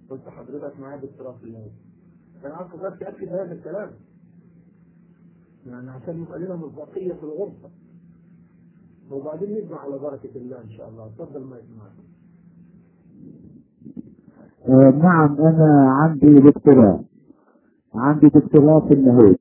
قلت حضرتك معايا دكتوراه في اللاهوت انا عايز بس تاكد هذا الكلام يعني عشان يبقى لنا مصداقيه في الغرفه وبعدين نبدا على بركه الله ان شاء الله اتفضل ما معاك آه نعم أنا عندي دكتوراه عندي دكتوراه في اللاهوت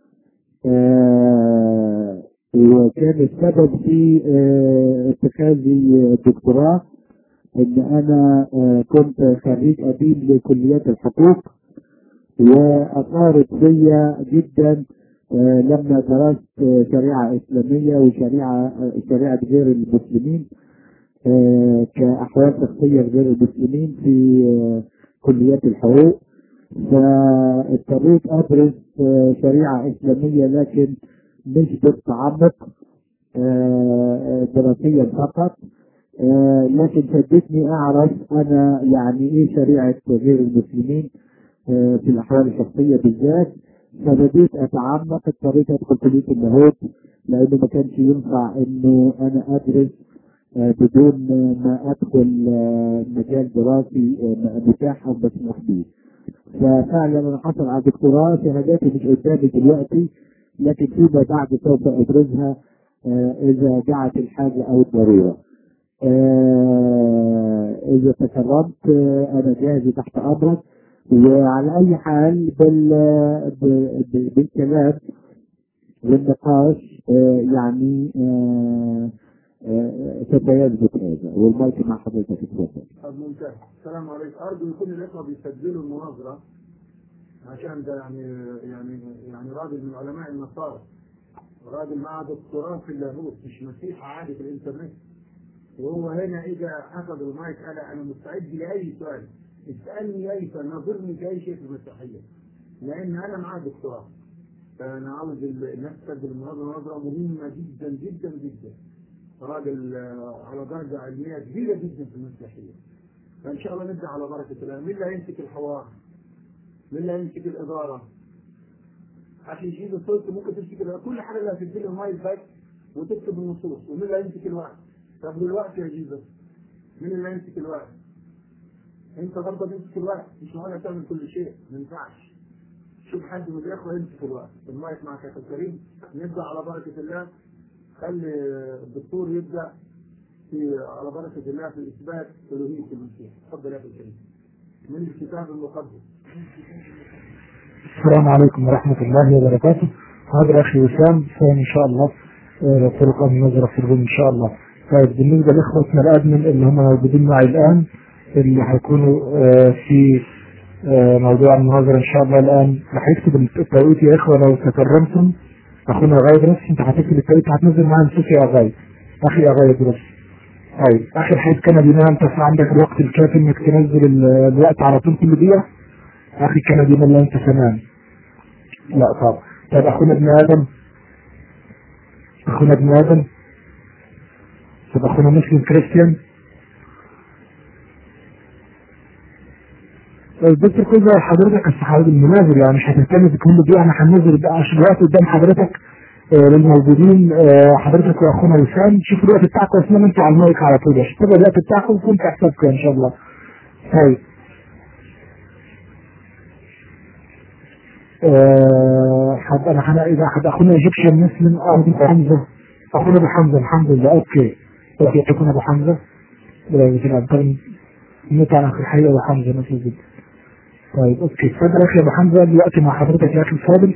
آه وكان السبب في آه اتخاذي الدكتوراه ان انا آه كنت خريج اديب لكليات الحقوق واثارت فيا جدا آه لما درست آه شريعه اسلاميه وشريعه آه شريعه غير المسلمين آه كاحوال شخصيه غير المسلمين في آه كليات الحقوق فاضطريت ادرس آه شريعه اسلاميه لكن مش بالتعمق آه دراسيا فقط آه لكن شدتني اعرف انا يعني ايه شريعه غير المسلمين آه في الاحوال الشخصيه بالذات فبديت اتعمق اضطريت ادخل كليه اللاهوت لانه ما كانش ينفع انه انا ادرس آه بدون ما ادخل مجال دراسي متاح او مسموح به ففعلا انا حصل على دكتوراه شهاداتي مش قدامي دلوقتي لكن فيما بعد سوف ابرزها اذا جاءت الحاجه او الضروره آه إذا تكرمت آه أنا جاهز تحت أمرك وعلى أي حال بال بالكلام والنقاش آه يعني سوف يثبت هذا والمايك مع حضرتك اتفضل. طب ممتاز السلام عليكم أرجو يكون الإخوة بيسجلوا المناظرة عشان ده يعني يعني يعني راجل من علماء النصارى راجل معاه دكتوراه في اللاهوت مش مسيح عادي في الإنترنت وهو هنا اجى اخذ المايك قال انا مستعد لاي سؤال اسالني اي سؤال نظرني في اي شيء في المسيحيه لان انا معاه دكتوراه فانا عاوز الناس تسجل المناظره مناظره مهمه جدا جدا جدا راجل على درجه علميه كبيره جدا في المسيحيه فان شاء الله نبدا على بركه الله مين اللي هيمسك الحوار؟ مين اللي هيمسك الاداره؟ عشان يشيل الصوت ممكن تمسك كل حاجه اللي هتدي المايك بس وتكتب النصوص ومين اللي هيمسك الوقت؟ طب دلوقتي يا جيزة مين اللي هيمسك الوقت؟ انت برضه تمسك الوقت مش معقول تعمل كل شيء ما ينفعش شوف حد من الاخوه يمسك الوقت المايك معك يا اخي الكريم نبدا على بركه الله خلي الدكتور يبدا في على بركه الله في اثبات الوهيه المسيح اتفضل يا اخي الكريم من الكتاب المقدس السلام عليكم ورحمة الله وبركاته هذا أخي وسام فإن شاء الله طرق النظرة في الروم إن شاء الله طيب بالنسبة لإخوتنا الأدمن اللي هم موجودين معي الآن اللي هيكونوا في موضوع المناظرة إن شاء الله الآن راح يكتب التوقيت يا إخوة لو تكرمتم أخونا غايب بس أنت هتكتب التوقيت هتنزل معايا نصوص يا غايب أخي يا غايب بس طيب آخر حاجة كان بينا أنت في عندك الوقت الكافي إنك تنزل الوقت على طول كل دقيقة أخي كان بينا اللي أنت تمام لا طبعا طيب أخونا ابن آدم أخونا ابن آدم طب اخونا مسلم كريستيان الدكتور كل حضرتك الصحابي المنازل يعني مش هتهتم بكل دي انا هننزل بقى عشان الوقت قدام حضرتك آه للموجودين آه حضرتك واخونا وسام شوفوا الوقت بتاعكم اسمه انتوا على المايك على طول عشان تبقى الوقت بتاعكم وكنت حسابكم ان شاء الله طيب آه حد انا حنا اذا حد اخونا ايجيبشن مسلم ابو حمزه اخونا ابو حمزه الحمد لله اوكي اوكي تكون ابو حمزه مثل عبدالله نطلع على الحقيقه ابو حمزه مثل جدا طيب اوكي اتفضل يا اخي ابو حمزه دلوقتي مع حضرتك يا اخي الفاضل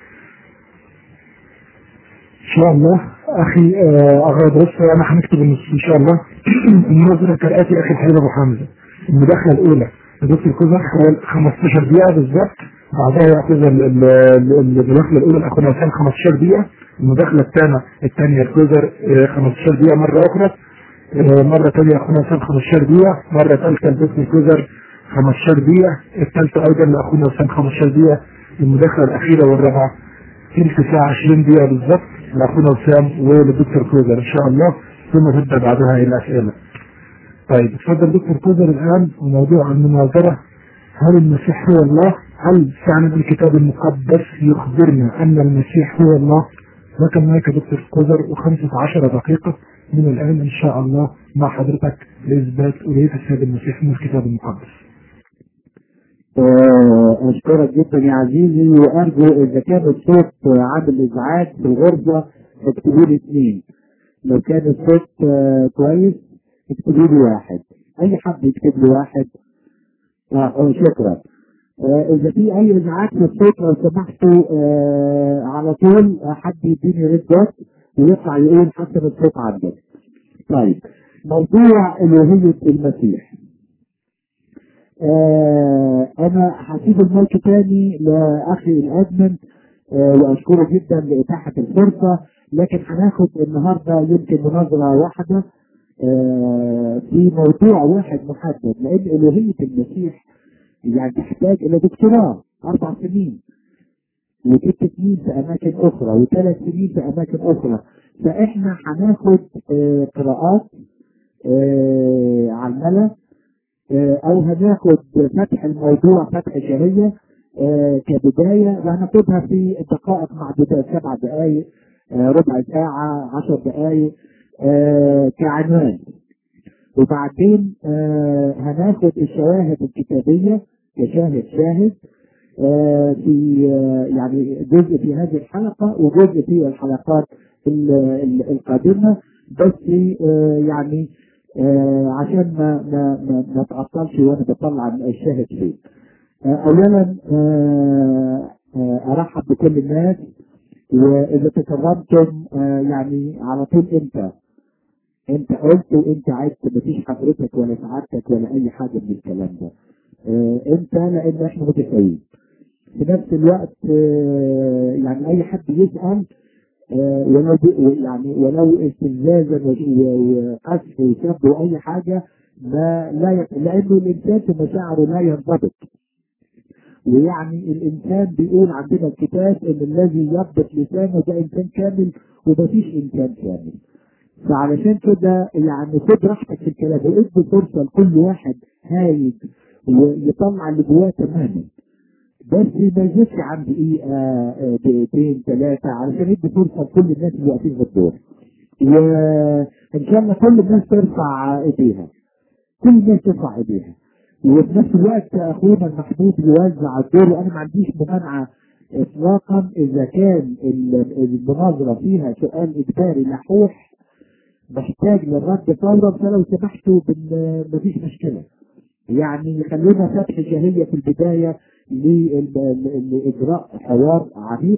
ان شاء الله اخي اغاد بص انا هنكتب النص ان شاء الله النظرة كالاتي اخي الحبيب ابو حمزه المداخله الاولى لدكتور كوزر خلال 15 دقيقه بالظبط بعدها ياخذ المداخله الاولى لاخونا وسام 15 دقيقه المداخله الثانيه الثانيه الكوزر 15 دقيقه مره اخرى مرة ثانية أخونا وسام 15 دقيقة مرة ثالثة لدكتور كوزر 15 دقيقة الثالثة أيضا لأخونا وسام 15 دقيقة المداخلة الأخيرة والرابعة تلك ساعة 20 دقيقة بالظبط لأخونا وسام وللدكتور كوزر إن شاء الله ثم تبدأ بعدها إلى الأسئلة. طيب اتفضل دكتور كوزر الآن وموضوع المناظرة هل المسيح هو الله؟ هل فعلا الكتاب المقدس يخبرنا أن المسيح هو الله؟ لكن معك دكتور كوزر و15 دقيقة من الآن إن شاء الله مع حضرتك لإثبات ألوهية السيد المسيح من الكتاب المقدس. آه، أشكرك جدا يا عزيزي وأرجو إذا كان الصوت عامل إزعاج في الغرفة اكتبوا لي اثنين لو كان الصوت آه، كويس اكتبوا لي واحد أي حد يكتب لي واحد آه آه، شكرا آه، إذا في أي إزعاج في الصوت لو سمحتوا آه، على طول آه، حد يديني ريد دوت ويطلع يقول حسب الصوت عندك. طيب موضوع ألوهية المسيح. آه، أنا هسيب المايك تاني لأخي الأدمن آه، وأشكره جدا لإتاحة الفرصة لكن هناخد النهارده يمكن مناظرة واحدة آه، في موضوع واحد محدد لأن ألوهية المسيح يعني تحتاج إلى دكتوراه أربع سنين وست سنين في أماكن أخرى وثلاث سنين في أماكن أخرى فإحنا هناخد آه، قراءات آه، على الملا آه، أو هناخد فتح الموضوع فتح شهية آه، كبداية وهناخدها في دقائق معدودة سبع دقائق آه، ربع ساعة عشر دقائق آه، كعنوان وبعدين آه، هناخد الشواهد الكتابية كشاهد شاهد آه، في آه، يعني جزء في هذه الحلقة وجزء في الحلقات ال- ال- القادمة بس آه، يعني آه، عشان ما ما ما, ما اتعطلش وانا بطلع الشاهد فيه. آه، اولا آه، آه، ارحب بكل الناس واذا تكرمتم آه، يعني على طول انت انت قلت وانت عدت مفيش حضرتك ولا سعادتك ولا اي حاجه من الكلام ده اه انت لان احنا متساويين في نفس الوقت اه يعني اي حد يسال اه ولو ب- يعني ولو استفزازا و- وقذف وسب واي حاجه ما لا ي... لانه الانسان في مشاعره لا ينضبط ويعني الانسان بيقول عندنا الكتاب ان الذي يضبط لسانه ده انسان كامل ومفيش انسان كامل فعلشان كده يعني خد راحتك في الكلام وادي فرصه لكل واحد هايج ويطلع اللي جواه تماما بس ما يزيدش عن دقيقه آه، دقيقتين ثلاثه علشان يدي فرصه لكل الناس اللي واقفين في الدور وان شاء الله كل الناس ترفع ايديها كل الناس ترفع ايديها وفي نفس الوقت اخونا المحبوب يوزع الدور وانا ما عنديش ممانعه اطلاقا اذا كان ال- المناظره فيها سؤال اجباري لحوح محتاج للرد فورا فلو سمحتوا بال- مفيش مشكله يعني خلونا فتح شهيه في البدايه لل- لاجراء حوار عميق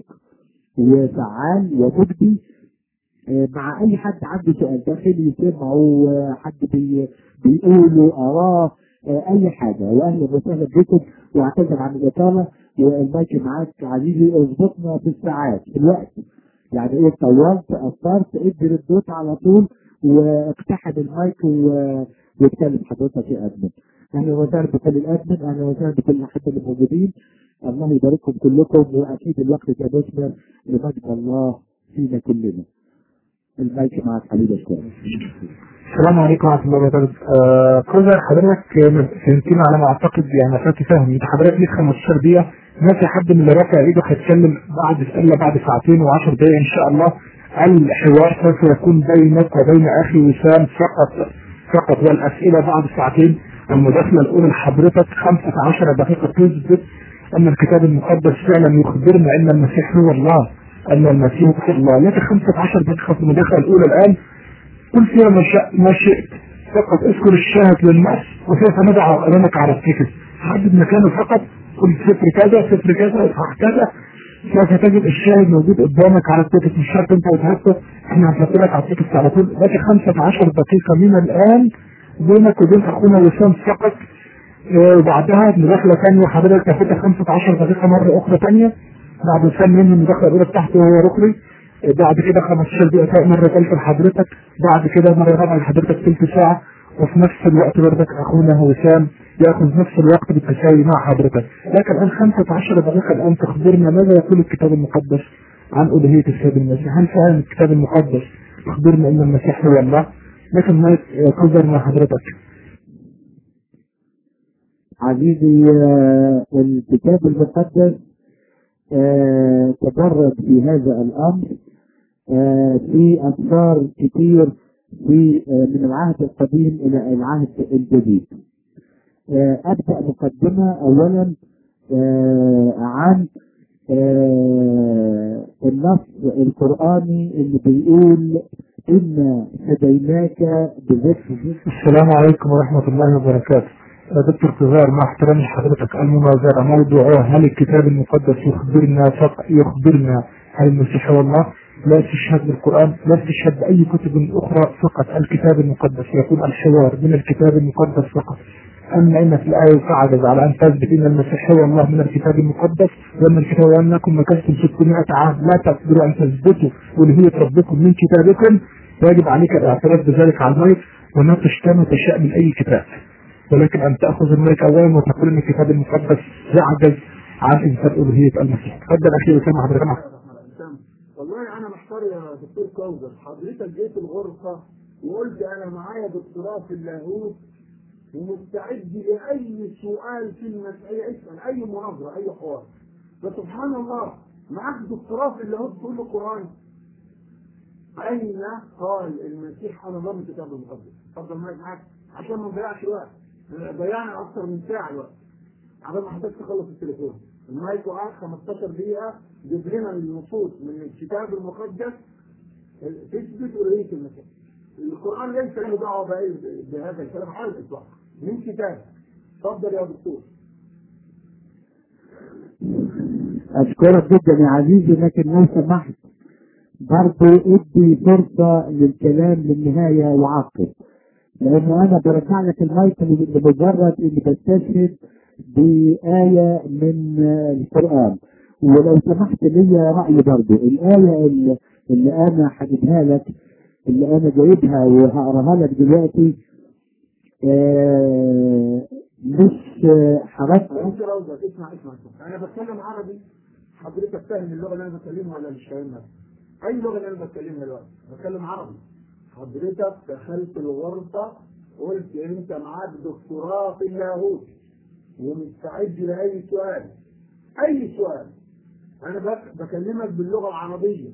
وفعال ومجدي آه، مع اي حد عنده سؤال داخلي يسمعه آه، حد بي بيقوله اراه آه، اي حاجه واهلا وسهلا بكم واعتذر عن الاطاله والمايك معاك عزيزي اظبطنا في الساعات في الوقت يعني ايه طولت قصرت ادي الدوت على طول واقتحم المايك و- واتكلم حضرتك يا ادمن اهلا وسهلا بكل الادمن اهلا وسهلا بكل الاحبه اللي موجودين الله يبارككم كلكم واكيد الوقت كبسنا لمجد الله فينا كلنا المايك معك حبيبي اشكرك السلام عليكم ورحمه الله وبركاته آه كوزر حضرتك آه، فهمتني على ما اعتقد يعني فاتي فهم انت حضرتك ليك 15 دقيقه ماشي حد من اللي رافع ايده هيتكلم بعد الا بعد ساعتين و10 دقائق ان شاء الله الحوار سوف يكون بينك وبين اخي وسام فقط فقط والاسئله بعد ساعتين المداخله الاولى لحضرتك 15 دقيقه تثبت ان الكتاب المقدس فعلا يخبرنا ان المسيح هو الله ان المسيح هو الله لك 15 دقيقه في المداخله الاولى الان قل فيها ما, شاء ما شئت فقط اذكر الشاهد للناس وسوف نضع امامك على التيكت حدد مكانه فقط قل صفر كذا صفر كذا اصحاح كذا سوف تجد الشاهد موجود قدامك على التيكت مش شرط انت وتهته احنا هنحط لك على التيكت على طول باقي 15 دقيقه من الان بينك وبين اخونا وسام فقط آه، وبعدها مداخله ثانيه حضرتك تاخدها 15 دقيقه مره اخرى ثانيه بعد وسام مني المداخله الاولى بتاعته هو ركري آه، بعد كده 15 دقيقه مره ثالثه لحضرتك بعد كده مره رابعه لحضرتك ثلث ساعه وفي نفس الوقت برضك اخونا وسام ياخذ نفس الوقت بالتساوي مع حضرتك لكن الان 15 دقيقه الان تخبرنا ماذا يقول الكتاب المقدس عن الوهيه السيد المسيح هل فعلا الكتاب المقدس يخبرنا ان المسيح هو الله لكن ما يقدر مع حضرتك عزيزي آه، الكتاب المقدس آه، تدرج في هذا الامر آه، في اسرار كتير في آه، من العهد القديم الى العهد الجديد. آه، ابدا مقدمه اولا آه عن آه النص القرآني اللي بيقول إنا هديناك بذكر السلام عليكم ورحمة الله وبركاته يا دكتور تزار مع احترامي لحضرتك المناظرة موضوعه هل الكتاب المقدس يخبرنا فقط يخبرنا هل المسيح هو الله لا استشهاد بالقرآن لا استشهاد بأي كتب أخرى فقط الكتاب المقدس يكون الحوار من الكتاب المقدس فقط أما إن في الآية تعجز على أن تثبت أن المسيح هو الله من الكتاب المقدس وأن الكتاب وأنكم مكثتم 600 عام لا تقدروا أن تثبتوا ألوهية ربكم من كتابكم يجب عليك الاعتراف بذلك على المايك وناقش كما تشاء من أي كتاب ولكن أن تأخذ المايك أولا وتقول أن الكتاب المقدس يعجز عن إثبات ألوهية المسيح تفضل أخي أسامة حضرتك والله انا محتار يا دكتور كوزر حضرتك جيت الغرفه وقلت انا معايا دكتوراه في اللاهوت ومستعد لاي سؤال في المسألة اسال اي مناظره اي حوار فسبحان الله معاك دكتوراه في اللاهوت تقول له قران اين قال المسيح انا الله من الكتاب المقدس اتفضل معاك معاك عشان ما نضيعش وقت ضيعنا اكثر من ساعه الوقت عبال ما حضرتك تخلص التليفون المايك قعد 15 دقيقة جيب لنا النصوص من الكتاب المقدس تثبت ألوهية المسيح. القرآن ليس له دعوة بهذا الكلام على الإطلاق من كتاب. اتفضل يا دكتور. أشكرك جدا يا عزيزي لكن لو سمحت برضه ادي فرصة للكلام للنهاية وعقب لأنه أنا برجع لك المايك لمجرد إني بستشهد بآية من القرآن ولو سمحت لي رأي برضه الآية اللي, اللي أنا هجيبها لك اللي أنا جايبها وهقراها لك دلوقتي آه مش حركت دكتور أوزر اسمع اسمع اسمع أنا بتكلم عربي حضرتك فاهم اللغة اللي أنا بتكلمها ولا مش فاهمها؟ أي لغة اللي أنا بتكلمها دلوقتي؟ بتكلم عربي حضرتك دخلت الغرفة قلت أنت معاك دكتوراه في اللاهوت ومستعد لأي سؤال أي سؤال أنا بكلمك باللغة العربية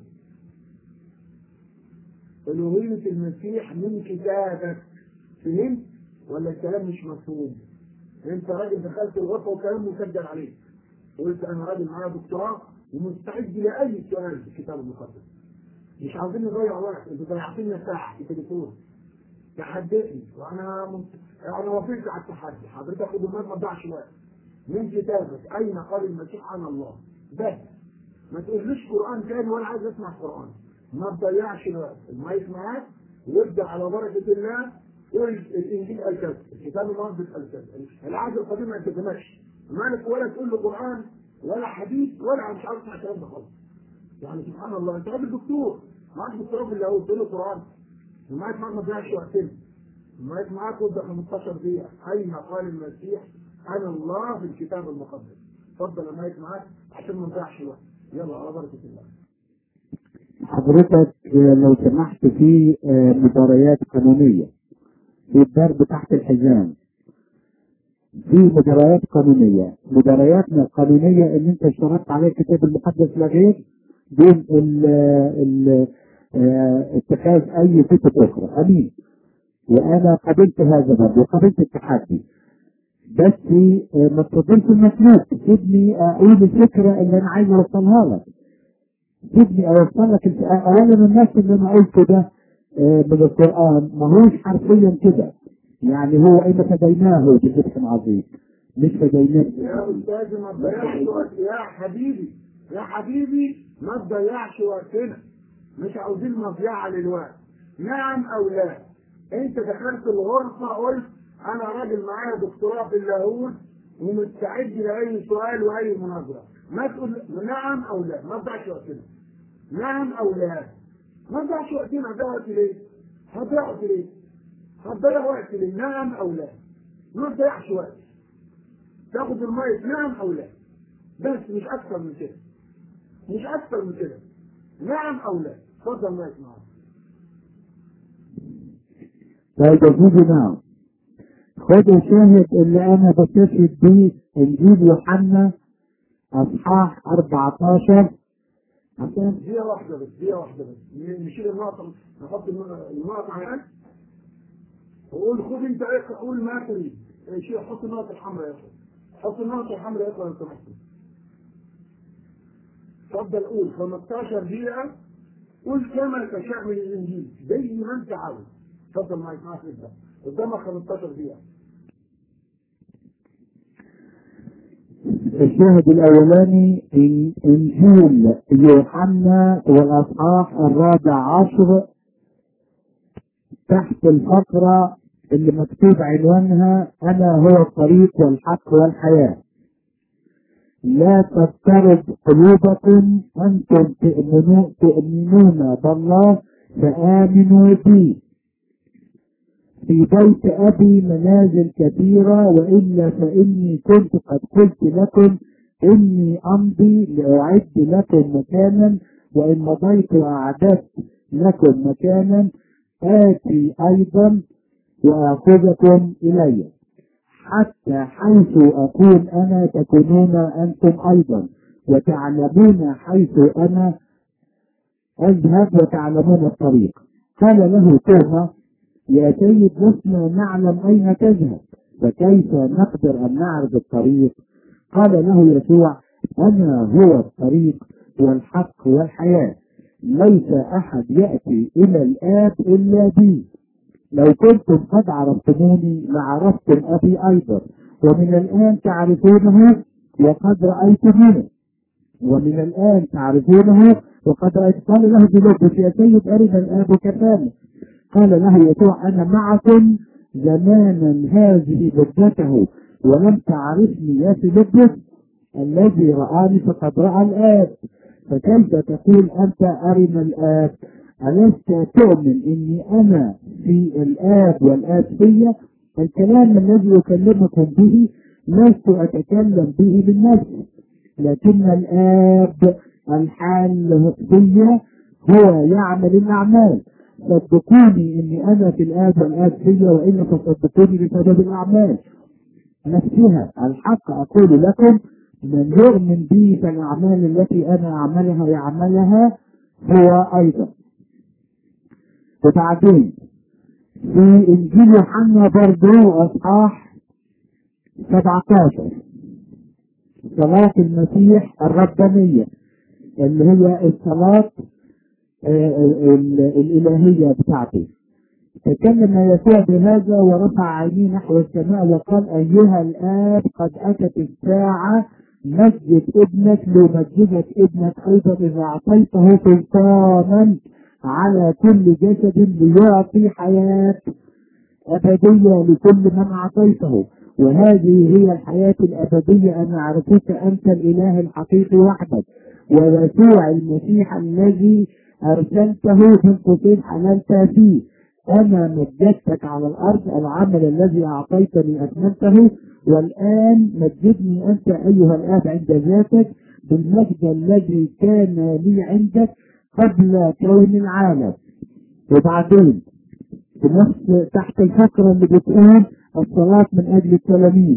ألوهية المسيح من كتابك فهمت ولا الكلام مش مفهوم؟ أنت راجل دخلت الغرفة وكلام مسجل عليك قلت أنا راجل معايا دكتوراه ومستعد لأي سؤال في الكتاب المقدس مش عاوزين نضيع وقت انتوا ضيعتنا ساعة في التليفون تحدثني وانا من... انا وافقت على التحدي حضرتك خد الماء ما تضيعش وقت من كتابك اين قال المسيح عن الله بس ما تقوليش قران تاني وانا عايز اسمع قران ما تضيعش الوقت المايك معاك وابدا على بركه الله قول الانجيل قال كذا الكتاب المقدس قال كذا العهد القديم ما يلتزمكش مالك ولا تقول له قران ولا حديث ولا مش عارف اسمع الكلام ده خالص يعني سبحان الله انت راجل دكتور معاك دكتوراه في اللاهوت تقول له قران المايك معاك ما تضيعش وقتنا المايك معاك وابدا 15 دقيقه اين قال المسيح انا الله في الكتاب المقدس اتفضل المايك معاك عشان ما نضيعش وقت يلا على بركه الله حضرتك لو سمحت في مباريات قانونية في الضرب تحت الحزام في مباريات قانونية مبارياتنا القانونية ان انت اشترطت عليه الكتاب المقدس لا غير دون ال ال اتخاذ اي كتب اخرى امين وانا قبلت هذا برضه وقبلت التحدي بس ما تفضلش المسنود سيبني اقول الفكره اللي انا عايز اوصلها لك سيبني اوصل لك اولا الناس اللي انا قلته ده من القران ما هوش حرفيا كده يعني هو اين فديناه بذبح عظيم مش فديناه يا استاذ ما تضيعش وقت يا حبيبي يا حبيبي ما تضيعش وقتنا مش عاوزين مضيعه للوقت نعم او لا انت دخلت الغرفه قلت انا راجل معايا دكتوراه في اللاهوت ومستعد لاي سؤال واي مناظره ما تقول نعم او لا ما تضيعش وقتنا نعم او لا ما تضيعش وقتنا هتضيع وقت ليه؟ هتضيع وقت ليه؟ هتضيع وقت ليه؟ نعم او لا ما تضيعش وقت تاخد المايك نعم او لا بس مش اكثر من كده مش اكثر من كده نعم او لا اتفضل مايك معاك طيب يا سيدي نعم خد الشاهد اللي انا بستشهد بيه انجيل يوحنا اصحاح 14 عشان دقيقة واحدة بس دقيقة واحدة بس نشيل النقطة نحط النقطة على الأقل وقول خد أنت إيه قول ما تريد شيل حط النقطة الحمراء يا أخي حط النقطة الحمراء اقرا لو سمحت اتفضل قول 15 دقيقة قول كما تشاء من الإنجيل زي ما أنت عاوز اتفضل معاك معاك ابدأ قدامك 15 دقيقة الشاهد الأولاني إن- إنجيل يوحنا والأصحاح الرابع عشر تحت الفقرة اللي مكتوب عنوانها أنا هو الطريق والحق والحياة لا تضطرب قلوبكم أنتم تؤمنون, تؤمنون بالله فآمنوا بي في بيت أبي منازل كثيرة وإلا فإني كنت قد قلت لكم إني أمضي لأعد لكم مكانا وإن مضيت وأعددت لكم مكانا آتي أيضا وآخذكم إلي حتى حيث أكون أنا تكونون أنتم أيضا وتعلمون حيث أنا أذهب وتعلمون الطريق قال له توما يا سيد لسنا نعلم أين تذهب فكيف نقدر أن نعرف الطريق قال له يسوع أنا هو الطريق والحق والحياة ليس أحد يأتي إلى الآب إلا بي لو كنتم قد عرفتموني لعرفتم أبي أيضا ومن الآن تعرفونه وقد رأيتموني ومن الآن تعرفونه وقد رأيت قال له بلبس يا سيد أرنا الآب كفانا قال له يسوع أنا معكم زمانا هذه مدته ولم تعرفني يا فيلبس الذي رآني فقد رأى الآب فكيف تقول أنت أرنا الآب ألست تؤمن إني أنا في الآب والآب فيا الكلام الذي أكلمكم به لست أتكلم به من نفسي لكن الآب الحال فيا هو يعمل الأعمال صدقوني اني انا في الاب والاب فيا والا فصدقوني بسبب الاعمال نفسها الحق اقول لكم من يؤمن بي فالاعمال التي انا اعملها يعملها هو ايضا وبعدين في انجيل يوحنا برضه اصحاح 17 صلاة المسيح الربانية اللي هي الصلاة الإلهية بتاعته تكلم يسوع بهذا ورفع عينيه نحو السماء وقال أيها الآب قد أتت الساعة مجد ابنك لمجدك ابنك أيضا إذا أعطيته سلطانا على كل جسد ليعطي حياة أبدية لكل من أعطيته وهذه هي الحياة الأبدية أن أعرفك أنت الإله الحقيقي وحدك ويسوع المسيح الذي أرسلته من قوسين حللت فيه أنا مجدتك على الأرض العمل الذي أعطيتني أكملته والآن مجدني أنت أيها الآب عند ذاتك بالمجد الذي كان لي عندك قبل كون العالم وبعدين في نفس تحت الفقرة اللي بتقول الصلاة من أجل التلاميذ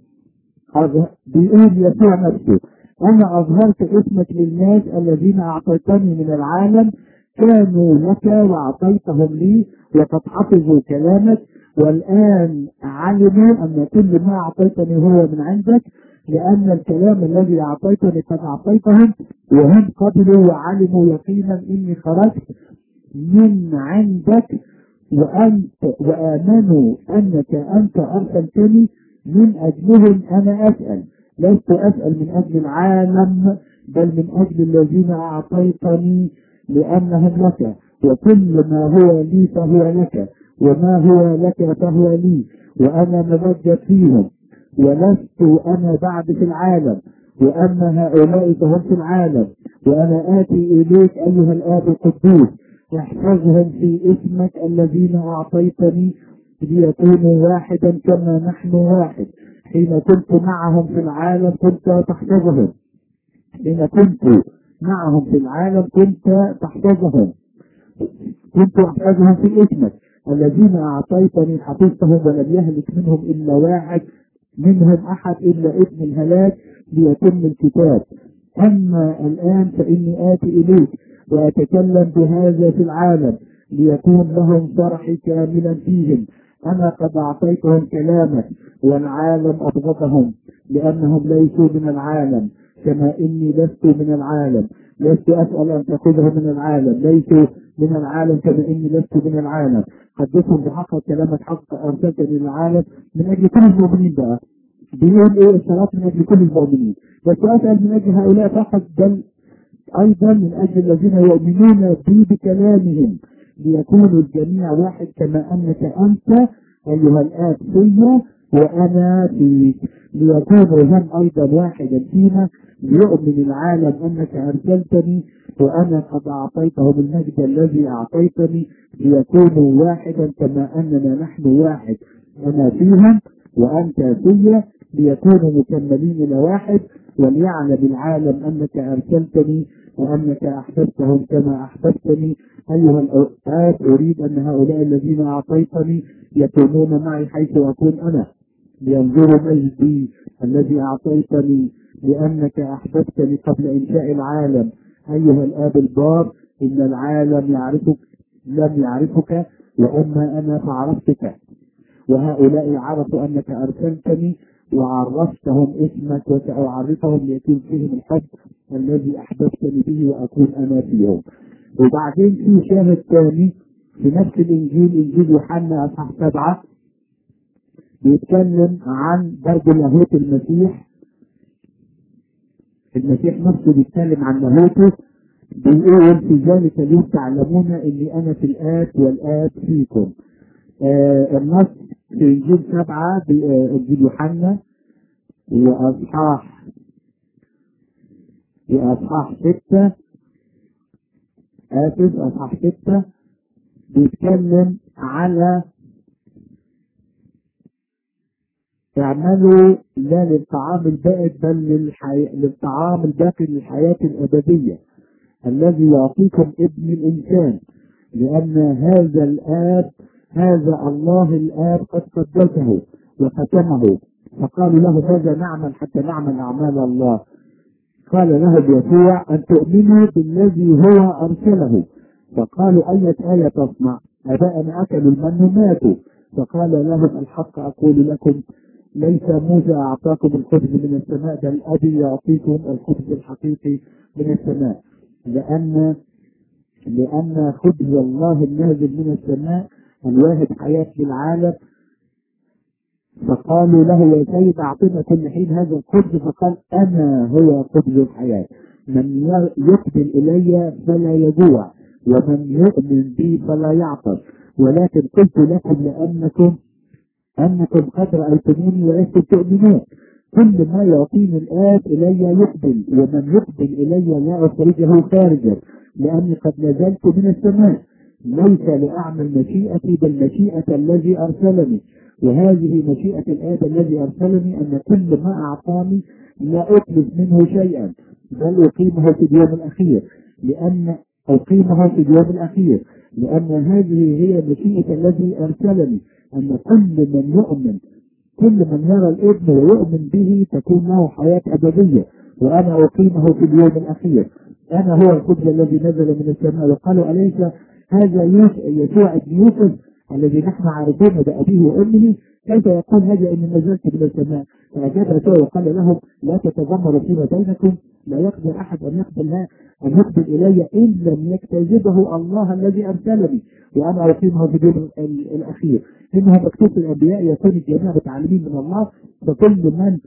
بيقول يسوع نفسه أنا أظهرت اسمك للناس الذين أعطيتني من العالم كانوا لك وأعطيتهم لي وقد حفظوا كلامك والآن علموا أن كل ما أعطيتني هو من عندك لأن الكلام الذي أعطيتني قد أعطيتهم وهم قبلوا وعلموا يقينا إني خرجت من عندك وأنت وآمنوا أنك أنت أرسلتني من أجلهم أنا أسأل لست أسأل من أجل العالم بل من أجل الذين أعطيتني لأنهم لك وكل ما هو لي فهو لك وما هو لك فهو لي وأنا ممجد فيهم ولست أنا بعد في العالم وأما هؤلاء فهم في العالم وأنا آتي إليك أيها الآب القدوس احفظهم في اسمك الذين أعطيتني ليكونوا واحدا كما نحن واحد حين كنت معهم في العالم كنت تحفظهم حين كنت معهم في العالم كنت تحفظهم كنت أحفظهم في اسمك الذين أعطيتني حفظتهم ولم يهلك منهم إلا واحد منهم أحد إلا ابن الهلاك ليتم الكتاب أما الآن فإني آتي إليك وأتكلم بهذا في العالم ليكون لهم فرحي كاملا فيهم أنا قد أعطيتهم كلامك والعالم أبغضهم لأنهم ليسوا من العالم كما إني لست من العالم لست أسأل أن تأخذهم من العالم ليسوا من العالم كما إني لست من العالم حدثهم بحق كلامك حق أرسلتني للعالم من أجل كل المؤمنين بقى بيقول إيه الصلاة من أجل كل المؤمنين بس أسأل من أجل هؤلاء فقط بل أيضا من أجل الذين يؤمنون بي بكلامهم ليكونوا الجميع واحد كما أنك أنت أيها الآب فيا وأنا فيك ليكونوا هم أيضا واحدا فينا ليؤمن العالم أنك أرسلتني وأنا قد أعطيتهم المجد الذي أعطيتني ليكونوا واحدا كما أننا نحن واحد أنا فيهم وأنت فيا ليكونوا مكملين إلى واحد وليعلم العالم أنك أرسلتني وأنك أحببتهم كما أحببتني أيها الآب أريد أن هؤلاء الذين أعطيتني يكونون معي حيث أكون أنا لينظروا مجدي الذي أعطيتني لأنك أحببتني قبل إنشاء العالم أيها الآب البار إن العالم يعرفك لم يعرفك وأما أنا فعرفتك وهؤلاء عرفوا أنك أرسلتني وعرفتهم اسمك وسأعرفهم ليكون فيهم الحب الذي أحببتني به وأكون أنا فيهم وبعدين في شاهد ثاني في نفس الإنجيل إنجيل يوحنا أصحاح سبعة بيتكلم عن برضه لاهوت المسيح المسيح نفسه بيتكلم عن لاهوته بيقول في ذلك اليوم تعلمون اني انا في الاب والاب فيكم آه النص في انجيل سبعه انجيل يوحنا واصحاح في اصحاح سته اسف اصحاح سته بيتكلم على اعملوا لا للطعام البائد بل للحي... للطعام الباقي للحياة الأبدية الذي يعطيكم ابن الإنسان لأن هذا الآب هذا الله الآب قد قدسه وختمه فقالوا له ماذا نعمل حتى نعمل أعمال الله قال لهم يسوع أن تؤمنوا بالذي هو أرسله فقالوا أية آية تصنع أباءنا أكلوا المن ماتوا فقال لهم الحق أقول لكم ليس موسى أعطاكم الخبز من السماء بل أبي يعطيكم الخبز الحقيقي من السماء لأن لأن خبز الله النازل من السماء الواهب حياة للعالم فقالوا له يا سيد أعطنا كل حين هذا الخبز فقال أنا هو خبز الحياة من يقبل إلي فلا يجوع ومن يؤمن بي فلا يعطش ولكن قلت لكم لأنكم أنكم قد رأيتموني ولستم تؤمنون كل ما يعطيني الآب إلي يقبل ومن يقبل إلي لا أخرجه خارجا لأني قد نزلت من السماء ليس لأعمل مشيئتي بل مشيئة الذي أرسلني وهذه مشيئة الآب الذي أرسلني أن كل ما أعطاني لا أطلب منه شيئا بل أقيمه في اليوم الأخير لأن أقيمه في اليوم الأخير لأن هذه هي مشيئة الذي أرسلني أن كل من يؤمن كل من يرى الابن ويؤمن به تكون له حياة أبدية وأنا أقيمه في اليوم الأخير أنا هو الخبز الذي نزل من السماء وقالوا أليس هذا يسوع ابن يوسف الذي نحن عارفونه بأبيه وأمه كيف يقول هذا إني نزلت من السماء فأجاب يسوع وقال لهم لا تتذمروا فيما بينكم لا يقدر أحد أن يقبل أن يقبل إلي إن لم يكتذبه الله الذي أرسلني وأنا أقيمه في اليوم الأخير إنه مكتوب في الأنبياء يكون الجميع متعلمين من الله فكل من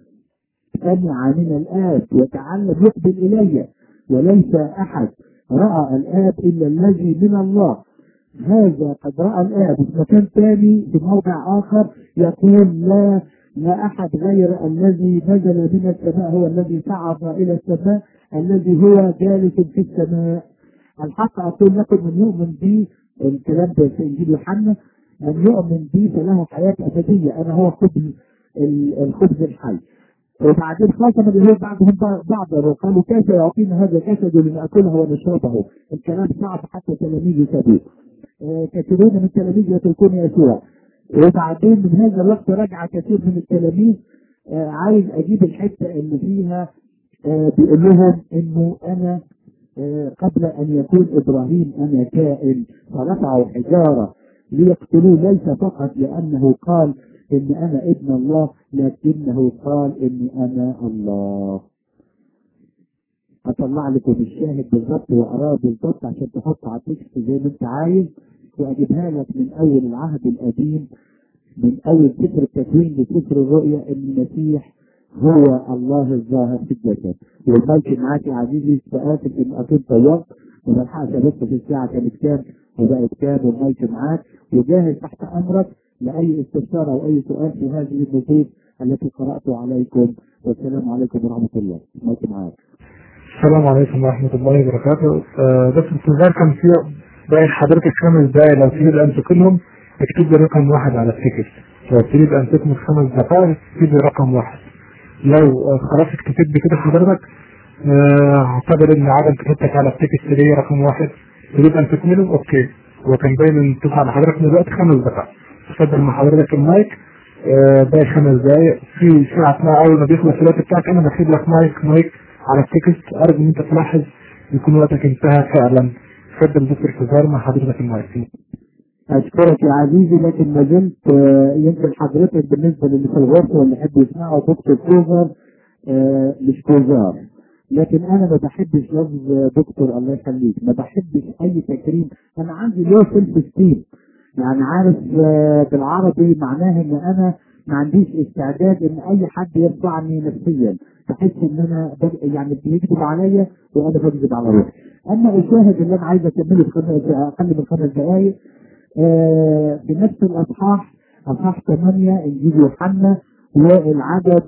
سمع من الآب وتعلم يقبل إلي وليس أحد رأى الآب إلا الذي من الله هذا قد رأى الآب في مكان ثاني في موضع آخر يقول لا لا أحد غير الذي نزل من السماء هو الذي صعد إلى السماء الذي هو جالس في السماء الحق أقول لكم من يؤمن بي الكلام ده في إنجيل يوحنا من يؤمن بي فله حياة أبدية أنا هو خبز الخبز الحي وبعدين خاصم اليهود بعضهم بعضا وقالوا كيف يعطينا هذا الجسد لنأكله ونشربه الكلام صعب حتى تلاميذ يسابوه كثيرون من التلاميذ يتركون يسوع وبعدين من هذا الوقت رجع كثير من التلاميذ آه عايز اجيب الحته اللي فيها آه بيقول لهم انه انا آه قبل ان يكون ابراهيم انا كائن فرفعوا حجاره ليقتلوه ليس فقط لأنه قال إن أنا ابن الله لكنه قال إني أنا الله أطلع لكم الشاهد بالظبط وأراه بالظبط عشان تحط على التكست زي ما أنت عايز وأجيبها لك من أول العهد القديم من أول سفر التكوين لسفر الرؤيا إن المسيح هو الله الظاهر في الجسد والملك معاك يا عزيزي فآسف إن أكون طوال وما الحقش بس في الساعة كانت كام وبقت كام والملك معاك وجاهز تحت أمرك لأي استفسار أو أي سؤال في هذه النصوص التي قرأت عليكم والسلام عليكم ورحمة الله الملك معاك السلام عليكم ورحمة الله وبركاته آه، بس الانتظار كان فيه باقي حضرتك خمس دقايق لو تريد أن تكملهم اكتب لي رقم واحد على التيكت لو تريد أن تكمل خمس دقائق اكتب لي رقم واحد لو آه، خلاص اكتفيت بكده حضرتك آه، اعتبر ان عدم كتابتك على التيكت دي رقم واحد تريد ان تكمله اوكي وكان باين ان تدفع لحضرتك دلوقتي خمس دقائق اتفضل مع حضرتك المايك آه، باقي خمس دقايق في ساعة اسمها اول ما بيخلص الوقت بتاعك انا بكتب لك مايك مايك على التكست ارجو ان انت تلاحظ يكون وقتك انتهى فعلا اتفضل دكتور كزار مع حضرتك المايك أشكرك يا عزيزي لكن ما زلت آه، يمكن حضرتك بالنسبة للي في الغرفة واللي يحب يسمعوا دكتور كوزر آه، مش كوزار لكن أنا ما بحبش لفظ دكتور الله يخليك ما بحبش أي تكريم أنا عندي لو سيلف ستيم يعني عارف آه، بالعربي معناها إن أنا ما عنديش استعداد إن أي حد يرفعني نفسيا بحس إن أنا بج- يعني بيكذب عليا وأنا بكذب على روحي أما الشاهد اللي أنا عايز أكمله في خمس أقل من خمس دقايق آه، بنفس الأصحاح أصحاح 8 إنجيل يوحنا والعدد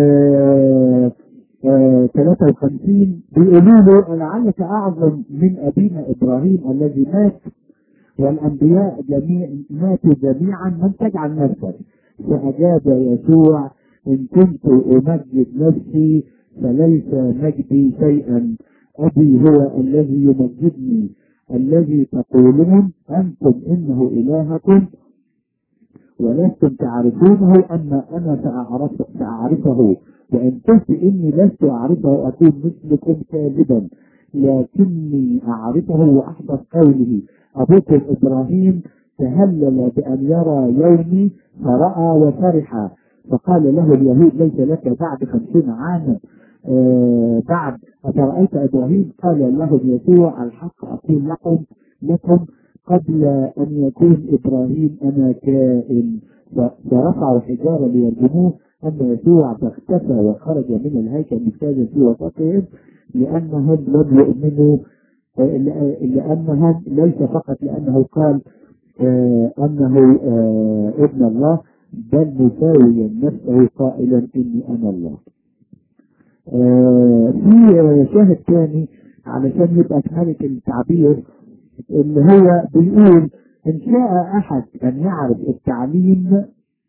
آه، آه، 53 بيقولوا له لعلك أعظم من أبينا إبراهيم الذي مات والأنبياء جميع ماتوا جميعا من تجعل نفسك فأجاب يسوع إن كنت أمجد نفسي فليس مجدي شيئا أبي هو الذي يمجدني الذي تقولون أنتم إنه إلهكم ولستم تعرفونه أما أنا سأعرف سأعرفه وإن قلت إني لست أعرفه أكون مثلكم كاذبا لكني أعرفه وأحدث قوله أبوكم إبراهيم تهلل بأن يرى يومي فرأى وفرح فقال له اليهود ليس لك بعد خمسين عاما آه بعد أفرأيت إبراهيم قال له يسوع الحق أقول لكم لكم قبل أن يكون إبراهيم أنا كائن ف- فرفعوا حجارة ليرجموه أما يسوع فاختفى وخرج من الهيكل مجتازا في وسطهم لأنهم لم يؤمنوا آه، لأ- لأنهم ليس فقط لأنه قال آه، أنه آه، ابن الله بل مساويا نفسه قائلا إني أنا الله آه، في آه، شاهد ثاني علشان يبقى كمالة التعبير اللي هو بيقول إن شاء أحد أن يعرف التعليم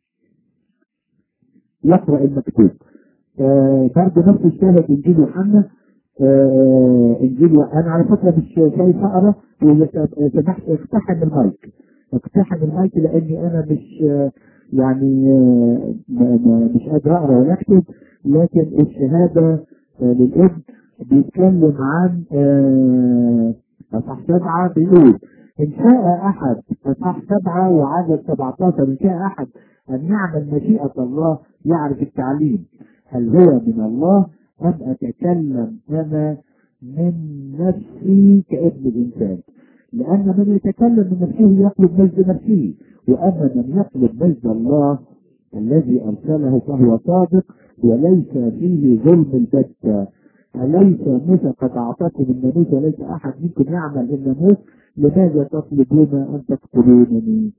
يقرأ المكتوب آه، برضه نفس الشاهد إنجيل يوحنا آه، إنجيل يوحنا. أنا على فكرة مش شايف أقرأ وإذا سمحت اقتحم المايك اقتحم المايك لأني أنا مش آه، يعني آه، ما- ما- مش قادر أقرأ ولا أكتب لكن الشهادة آه، للابن بيتكلم عن آه، أصح سبعة بيقول إن شاء أحد أصح سبعة وعدد 17 إن شاء أحد أن يعمل مشيئة الله يعرف التعليم هل هو من الله أم أتكلم أنا من نفسي كابن الإنسان لأن من يتكلم من نفسه يطلب مجد نفسه وأما من يطلب مجد الله الذي أرسله فهو صادق وليس فيه ظلم البتة أليس موسى قد أعطاكم الناموس وليس أحد منكم يعمل الناموس لماذا تطلبون أن تقتلونني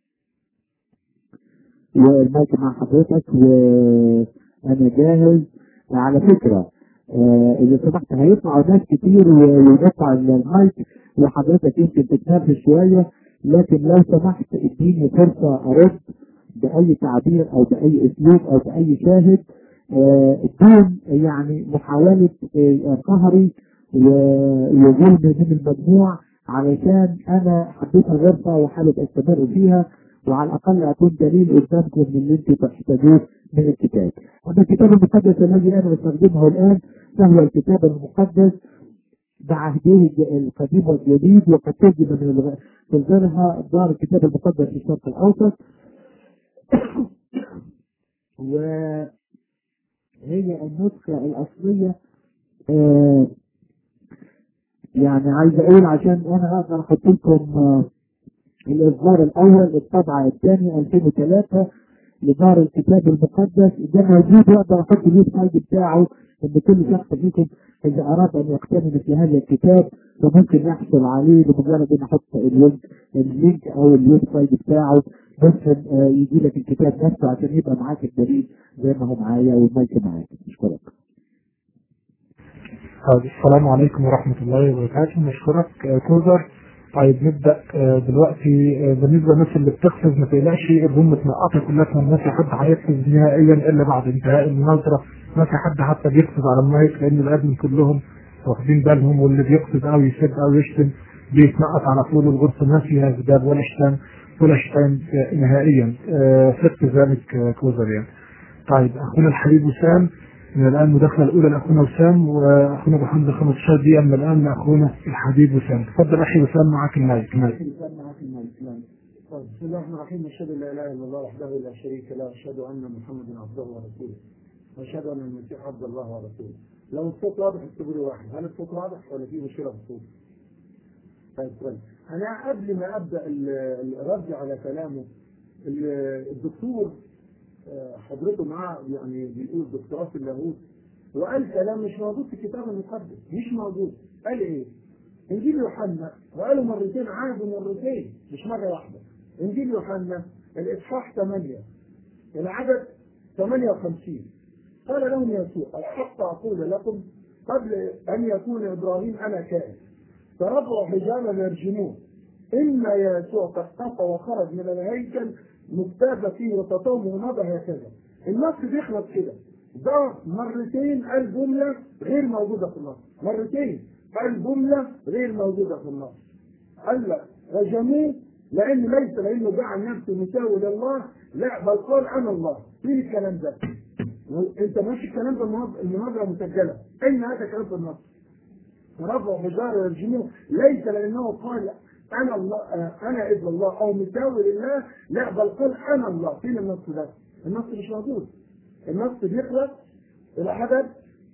والمايك مع حضرتك وأنا جاهز على فكرة آه إذا سمحت هيطلعوا ناس كتير ويقطع المايك وحضرتك يمكن تتنرفز شوية لكن لو سمحت اديني فرصة أرد بأي تعبير أو بأي أسلوب أو بأي شاهد آه، دون يعني محاولة آه، قهري و- وظلم من المجموع علشان أنا حبيت الغرفة وحابب أستمر فيها وعلى الأقل أكون دليل قدامكم من اللي أنتم تحتاجوه من الكتاب. أما الكتاب المقدس الذي أنا بستخدمه الآن فهو الكتاب المقدس بعهده القديم والجديد وقد ترجم من الغ- تصدرها دار الكتاب المقدس في الشرق الاوسط وهي النسخة الأصلية آه، يعني عايز أقول عشان أنا أقدر أحط لكم آه، الإصدار الأول الطبعة الثانية 2003 لدار الكتاب المقدس ده موجود وأقدر أحط اليوت سايد بتاعه إن كل شخص فيكم إذا أراد أن يقتني مثل هذا الكتاب فممكن يحصل عليه بمجرد أن أحط اللينك اللينك أو اليوت سايد بتاعه ممكن آه، يجي لك الكتاب نفسه عشان يبقى معاك الدليل زي ما هو معايا والمايك معاك أشكرك طيب السلام عليكم ورحمة الله وبركاته نشكرك آه، كوزر طيب نبدأ آه، دلوقتي آه، بالنسبة للناس اللي بتقفز ما تقلقش الروم متنقطة كلها الناس حد هيقفز نهائيا إلا بعد انتهاء المناظرة ما في حد حتى بيقفز على المايك لأن الأدمن كلهم واخدين بالهم واللي بيقفز أو يسب أو يشتم بيتنقط على طول الغرفة ما فيها جداب ولا شتام ولا شتام آه، نهائيا آه، سبت ذلك آه، كوزر يعني طيب أخونا الحبيب وسام من الآن المداخلة الأولى لأخونا وسام وأخونا أبو حمزة 15 دقيقة من الآن لأخونا الحبيب وسام تفضل أخي وسام معك المايك مايك طيب، بسم الله الرحمن الرحيم اشهد ان لا اله الا الله وحده لا شريك له واشهد ان محمدا عبده ورسوله واشهد ان المسيح عبد الله ورسوله لو الصوت واضح اكتبوا لي واحد هل الصوت واضح ولا في مشكله في الصوت؟ طيب كويس انا قبل ما ابدا ال- الرد على كلامه ال- الدكتور آه، حضرته معاه يعني بيقول دكتوراه في اللاهوت وقال كلام مش موجود في الكتاب المقدس مش موجود قال ايه؟ انجيل يوحنا وقالوا مرتين عادوا مرتين مش مره واحده انجيل يوحنا الاصحاح 8 العدد 58 قال لهم يسوع الحق اقول لكم قبل ان يكون ابراهيم انا كائن فرفعوا حجابا يرجموه إن يسوع قد طفى وخرج من الهيكل مكتاب فيه وتطوم ومضى هكذا النص بيخلص كده ده مرتين قال جملة غير موجودة في النص مرتين قال جملة غير موجودة في النص قال لك رجموه لأن ليس لأنه جعل نفسه مساوي لله لا بل قال أنا الله فين الكلام ده؟ انت ماشي الكلام ده المناظ- المناظرة مسجلة أين هذا الكلام في النص؟ رفع حجار يرجموه ليس لانه قال انا الله آه، انا ابن الله او مساوي لله لا بل قال انا الله فين النص ده؟ النص مش موجود النص بيخلص العدد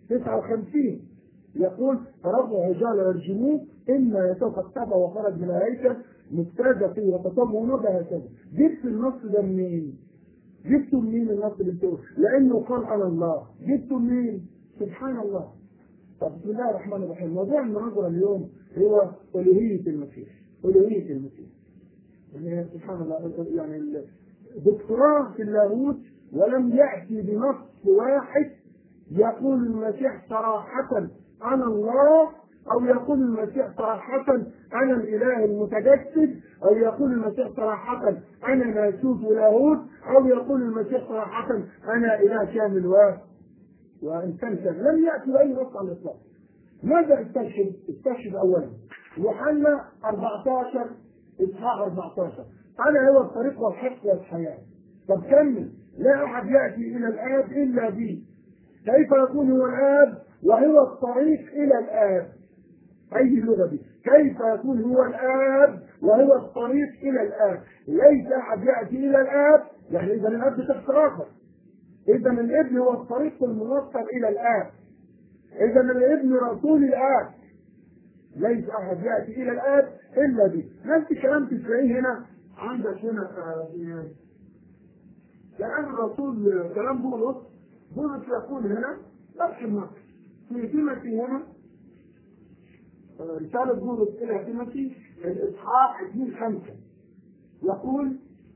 59 يقول فرفع حجار يرجموه ان يسوع قد تاب وخرج من الهيكل مجتاز فيه وتطم ونضى هكذا جبت النص ده منين؟ جبته منين النص اللي بتقول؟ لانه قال انا الله جبته منين؟ سبحان الله طب بسم الله الرحمن الرحيم موضوع المناظرة اليوم هو ألوهية المسيح ألوهية المسيح يعني سبحان الله يعني الدكتوراه في اللاهوت ولم يأتي بنص واحد يقول المسيح صراحة أنا الله أو يقول المسيح صراحة أنا الإله المتجسد أو يقول المسيح صراحة أنا ناسوت ولاهوت أو يقول المسيح صراحة أنا إله كامل واحد وإنسان كامل لم يأتي بأي نص على الإطلاق ماذا استشهد؟ استشهد أولا يوحنا 14 إصحاح 14 أنا هو الطريق والحق والحياة طب كمل لا أحد يأتي إلى الآب إلا بي كيف يكون هو الآب وهو الطريق إلى الآب أي لغة دي كيف يكون هو الآب وهو الطريق إلى الآب ليس أحد يأتي إلى الآب يعني إذا الآب بشخص آخر إذا الابن هو الطريق الموصل إلى الآب إذا الابن رسول الآب ليس أحد يأتي إلى الآب إلا به نفس الكلام تلاقيه هنا عندك هنا آه، في- كلام الرسول كلام بولس بولس يقول هنا نفس النص في تيموثي هنا آه، رسالة بولس إلى تيموثي الإصحاح 2 5 يقول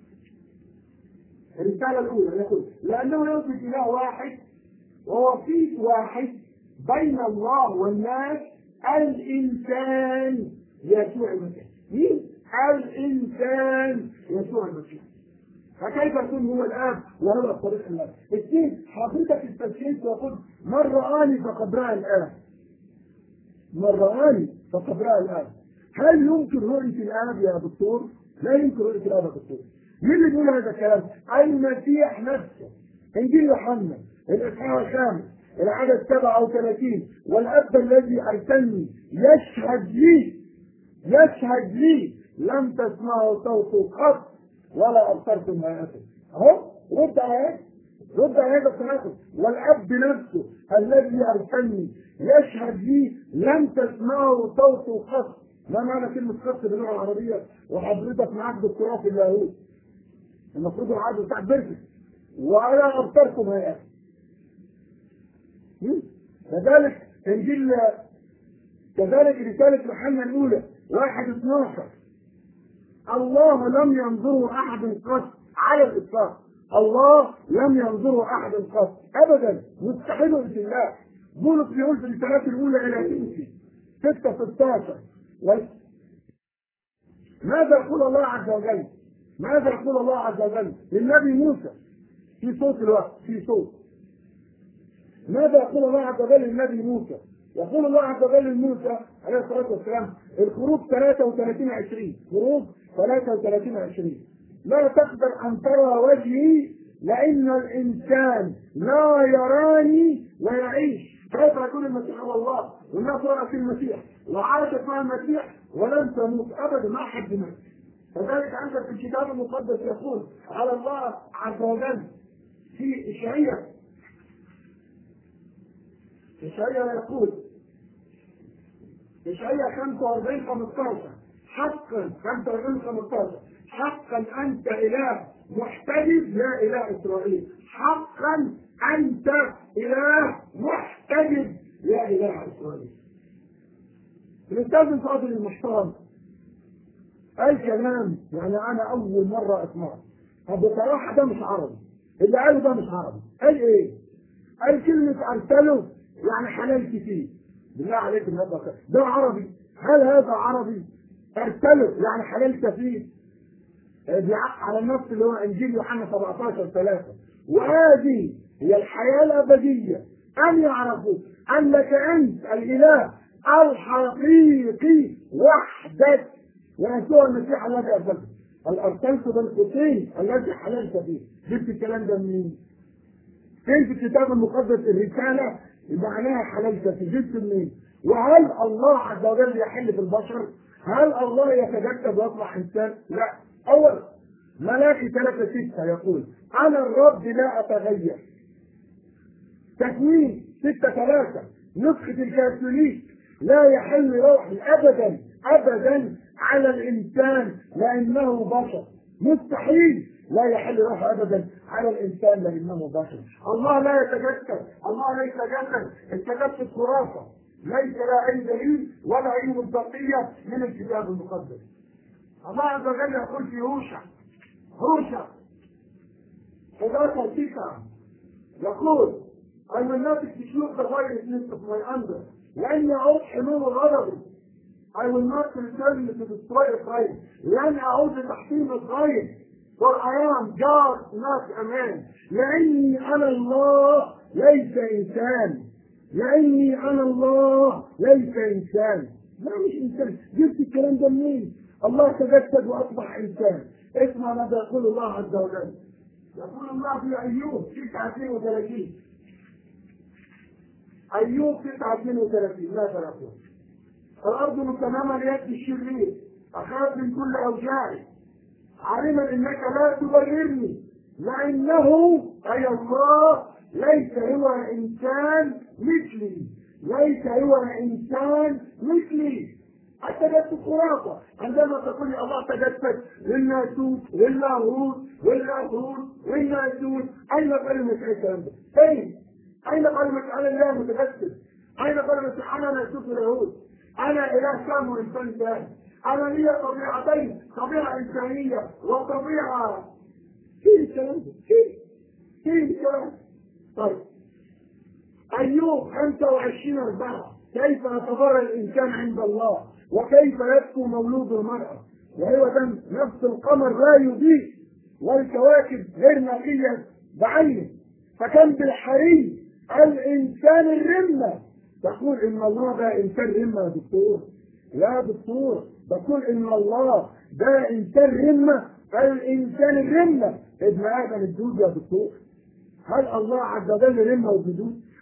الرسالة الأولى يقول لأنه يوجد إله واحد ووسيط واحد بين الله والناس الإنسان يسوع المسيح مين؟ الإنسان يسوع المسيح فكيف يكون هو الآب وهو الطريق الآب؟ اثنين حضرتك استشهدت وقلت من رآني فقد رأى الآب من رآني فقد رأى الآب هل يمكن رؤية الآب يا دكتور؟ لا يمكن رؤية الآب يا دكتور مين اللي بيقول هذا الكلام؟ المسيح نفسه انجيل يوحنا الاصحاح الخامس العدد 37 والاب الذي ارسلني يشهد لي يشهد لي لم تسمعوا صوته قط ولا ابصرتم هيئته اهو رد على رد على هذا التناقض والاب نفسه الذي ارسلني يشهد لي لم تسمعوا صوته قط ما معنى كلمة قط باللغة العربية وحضرتك معاك دكتوراه في اللاهوت المفروض العدد بتاع بيرفكت ولا ابصركم هيئته كذلك انجيل كذلك رسالة يوحنا الأولى واحد 12 الله لم ينظره أحد قط على الإطلاق الله لم ينظره أحد قط أبدا مستحيل في الله بولس بيقول في الرسالات الأولى إلى تيموثي 6 16 ماذا يقول الله عز وجل؟ ماذا يقول الله عز وجل للنبي موسى في صوت الوقت في صوت ماذا يقول الله عز وجل للنبي موسى؟ يقول الله عز وجل لموسى عليه الصلاه والسلام الخروج 33 20 خروج 33 20 لا تقدر ان ترى وجهي لان الانسان لا يراني ويعيش كيف يكون المسيح هو الله والناس رأت المسيح وعاشت مع المسيح ولم تموت ابدا ما حد مات كذلك عندك في الكتاب المقدس يقول على الله عز وجل في اشعياء إشعياء يقول إشعياء 45 15 حقا 45 15 حقا أنت إله محتجب يا إله إسرائيل حقا أنت إله محتجب يا إله إسرائيل الأستاذ الفاضل المحترم قال كلام يعني أنا أول مرة أسمعه طب بصراحة ده مش عربي اللي قاله ده مش عربي قال إيه؟ قال كلمة أرسله يعني حلال كتير بالله عليك النهارده ده عربي هل هذا عربي ارسله يعني حلال كثير بيعق على النص اللي هو انجيل يوحنا 17 3 وهذه هي الحياه الابديه ان يعرفوا انك انت الاله الحقيقي وحدك ويسوع المسيح الذي ارسلته هل ارسلت بالقصين الذي حللت فيه جبت الكلام ده منين؟ فين في الكتاب المقدس الرساله معناها حلال جبت منين؟ وهل الله عز وجل يحل في البشر؟ هل الله يتجسد ويطلع انسان؟ لا. اول ملاكي 3 6 يقول انا الرب لا اتغير. تكوين 6 3 نسخة الكاثوليك لا يحل روحي ابدا ابدا على الانسان لانه بشر. مستحيل لا يحل روحه ابدا على الانسان لانه بشر الله لا يتجسد الله ليس جسد التجسد خرافه ليس لا اي دليل ولا اي مصداقيه من الكتاب المقدس الله عز وجل يقول في هوشع هوشع 11 9 يقول I will not exclude the righteousness of my anger لن يعود حلول غضبي I will not return to destroy Israel لن أعود لتحطيم إسرائيل For I am God not a man لأني أنا الله ليس إنسان لأني أنا الله ليس إنسان لا مش إنسان جبت الكلام ده منين؟ الله تجسد وأصبح إنسان اسمع ماذا يقول الله عز وجل يقول الله في أيوب 9 32 أيوب 9 32 لا تقول الأرض متمامة ليد الشرير أخاف من كل أوجاعي عالما انك لا تبررني لانه اي الله ليس هو انسان مثلي ليس هو انسان مثلي التجسد خرافه عندما تقول لي الله تجسد والناسوت واللاهوت واللاهوت والناسوت اين كلمه الكلام ده؟ فين؟ اين كلمه انا اله متجسد؟ اين كلمه انا ناسوت ولاهوت؟ انا اله كام وانسان ثاني انا لي طبيعتين طبيعه انسانيه وطبيعه في الكلام ده في في الكلام طيب ايوب 25 4 كيف يتبرى الانسان عند الله وكيف يبكو مولود المراه وهو ده نفس القمر لا يضيء والكواكب غير نقيه بعينه فكان بالحري الانسان الرمه تقول ان الله ده انسان رمه يا دكتور يا دكتور بقول ان الله ده انسان رمه الانسان الرمه ابن ادم الدود يا دكتور هل الله عز وجل رمه وجدود؟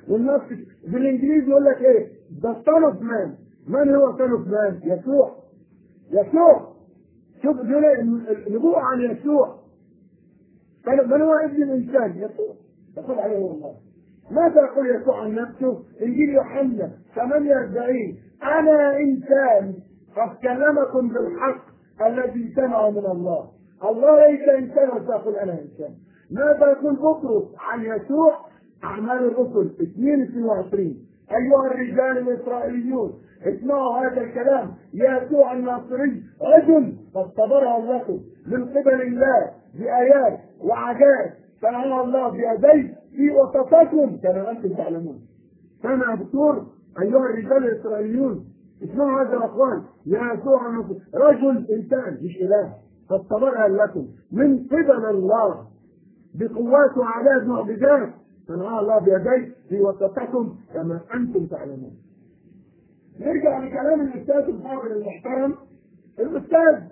والناس بالانجليزي يقول لك ايه ده son of man من هو son of man يسوع يسوع شوف دول النبوءة عن يسوع من من هو ابن الانسان يسوع يقول عليه الله ماذا يقول يسوع عن نفسه انجيل يوحنا 48 انا انسان قد كلمكم بالحق الذي سمع من الله الله ليس انسان وتقول انا انسان ماذا يقول بطرس عن يسوع اعمال الرسل 2 22 ايها الرجال الاسرائيليون اسمعوا هذا الكلام يسوع الناصري رجل قد صبره لكم من قبل الله بايات وعجائب صنعها الله بيديه في وسطكم كما انتم تعلمون سمع دكتور ايها الرجال الاسرائيليون اسمعوا هذا الاقوال يا يسوع الناصري رجل انسان مش اله قد صبرها لكم من قبل الله بقوات وعلاج معجزات صنعها الله بيديه في وسطكم كما انتم تعلمون نرجع لكلام الاستاذ الحافظ المحترم الاستاذ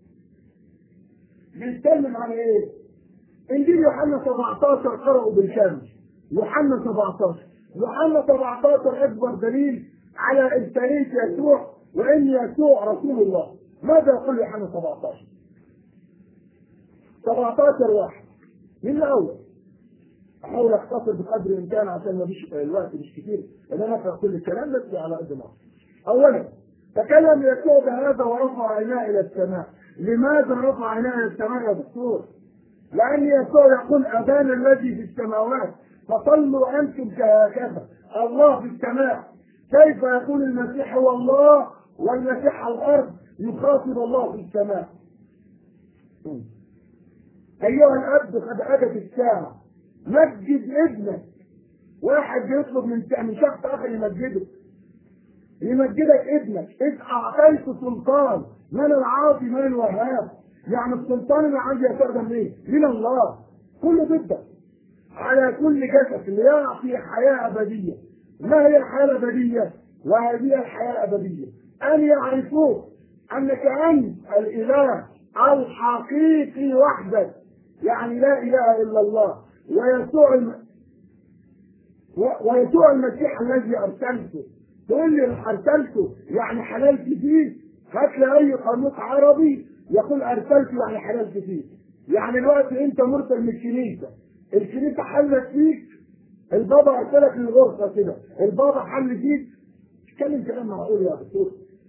بيتكلم عن ايه؟ انجيل يوحنا 17 قرأوا بالكامل يوحنا 17 يوحنا 17 اكبر دليل على ارساليه يسوع وان يسوع رسول الله ماذا يقول يوحنا 17 17 واحد من الاول احاول اختصر بقدر الامكان عشان ما فيش الوقت مش كتير ان انا اقرا كل الكلام بس على قد ما اولا تكلم يسوع بهذا ورفع عيناه الى السماء لماذا رفع عيناه الى السماء يا دكتور؟ لان يسوع يقول ابانا الذي في السماوات فصلوا انتم كهكذا الله في السماء كيف يكون المسيح هو الله والمسيح على الارض يخاطب الله في السماء ايها الاب قد اتت الساعه مجد ابنك واحد بيطلب من من شخص اخر يمجده يمجدك ابنك اذ اعطيت سلطان من العاطي من الوهاب يعني السلطان اللي عندي يستخدم ايه؟ من الله كله ضدك على كل جسد ليعطي حياه ابديه ما هي الحياه الابديه؟ وهذه الحياه الابديه ان يعرفوك انك انت الاله الحقيقي وحدك يعني لا اله الا الله ويسوع الم... ويسوع المسيح الذي ارسلته تقول لي ارسلته يعني حللت فيه هات لي اي قاموس عربي يقول ارسلته يعني حللت فيه يعني الوقت انت مرسل من الكنيسه الكنيسه حلت فيك البابا ارسلك للغرفه كده البابا حل فيك اتكلم كلام معقول يا دكتور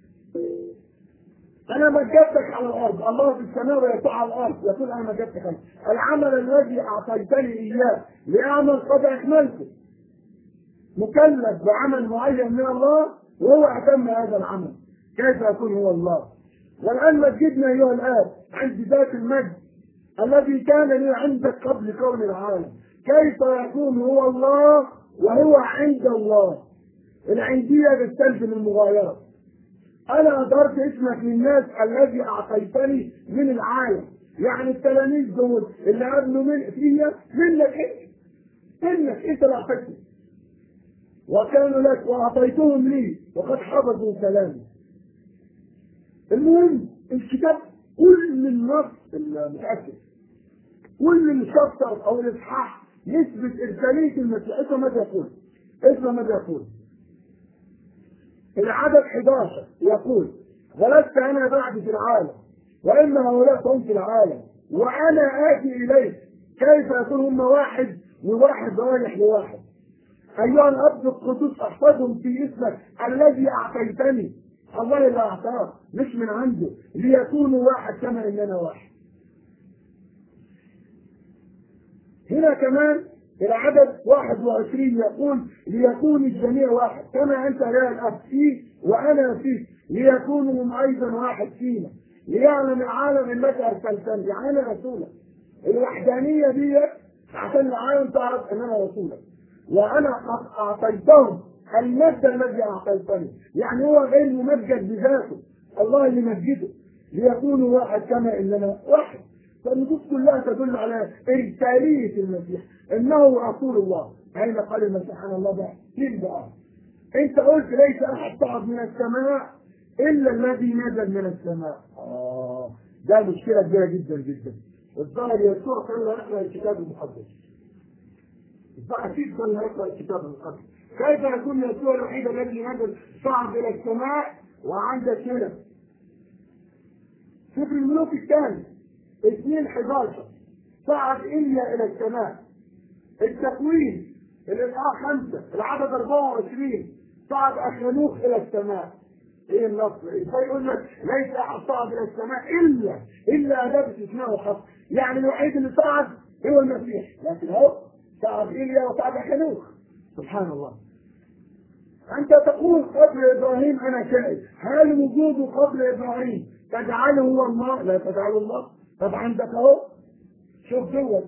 انا مجدتك على الارض الله في السماء ويسوع على الارض يقول انا مجدتك على العمل الذي اعطيتني اياه لاعمل قد اكملته مكلف بعمل معين من الله وهو اتم هذا العمل كيف يكون هو الله والان مجدنا ايها الاب عند ذات المجد الذي كان لي عندك قبل كون العالم كيف يكون هو الله وهو عند الله العنديه بتستلزم المغايره انا ادرت اسمك للناس الذي اعطيتني من العالم يعني التلاميذ دول اللي قبلوا من فيا منك انت منك انت اللي اعطيتني وكانوا لك واعطيتهم لي وقد حفظوا كلامي المهم الكتاب كل النص المتاكد كل الشابتر او الاصحاح يثبت ارساليه المسيح اسمه ماذا يقول؟ اسمه ماذا يقول؟ العدد 11 يقول ولست انا بعد في العالم وان هؤلاء هم في العالم وانا اتي اليك كيف يكون هم واحد وواحد رايح لواحد ايها الاب القدوس احفظهم في اسمك الذي اعطيتني الله اللي اعطاه مش من عنده ليكونوا واحد كما اننا واحد هنا كمان العدد 21 يقول ليكون الجميع واحد كما انت يا الاب فيه وانا فيه ليكونوا هم ايضا واحد فينا ليعلم العالم انك ارسلتني يعني انا رسولك الوحدانيه دي عشان العالم تعرف ان انا رسولك وانا قد اعطيتهم المجد الذي اعطيتني يعني هو غير ممجد بذاته الله اللي مجده ليكونوا واحد كما اننا واحد فالنصوص كلها تدل على ارساليه المسيح انه رسول الله اين قال المسيح عن الله ده فين بقى انت قلت ليس احد صعد من السماء الا الذي نزل من السماء اه ده مشكله كبيره جدا جدا الظاهر يسوع كان يقرا الكتاب المقدس الظاهر فيه كان يقرا الكتاب المقدس كيف يكون يسوع الوحيد الذي نزل صعد الى السماء وعندك هنا سفر الملوك الثاني 2 11 صعد إليا إلى السماء التكوين الإصحاح 5 العدد 24 صعد أخنوخ إلى السماء ايه النص فيقول لك ليس احد صعد الى السماء الا الا اداه استثناء وخاص يعني الوحيد اللي صعد هو المسيح لكن هو صعد ايليا وصعد خنوخ سبحان الله انت تقول قبل ابراهيم انا كائن هل وجوده قبل ابراهيم تجعله هو الله لا تجعله الله طب عندك اهو شوف دوت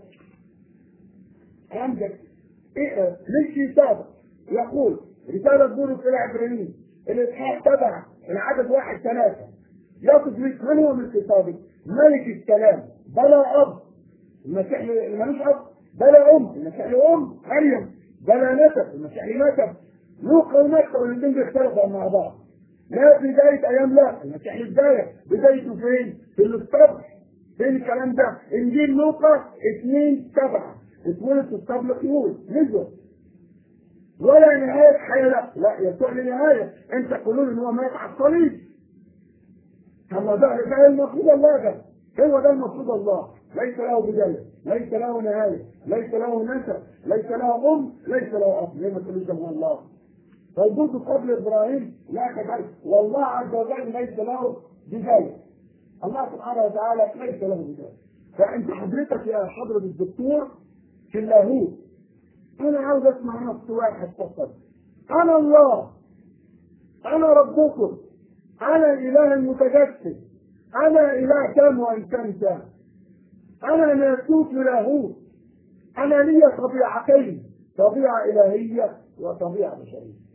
عندك ايه ليش سابق يقول رسالة بولس إلى عبرانيين الإصحاح سبعة العدد واحد ثلاثة يقصد مش من هو من خطابه؟ ملك السلام بلا أب المسيح ملوش أب بلا أم المسيح له أم مريم بلا نسب المسيح له نسب لوقا ومكة والاثنين بيختلفوا مع بعض لا بداية أيام لا المسيح له بداية بدايته فين؟ في الاسطبل فين الكلام ده؟ إنجيل لوقا 2 7 اتولد في الاسطبل خيول نزل ولا نهاية حياة لا لا يسوع لنهاية انت تقولون ان هو مات على الصليب اما ده ده المفروض الله ده هو ده المفروض الله ليس له بداية ليس له نهاية ليس له نسب ليس له ام ليس له اب زي ما تقولوا هو الله فوجوده قبل ابراهيم لا كذلك والله عز وجل ليس له بداية الله سبحانه وتعالى ليس له بداية فانت حضرتك يا حضرة الدكتور في اللاهوت انا عاوز اسمع نص واحد فقط انا الله انا ربكم انا الاله المتجسد انا اله كام وانسان كام انا ناسوت لاهوت انا لي طبيعتين طبيعه الهيه وطبيعه بشريه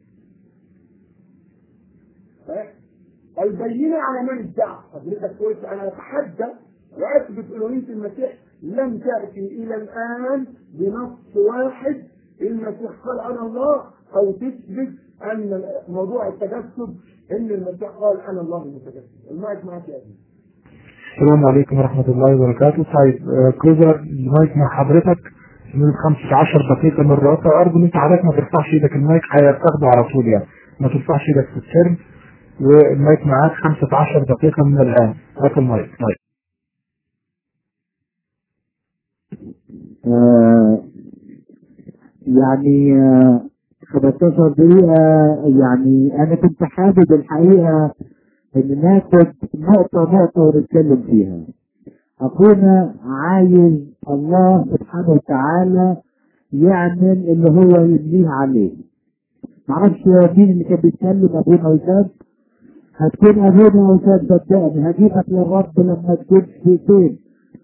البينة على من ادعى حضرتك قلت انا اتحدى واثبت الوهيه المسيح لم تاتي الى الان بنص واحد المسيح قال انا الله او تثبت ان موضوع التجسد ان المسيح قال انا الله المتجسد المايك معك يا ابني السلام عليكم ورحمة الله وبركاته طيب آه، كروزر المايك مع حضرتك من 15 دقيقة من الرابطة أرجو إن أنت حضرتك ما ترفعش إيدك المايك هتاخده على طول يعني ما ترفعش إيدك في السرب والمايك معاك 15 دقيقة من الآن هات المايك طيب آه، يعني آه، 15 دقيقة يعني أنا كنت حابب الحقيقة إن ناخد نقطة نقطة ونتكلم فيها. أخونا عايز الله سبحانه وتعالى يعمل اللي هو يمليه عليه. معرفش مين اللي كان بيتكلم أبونا وسام هتكون أبونا وسام صدقني هجيبك للرب لما تكون في فين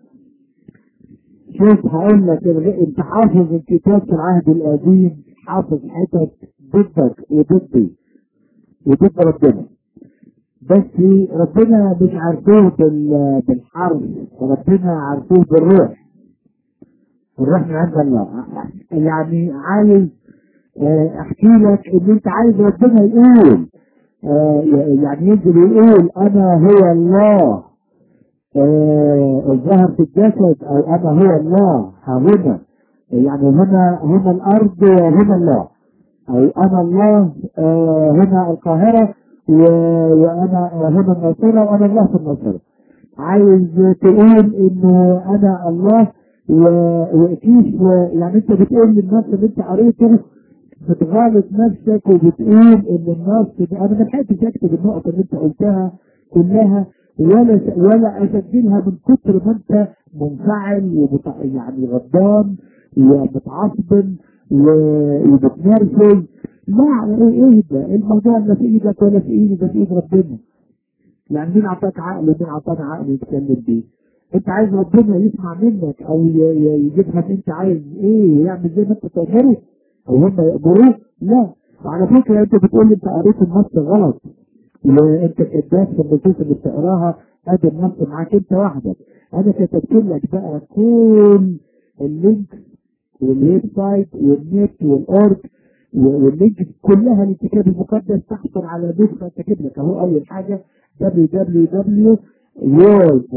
شوف هقول لك الغ- انت حافظ الكتاب في العهد القديم حافظ حتت ضدك وضدي وضد ربنا بس ربنا مش عارفوه بال- بالحرف ربنا عارفوه بالروح الروح من عند الله يعني عايز آه، احكي لك ان انت عايز ربنا يقول آه، يعني ينزل يقول انا هو الله آه، الظهر في الجسد او انا هو الله ها هنا يعني هنا هنا الارض وهنا الله او انا الله آه، هنا القاهره و- وانا هنا الناصره وانا الله في الناصره عايز تقول انه انا الله و- وكيف يعني انت بتقول للناس اللي انت قريته بتغالط نفسك وبتقول ان الناس انا ما لحقتش اكتب النقطه اللي انت قلتها كلها ولا ولا اسجلها من كتر ما انت منفعل ومت... يعني غضبان ومتعصب و- وبتنرفز لا ايه إيه ده الموضوع لا في ايدك ولا في ايدي ده في ايد ربنا يعني مين اعطاك عقل ومين اعطانا عقل يتكلم بيه انت عايز ربنا يسمع منك او ي- ي- يجيب لك انت عايز ايه يعمل زي ما انت تأمره او هم يأمروه لا وعلى فكرة انت بتقول لي انت قريت النص غلط وانت كذاب في النصوص اللي بتقراها ادي النص معاك انت وحدك انا كتبت لك بقى كل اللينك والويب سايت والنت والاورج واللينك كلها للكتاب المقدس تحصل على نسخه كاتب لك اهو اول حاجه www world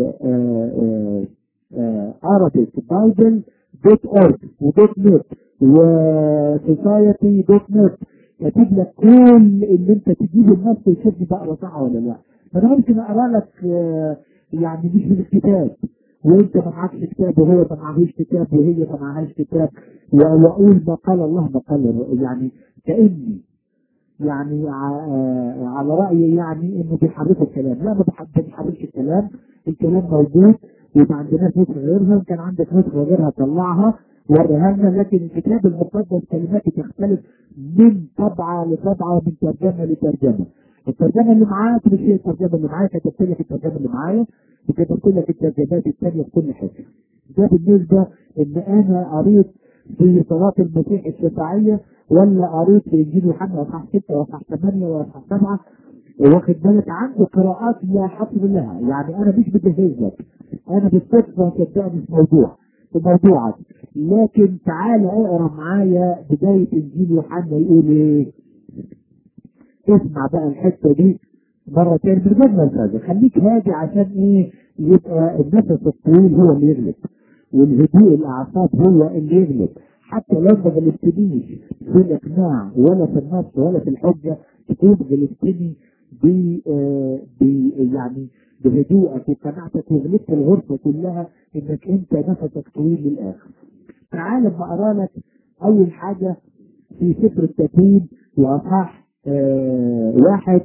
arabic bible دوت اورج ودوت نت وسوسايتي دوت نت كاتب لك كل اللي انت تجيبه النص وتشوفني بقرا صح ولا لا فانا ممكن اقرا لك آه، يعني مش من الكتاب وانت ما معكش كتاب وهو ما معهوش كتاب وهي ما معهاش كتاب و- واقول ما قال الله ما قال الر- يعني كاني يعني ع- آه، على رايي يعني انه بيحرفوا الكلام لا ما بيح- ما بيحرفش الكلام الكلام موجود وما عندناش نسخه غيرها كان عندك نسخه غيرها طلعها وريها لنا لكن الكتاب المقدس كلماته تختلف من طبعه لطبعه ومن ترجمه لترجمه الترجمه اللي معاك مش هي الترجمه اللي معايا كتبت لك الترجمه اللي معايا وكتبت لك الترجمات الثانيه في كل حته ده بالنسبه ان انا قريت في صلاه المسيح الشفاعيه ولا قريت في انجيل يوحنا اصحاح 6 واصحاح 8 واصحاح 7 واخد بالك عنده قراءات لا حصر لها يعني انا مش بجهز لك انا بالصدفه صدقني في موضوع في موضوعك لكن تعالى اقرا معايا بدايه انجيل يوحنا يقول ايه اسمع بقى الحته دي مرة تاني من غير ما الفاظ خليك هادي عشان ايه يبقى النفس الطويل هو اللي يغلب والهدوء الاعصاب هو اللي يغلب حتى لو ما غلبتنيش في الاقناع ولا في النص ولا في الحجه تكون غلبتني ب آه، ب يعني بهدوءك وقناعتك وغلبت الغرفه كلها انك انت نفسك طويل للاخر. تعال اما اقرا لك اول حاجه في سفر التكوين واصحاح آه واحد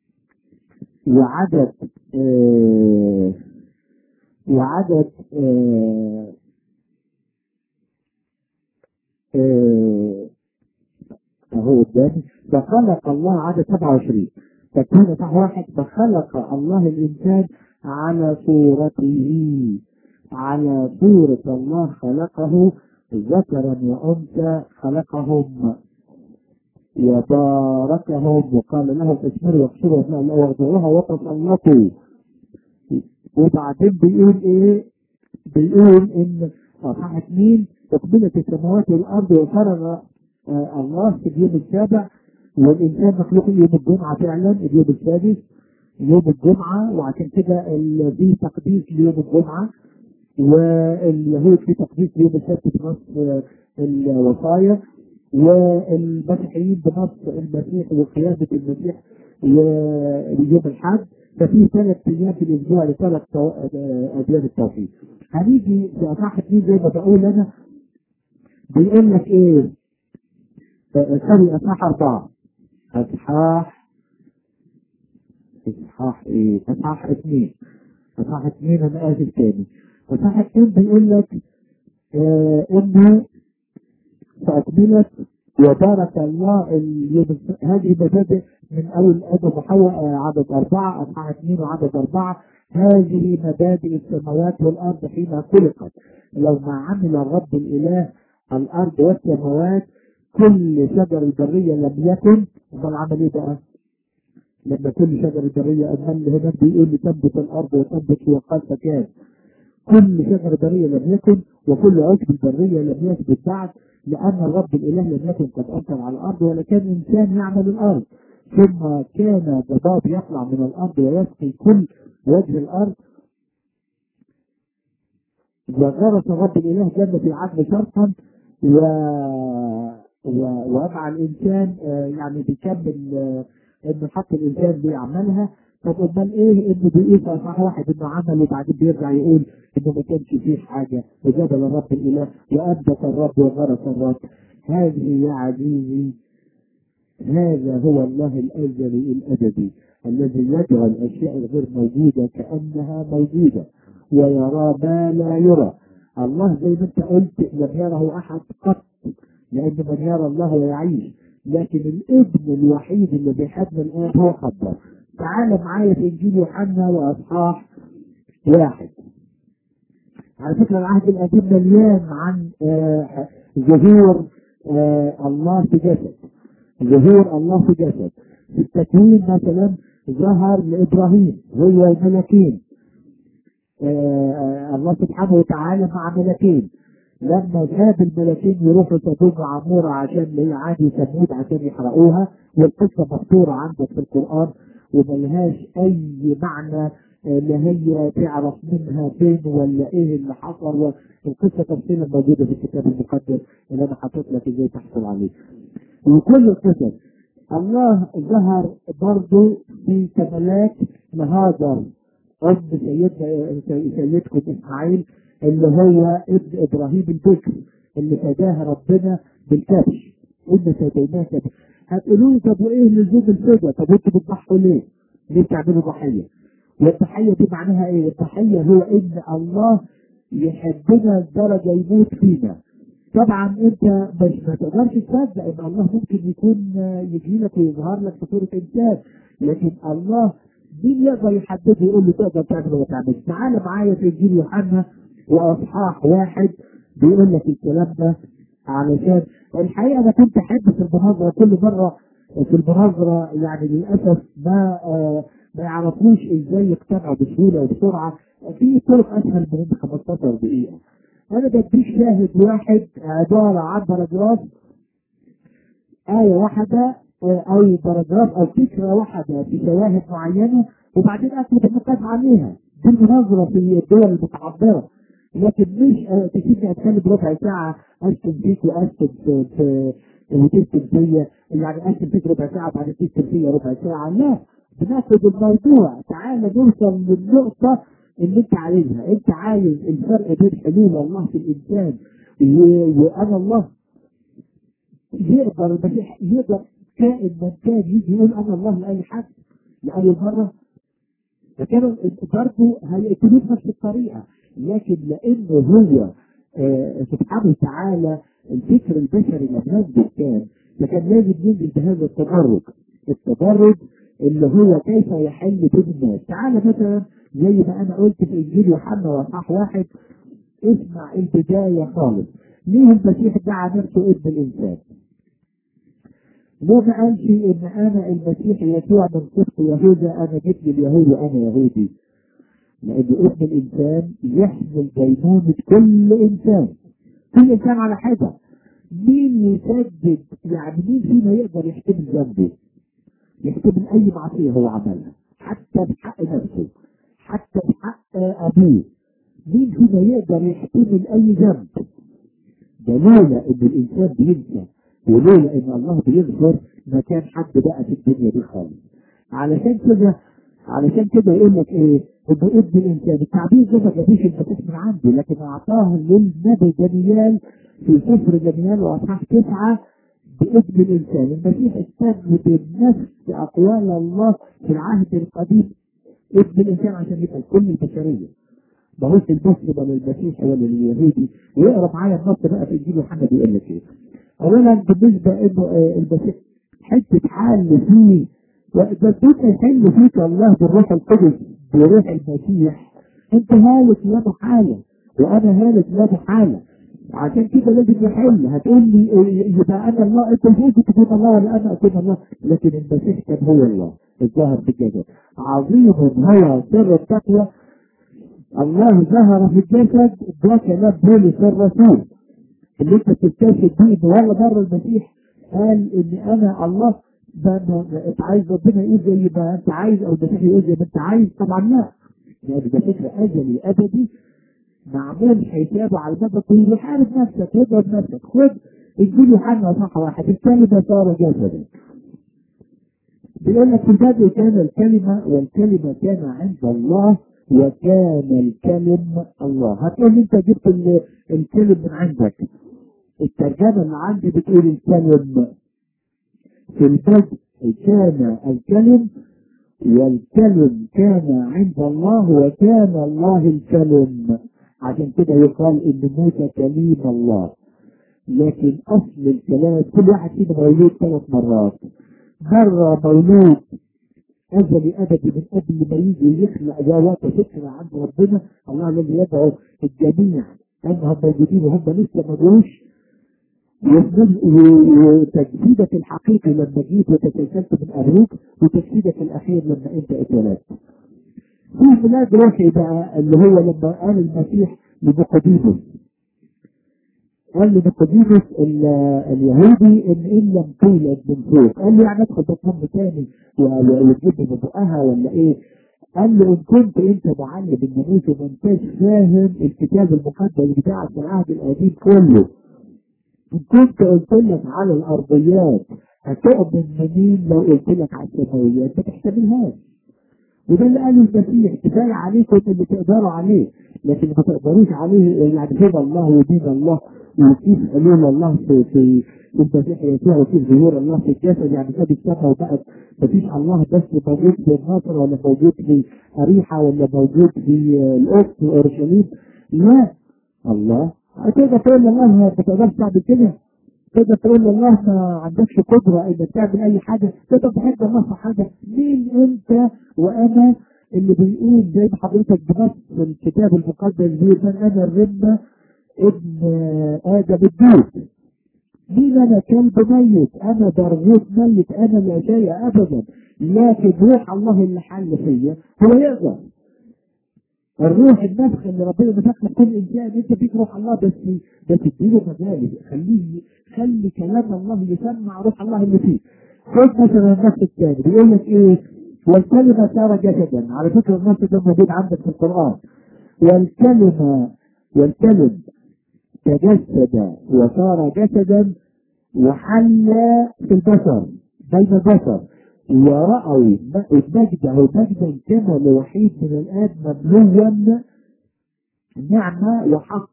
وعدد آه وعدد آه آه اهو قدامي فخلق الله عدد 27 تكوين صح واحد فخلق الله الانسان على صورته على صورة الله خلقه ذكرا وانثى خلقهم وباركهم وقال لهم اسمروا واكسروا ابناء الله واخضعوها وتسلطوا وبعدين بيقول ايه؟ بيقول ان اصحاح اثنين اقبلت السماوات والارض وفرغ آه الله في اليوم السابع والانسان مخلوق يوم الجمعه فعلا اليوم السادس يوم الجمعه وعشان كده ال- في تقديس ليوم الجمعه واليهود في تقديس ليوم السبت بنص آه، الوصايا والمسيحيين بنص المسيح وقيادة المسيح ويوم الحد ففي ثلاث ايام في الاسبوع لثلاث تو- آه، اديان التوحيد. هنيجي في اصحاح اثنين زي ما بقول انا بيقول لك ايه؟ آه، سوري اصحاح اربعه اصحاح اصحاح ايه؟ اصحاح اثنين اصحاح اثنين انا اسف تاني اصحاح اثنين بيقول لك آه انه فأكملت وبارك الله اليوم الس- هذه مبادئ من أول آدم وحواء آه، عدد أربعة أصحاح اثنين وعدد أربعة هذه مبادئ السماوات والأرض حين خلقت لو ما عمل الرب الإله الأرض والسماوات كل شجر البرية لم يكن أمال عمل إيه بقى؟ لما كل شجر البرية أمال هناك بيقول لي تنبت الأرض وتنبت وقال فكان كل شجر برية لم يكن وكل عشب البرية لم يثبت بعد لأن الرب الإله لم يكن قد أمطر على الأرض ولا كان إنسان يعمل الأرض ثم كان ضباب يطلع من الأرض ويسقي كل وجه الأرض وغرس الرب الإله جنة عدن شرقا و... و... ووضع الإنسان آه، يعني بيكمل آه، إنه حط الإنسان بيعملها طب امال ايه انه بيقول في اصحاح واحد انه عمل وبعدين بيرجع يقول انه ما كانش فيه حاجه وجبل الرب الاله وانبت الرب وغرس الرب هذه يا عزيزي هذا هو الله الازلي الابدي الذي يجعل الاشياء الغير موجوده كانها موجوده ويرى ما لا يرى الله زي ما انت قلت لم يره احد قط لان من يرى الله ويعيش لكن الابن الوحيد اللي بيحب الاب هو خبر تعال معايا في انجيل يوحنا واصحاح واحد على فكره العهد القديم مليان عن آه، ظهور آه، الله في جسد ظهور الله في جسد في التكوين مثلا ظهر لابراهيم هو الملكين آه، آه، الله سبحانه وتعالى مع ملكين لما ساب الملكين يروحوا سدوم وعمورة عشان اللي هي عادي وثمود عشان يحرقوها والقصة مذكورة عندك في القرآن وملهاش أي معنى آه، لا هي تعرف منها فين ولا ايه اللي حصل والقصة تفصيلا موجودة في الكتاب المقدس اللي انا حاطط لك ازاي تحصل عليه. وكل القصص الله ظهر برضه في كمالات لهاجر ام سيدنا سيدكم اسماعيل اللي هو ابن ابراهيم البكر اللي فداها ربنا بالكبش قلنا فديناك ب- هتقولوا لي طب وايه لزوم الفدا طب انتوا بتضحوا ليه؟ ليه بتعملوا ضحيه؟ والضحيه دي معناها ايه؟ الضحيه هو ان الله يحبنا لدرجه يموت فينا طبعا انت مش ما تقدرش تصدق ان الله ممكن يكون يجي لك ويظهر لك في صوره انسان لكن الله مين يقدر يحدده يقول له تقدر تعمل ولا تعمل تعال معايا في انجيل يوحنا واصحاح واحد بيقول لك الكلام ده علشان الحقيقه انا كنت احب في المناظره كل مره في المناظره يعني للاسف ما آه ما يعرفوش ازاي يقتنعوا بسهوله وبسرعه في طرق اسهل من 15 دقيقه انا بديك شاهد واحد عباره عن باراجراف آية واحدة آه، أو باراجراف أو فكرة واحدة في شواهد معينة وبعدين أكتب النقاش عليها دي المناظرة في الدول المتعبرة لكن مش آه، تسيبني أتكلم ربع ساعة أشتم فيك وأشتم في في وتشتم فيا يعني أشتم فيك ربع ساعة بعدين تشتم فيا ربع ساعة لا بناخد الموضوع تعالى نوصل للنقطة اللي أنت عايزها أنت عايز الفرق بين حلول الله في الإنسان و- وأنا الله يقدر المسيح يقدر كائن من كان يجي يقول انا الله لاي حد لاي مره فكانوا برضه هيقتلوه بنفس الطريقه لكن لانه هو آه سبحانه وتعالى الفكر البشري لم يثبت كان فكان لازم ينزل بهذا التدرج التدرج اللي هو كيف يحل بين الناس تعالى مثلا زي ما انا قلت في انجيل يوحنا واصحاح واحد اسمع البدايه خالص ليه المسيح دعا نفسه ابن الانسان ليه ما قالش ان انا المسيح يسوع من صدق يهوذا انا جيت لليهود وانا يهودي لان ابن الانسان يحمل دينونة كل انسان كل انسان على حاجه مين يسدد يعني مين فينا يقدر يحتمل ذنبه يحتمل اي معصيه هو عملها حتى بحق نفسه حتى بحق ابوه مين فينا يقدر يحتمل اي ذنب ده لولا ان الانسان بينسى ولولا ان الله بيغفر ما كان حد بقى في الدنيا دي خالص علشان كده علشان كده يقول لك ايه انه ابن الانسان التعبير ده ما جابوش المسيح من عنده لكن اعطاه للنبي دانيال في سفر دانيال واصحاح تسعه بابن الانسان المسيح استخدم بنفس اقوال الله في العهد القديم ابن الانسان عشان يبقى كل البشريه ما هوش المسلم ولا المسيحي ولا اليهودي ويقرا معايا النص بقى في انجيل يوحنا بيقول لك ايه اولا بالنسبه انه آه، المسيح حته حل فيه وده انت يحل فيك الله بالروح القدس بروح المسيح انت هالك لا محاله وانا هالك لا محاله عشان كده لازم يحل هتقول لي آه، يبقى انا الله انت المفروض تكون الله ولا انا اكون الله لكن المسيح كان هو الله الظاهر بالجسد عظيم هو سر التقوى الله ظهر في الجسد ده كلام بولس الرسول اللي انت بتستشهد بيه ان والله مره المسيح قال ان انا الله ده ده- انت عايز ربنا يقول زي ما انت عايز او المسيح يقول زي ما انت عايز طبعا لا يعني ده فكر ازلي ابدي معمول حسابه على المدى الطويل وحارب نفسك واضرب نفسك خد انجيل يوحنا صح واحد الكلمه صار جسدا بيقول لك في البدء كان الكلمة والكلمة كان عند الله وكان الكلم الله هتقول لي انت جبت ال- الكلم من عندك الترجمة اللي عندي بتقول الكلم في البدء كان الكلم والكلم كان عند الله وكان الله الكلم عشان كده يقال ان موسى كليم الله لكن اصل الكلام كل واحد فينا مولود ثلاث مرات مرة مولود أزلي أبدي من قبل ما يجي يخلق ذوات فكرة عند ربنا الله الذي يدعو الجميع أنهم موجودين وهم لسه ما جوش ومن- و- وتجسيدك الحقيقي لما جيت وتسلسلت من أبوك وتجسيدك الأخير لما أنت اتولدت. في ميلاد روحي بقى اللي هو لما قال المسيح لنيقوديموس قال لنيقوديموس ال- اليهودي ان ان لم تولد من فوق قال له يعني ادخل بطن تاني و- و- وتجيب من بقها ولا ايه؟ قال له ان كنت انت معلم الناموس وما انتش فاهم الكتاب المقدس بتاعك في العهد القديم كله ان كنت قلت لك على الارضيات هتؤمن منين لو قلت لك على السماوية انت ما تحتملهاش وده اللي قاله المسيح كفايه عليكم اللي تقدروا عليه لكن ما تقدروش عليه يعني هدى الله ودين الله وكيف حلول الله في في في المسيح يسوع وكيف ظهور الله في الجسد يعني ساب السماء وبقت مفيش الله بس موجود في الناصر ولا موجود في أريحة ولا موجود في القدس في أورشليم لا الله تقدر تقول لله ما تقدرش تعمل كده تقدر تقول لله ما عندكش قدرة انك تعمل اي حاجة تقدر تحب الله في حاجة مين انت وانا اللي بيقول زي ما حضرتك بنص الكتاب المقدس بيقول من انا الرمة ابن ادم الدود مين انا كلب ميت انا برغوث ميت انا لا شيء ابدا لكن روح الله اللي حل فيا هو يقدر الروح النفخ اللي ربنا نفخ كل انسان انت فيك روح الله بس بس اديله مجال خليه خلي كلام الله يسمع روح الله اللي فيه خد مثلا النص الثاني بيقول لك ايه والكلمة صار جسدا على فكرة النص ده موجود عندك في القرآن والكلمة والكلم تجسد وصار جسدا وحل في البشر بين البشر ورأوا مجده مجدا كما لوحيد من الآن مملوا نعمة وحق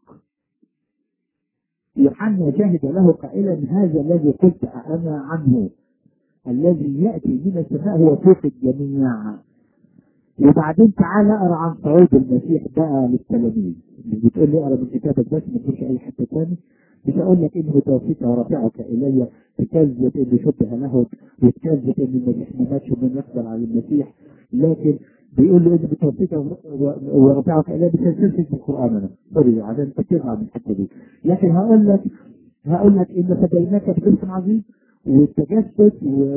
يوحنا شهد له قائلا هذا الذي قلت أنا عنه الذي يأتي من السماء هو فوق الجميع وبعدين تعالى اقرا عن صعود المسيح بقى للتلاميذ مش بتقول لي اقرا من كتابك بس ما تقولش اي حته ثاني مش هقول لك اني متوفيك ورافعك الي تكذب اني شبه له وتكذب ان المسيح ما ماتش من يقبل على المسيح لكن بيقول له اني متوفيك ورافعك الي مش هنسلسل في القران انا سوري عشان تتبع من الحته دي لكن هقول لك هقول لك ان فديناك بجسم عظيم والتجسد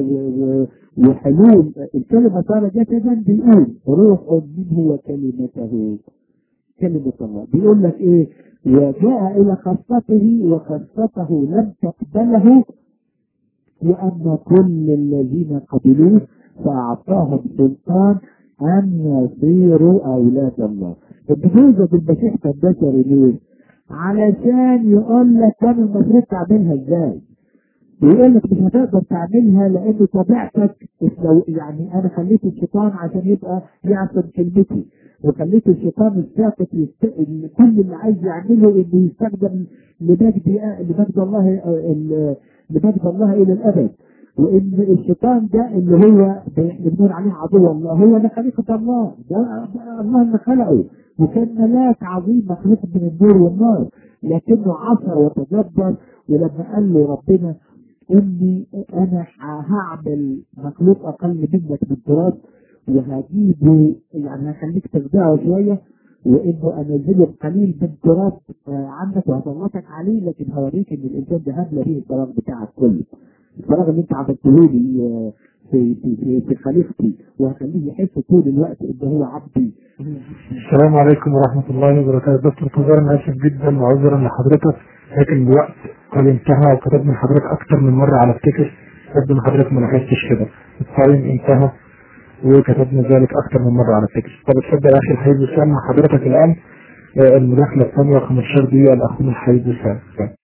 وحلول الكلمة صار جسدا بيقول روح منه وكلمته كلمة الله بيقول لك ايه وجاء الى خاصته وخاصته لم تقبله وأما كل الذين قبلوه فأعطاهم سلطان أن يصيروا أولاد الله الجوزة بالمسيح تندثر ليه؟ علشان يقول لك كان المفروض تعملها ازاي ويقول لك مش هتقدر تعملها لان طبيعتك لو يعني انا خليت الشيطان عشان يبقى يعصم كلمتي وخليت الشيطان الساقط يست... كل اللي عايز يعمله انه يستخدم لمجد لمجد الله لمجد الله الى الابد وان الشيطان ده اللي هو بنقول عليه عدو الله هو ده خليقه الله ده الله اللي خلقه وكان ملاك عظيم مخلوق من النور والنار لكنه عصر وتجبر ولما قال له ربنا اني انا هعمل مخلوق اقل منك من تراب وهجيبه يعني هخليك تخدعه شويه وانه انزله قليل من تراب عنك وهسلطك عليه لكن هوريك ان الانسان ده همله فيه الفراغ بتاعك كله الفراغ اللي انت عملته لي في في في, في خليقتي وهخليه يحس طول الوقت ان هو عبدي السلام عليكم ورحمة الله وبركاته دكتور تزار أنا آسف جدا وعذرا لحضرتك لكن الوقت قد انتهى وكتبت من حضرتك أكتر من مرة على التكس يبدو إن حضرتك ما لاحظتش كده التايم انتهى وكتبنا ذلك أكتر من مرة على التكس طب اتفضل يا أخي الحبيب وسام مع حضرتك الآن آه، المداخلة الثانية 15 دقيقة لأخونا الحبيب وسام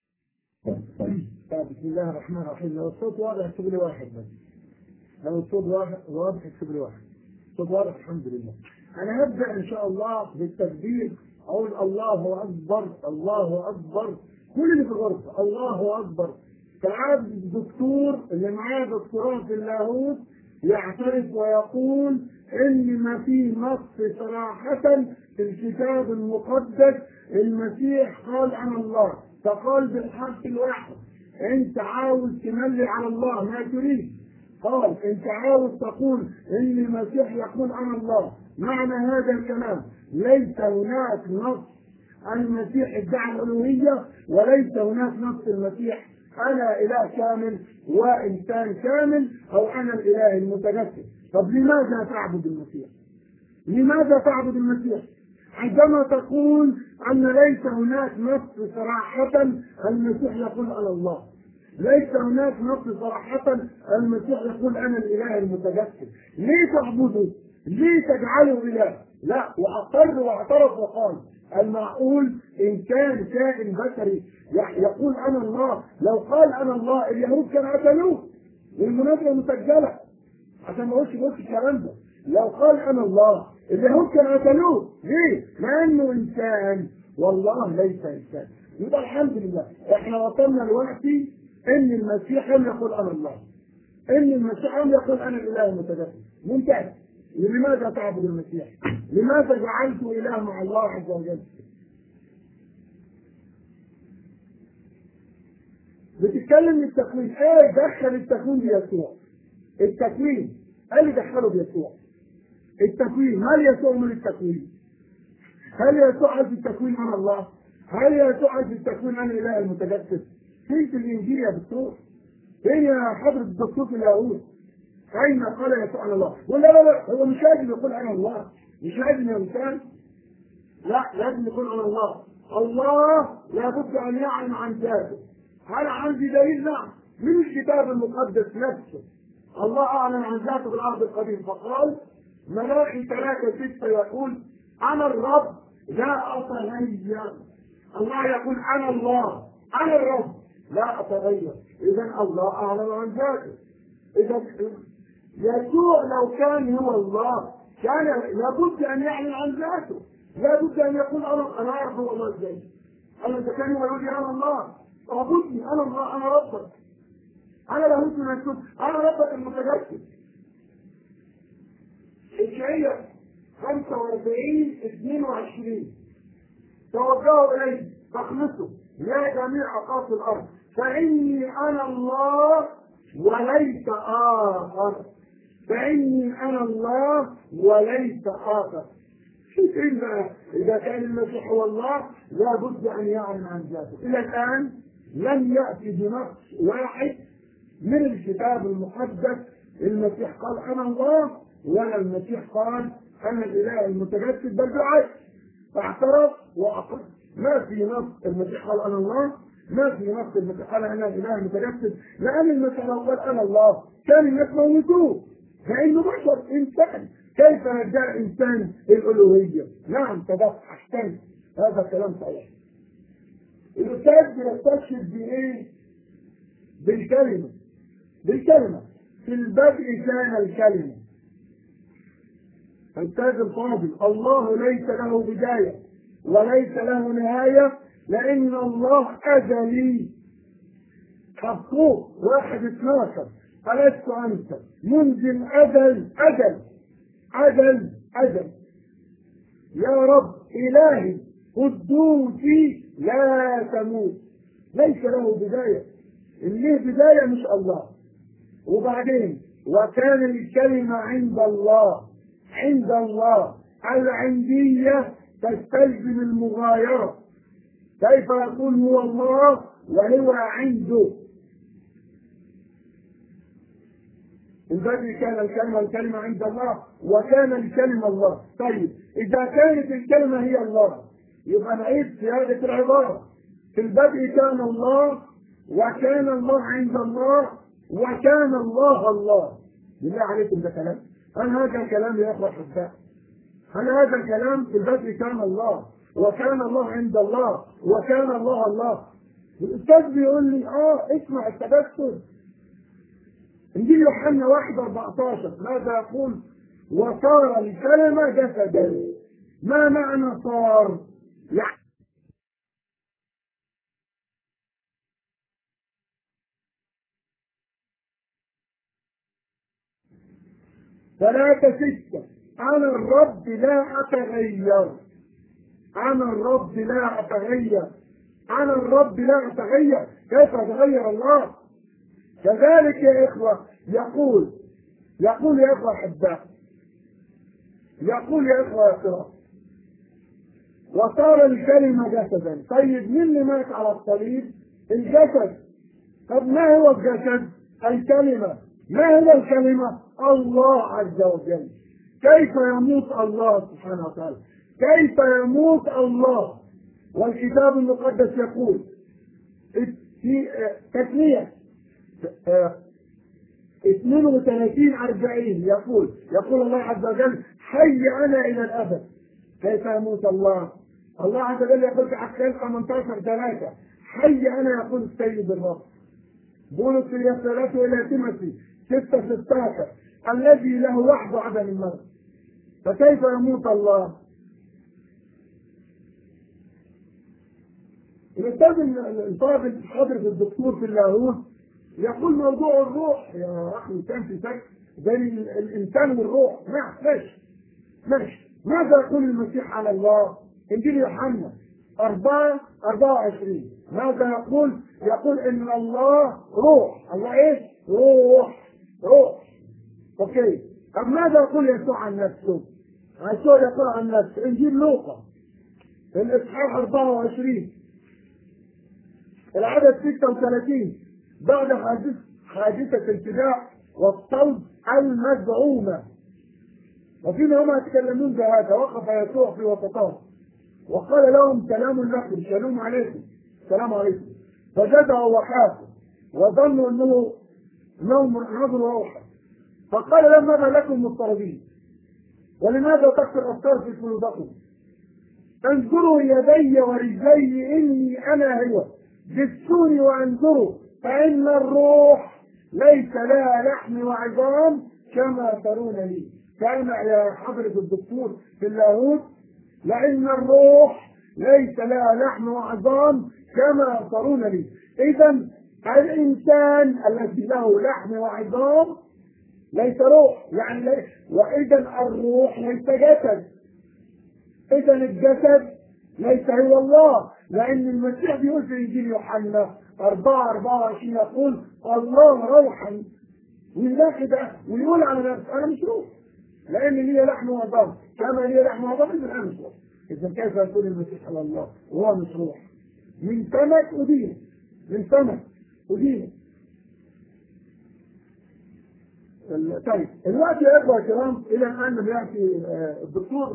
بسم الله الرحمن الرحيم لو الصوت واضح اكتب لي واحد بس لو الصوت واضح واضح اكتب لي واحد الصوت واضح الحمد لله انا هبدا ان شاء الله بالتكبير اقول الله اكبر الله اكبر كل اللي في الغرفه الله اكبر ساعات الدكتور اللي معاه دكتوراه في اللاهوت يعترف ويقول ان ما في نص صراحه في الكتاب المقدس المسيح قال انا الله فقال بالحرف الواحد انت عاوز تملي على الله ما تريد قال انت عاوز تقول ان المسيح يقول انا الله معنى هذا الكلام ليس هناك نص المسيح ادعى الالوهيه وليس هناك نص المسيح انا اله كامل وانسان كامل او انا الاله المتجسد طب لماذا تعبد المسيح؟ لماذا تعبد المسيح؟ عندما تقول ان ليس هناك نص صراحه المسيح يقول انا الله ليس هناك نص صراحة المسيح يقول أنا الإله المتجسد، ليه تعبده؟ ليه تجعله إله؟ لا وأقر واعترف وقال المعقول إن كان كائن بشري يقول أنا الله، لو قال أنا الله اليهود كانوا قتلوه. والمناظره مسجله عشان ما اقولش بص الكلام ده لو قال انا الله اليهود كانوا قتلوه ليه؟ لانه انسان والله ليس انسان يبقى الحمد لله احنا وصلنا دلوقتي ان المسيح لم يقول انا الله ان المسيح لم يقول انا الاله المتجسد ممتاز لماذا تعبد المسيح؟ لماذا جعلته اله مع الله عز وجل؟ بتتكلم التكوين ايه دخل التكوين بيسوع التكوين ايه اللي دخله بيسوع التكوين هل يسوع من التكوين هل يسوع قال في التكوين انا الله هل يسوع قال في التكوين انا الاله المتجسد فين في الانجيل يا دكتور فين يا حضرة الدكتور في اليهود اين قال يسوع انا الله ولا لا لا هو مش لازم يقول انا الله مش لازم يا انسان لا لازم يقول انا الله الله لابد ان يعلم عن ذاته هل عندي دليل نعم من الكتاب المقدس نفسه الله اعلن عن ذاته في العهد القديم فقال ملاحي ثلاثة ستة يقول أنا الرب لا أتغير الله يقول أنا الله أنا الرب لا أتغير إذا الله أعلن عن ذاته إذا يسوع لو كان هو الله كان لابد أن يعلن عن ذاته لابد أن يقول أنا أنا أعرف هو الله إزاي أنا إذا كان هو يقول لي أنا الله اعبدني أنا الله أنا ربك أنا لاهوت من الكتب أنا ربك المتجسد إشعية 45 22 توجهوا إلي فاخلصوا يا جميع أقاصي الأرض فإني أنا الله وليس آخر فإني أنا الله وليس آخر شوف إيه بقى إذا كان المسيح هو الله لابد أن يعلن عن ذاته إلى الآن لم يأتي بنص واحد من الكتاب المقدس المسيح قال أنا الله ولا المسيح قال أنا الإله المتجسد بل بالعكس فاعترف وأقر ما في نص المسيح قال أنا الله ما في نص المسيح قال أنا الإله المتجسد لأن المسيح لو قال أنا الله كان الناس موتوه فإنه بشر إنسان كيف ندعي إنسان الألوهية؟ نعم صدقت أحسنت هذا كلام صحيح الأستاذ بيستشهد بإيه؟ بالكلمة بالكلمة في البدء كان الكلمة التاج الفاضل الله ليس له بداية وليس له نهاية لأن الله أزلي خطوط واحد اثناشر ألست أنت منذ الأزل أزل أزل أزل يا رب إلهي قدوسي لا تموت ليس له بداية اللي بداية مش الله وبعدين وكان الكلمة عند الله عند الله العندية تستلزم المغايرة كيف يكون هو الله وهو عنده البدء كان الكلمة الكلمة عند الله وكان الكلمة الله طيب إذا كانت الكلمة هي الله يبقى نعيد سيادة العبارة في البدء كان الله وكان الله عند الله وكان الله الله بالله عليكم ده كلام هل هذا الكلام يا اخوة احباء هل هذا الكلام في البدء كان الله وكان الله عند الله وكان الله الله الاستاذ بيقول لي اه اسمع التبسم انجيل يوحنا 1 14 ماذا يقول وصار الكلمة جسدا ما معنى صار يعني ثلاثة ستة أنا الرب لا أتغير أنا الرب لا أتغير أنا الرب لا أتغير كيف أتغير الله كذلك يا إخوة يقول يقول يا إخوة أحباء يقول يا إخوة يا كرام وصار الكلمة جسدا طيب مين اللي مات على الصليب الجسد طب ما هو الجسد الكلمة ما هو الكلمة الله عز وجل كيف يموت الله سبحانه وتعالى كيف يموت الله والكتاب المقدس يقول في تثنية 32 40 يقول يقول الله عز وجل حي انا الى الابد كيف يموت الله الله عز وجل يقول في حقين 18 3 حي انا يقول السيد الرب بولس في رسالته الى تيموثي 6 16 الذي له وحده عدم الموت فكيف يموت الله؟ الاستاذ الفاضل حضرة الدكتور في اللاهوت يقول موضوع الروح يا اخي الانسان في شك زي الانسان والروح نعم ماشي ماشي ماذا يقول المسيح على الله؟ انجيل يوحنا 4 24 ماذا يقول؟ يقول ان الله روح الله ايش؟ روح روح اوكي طب ماذا يقول يسوع عن نفسه؟ يسوع يقول عن نفسه انجيل لوقا الاصحاح 24 العدد 36 بعد حادث حادثة الفداء والصوت المزعومة وفيما هم يتكلمون بهذا وقف يسوع في وسطهم وقال لهم سلام لكم سلام عليكم السلام عليكم فجدعوا وخافوا وظنوا انه انهم نظروا روحا فقال لهم ماذا لكم مضطربين ولماذا تكثر افكار في قلوبكم انظروا يدي ورجلي اني انا هو جسوني وانظروا فان الروح ليس لها لحم وعظام كما ترون لي كان يا حضرة الدكتور في اللاهوت لأن الروح ليس لها لحم وعظام كما ترون لي إذا الإنسان الذي له لحم وعظام ليس روح يعني ليس وإذا الروح ليس جسد إذا الجسد ليس هو الله لأن المسيح بيقول في إنجيل يوحنا 4 24 يقول الله روحا ويلاقي ده ويقول على نفسه أنا مش روح لأن لي لحم وعظام كما لي لحم وعظام إذا أنا مش روح إذا كيف يكون المسيح على الله وهو مش روح من سمك أدين من سمك أدين طيب الوقت يا اخوه الكرام الى الان لم ياتي الدكتور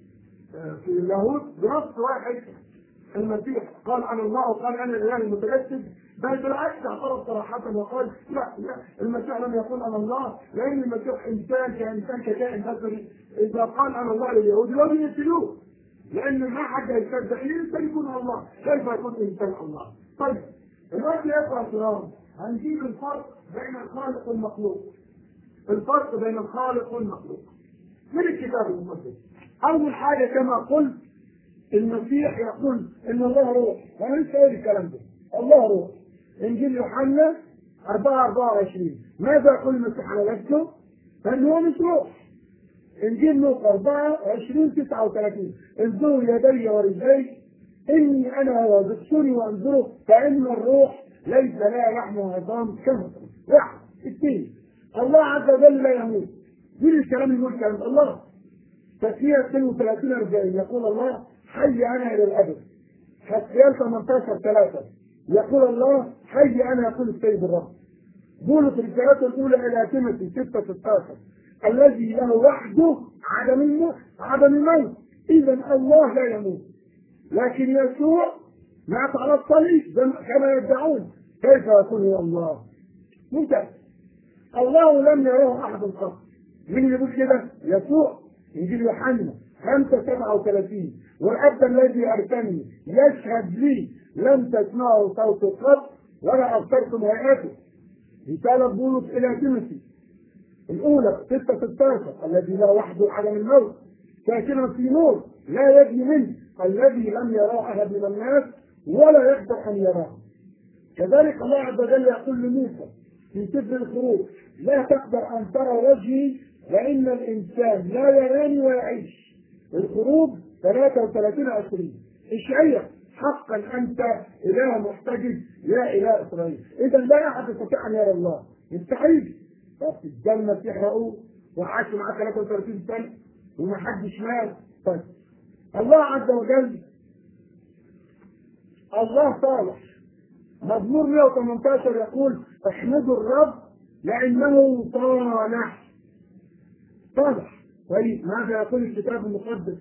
في اللاهوت بنص واحد المسيح قال انا الله وقال انا الاله المتجسد بل بالعكس اعترض صراحه وقال لا لا المسيح لم يقول انا الله لان المسيح انسان كانسان ككائن بشري اذا قال انا الله لليهود لم يقتلوه لان ما حد يصدق ان الانسان يكون الله كيف يكون انسان الله طيب الوقت يا اخوه الكرام هنجيب الفرق بين الخالق والمخلوق الفرق بين الخالق والمخلوق من الكتاب المقدس اول حاجه كما قلت المسيح يقول ان الله روح وانا لسه قايل الكلام ده الله روح انجيل يوحنا 4 24 ماذا يقول المسيح على نفسه؟ فان هو مش روح انجيل لوقا 4 20 39 انظروا يدي ورجلي اني انا هو بصوني وانظروا فان الروح ليس لها لحم وعظام كما واحد اثنين الله عز وجل لا يموت مين الكلام يقول كلام الله تسمية 32 40 يقول الله حي انا الى الابد حسيان 18 3 يقول الله حي انا يقول السيد الرب بولس رسالته الاولى الى تيموثي 6 16 الذي له وحده عدم الموت عدم الموت اذا الله لا يموت لكن يسوع مات على الصليب كما يدعون كيف يكون هو الله؟ ممتاز الله لم يراه احد قط مين اللي يقول كده؟ يسوع انجيل يوحنا 5 37 والاب الذي ارسلني يشهد لي لم تسمعوا صوت قط ولا ابصرتم هيئته رساله بولس الى تيموثي الاولى 6 16 الذي لا وحده عدم الموت ساكنا في نور لا يجي منه الذي لم يراه احد من الناس ولا يقدر ان يراه كذلك الله عز وجل يقول لموسى في سفر الخروج لا تقدر ان ترى وجهي لان الانسان لا يراني ويعيش الخروج 33 20 اشعياء حقا انت اله محتجب يا اله اسرائيل اذا لا احد يستطيع ان يرى الله مستحيل بس الجنه تحرقوه وعاشوا معاه 33 سنه وما حدش مات طيب الله عز وجل الله صالح مزمور 118 يقول احمدوا الرب لانه صالح صالح طيب ماذا يقول الكتاب المقدس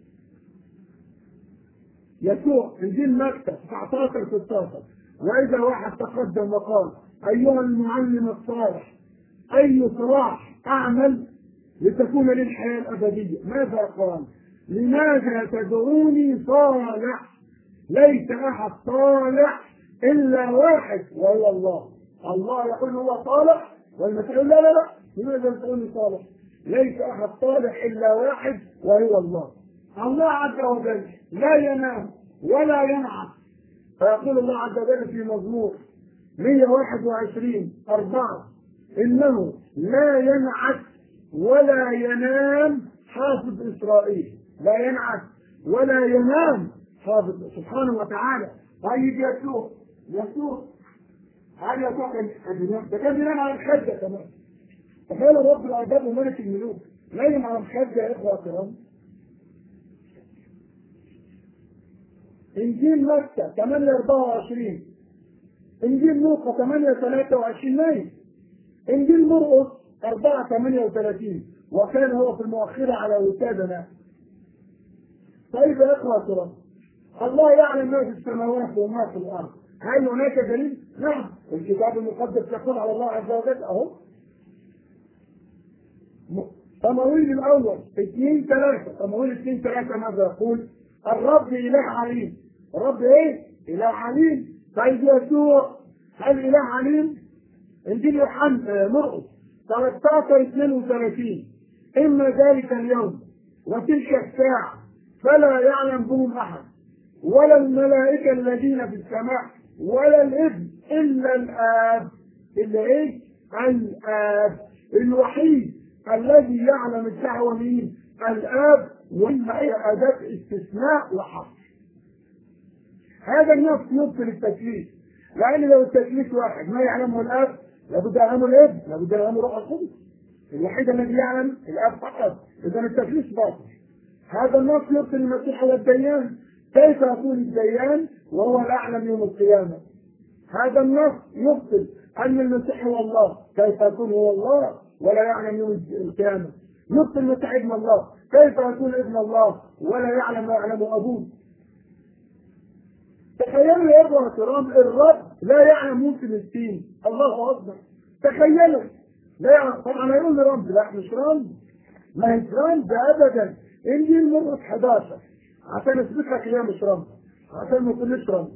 يسوع انجيل مكة 19 16 واذا واحد تقدم وقال ايها المعلم الصالح اي صلاح اعمل لتكون لي الحياه الابديه ماذا قال لماذا تدعوني صالح ليس احد صالح الا واحد وهو الله الله يقول هو صالح والمسيح يقول لا لا لا لماذا تقول صالح؟ ليس احد صالح الا واحد وهو الله الله عز وجل لا ينام ولا ينعس فيقول الله عز وجل في مزمور 121 أربعة إنه لا ينعس ولا ينام حافظ إسرائيل لا ينعس ولا ينام حافظ سبحانه وتعالى طيب يسوع يسوع هل يسوع كان بينام ده كان بينام على الخدة كمان تخيلوا رب العباد وملك الملوك نايم على الخدة يا إخوة الكرام إنجيل مكة 8 24 إنجيل لوقا 8 23 نايم إنجيل مرقس 4 38 وكان هو في المؤخرة على وسادنا طيب يا إخوة الكرام الله يعلم ما في السماوات وما في الأرض هل هناك دليل؟ نعم الكتاب المقدس يقول على الله عز وجل أهو صمويل الأول اثنين ثلاثة صمويل اثنين ثلاثة ماذا يقول؟ الرب إله عليم الرب إيه؟ إله عليم طيب يسوع هل إله عليم؟ إنجيل يوحنا مرقس 13 32 إما ذلك اليوم وتلك الساعة فلا يعلم بهم أحد ولا الملائكة الذين في السماء ولا الابن إلا الآب إلا إيه؟ الآب الوحيد الذي يعلم الدعوة مين؟ الآب وإما هي أداة استثناء وحصر هذا النص يبطل التكليف لأن لو التكليف واحد ما يعلمه الآب لابد يعلمه الابن لابد يعلمه روح القدس الوحيد الذي يعلم الآب فقط إذا التكليف باطل هذا النص يبطل المسيح على الديان كيف يكون الديان وهو الأعلم يوم القيامة هذا النص يبطل أن المسيح هو الله كيف يكون هو الله ولا يعلم يوم القيامة يبطل المسيح ابن الله كيف يكون ابن الله ولا يعلم ما يعلمه أبوه تخيلوا يا اخوة الكرام الرب لا يعلم موسم التين الله اكبر تخيلوا لا يعلم طبعا هيقول لي رمز لا مش رمز ما هيش رمز ابدا انجيل مرقس 11 عشان اثبت لك ان مش رمز عشان ما تقوليش رمز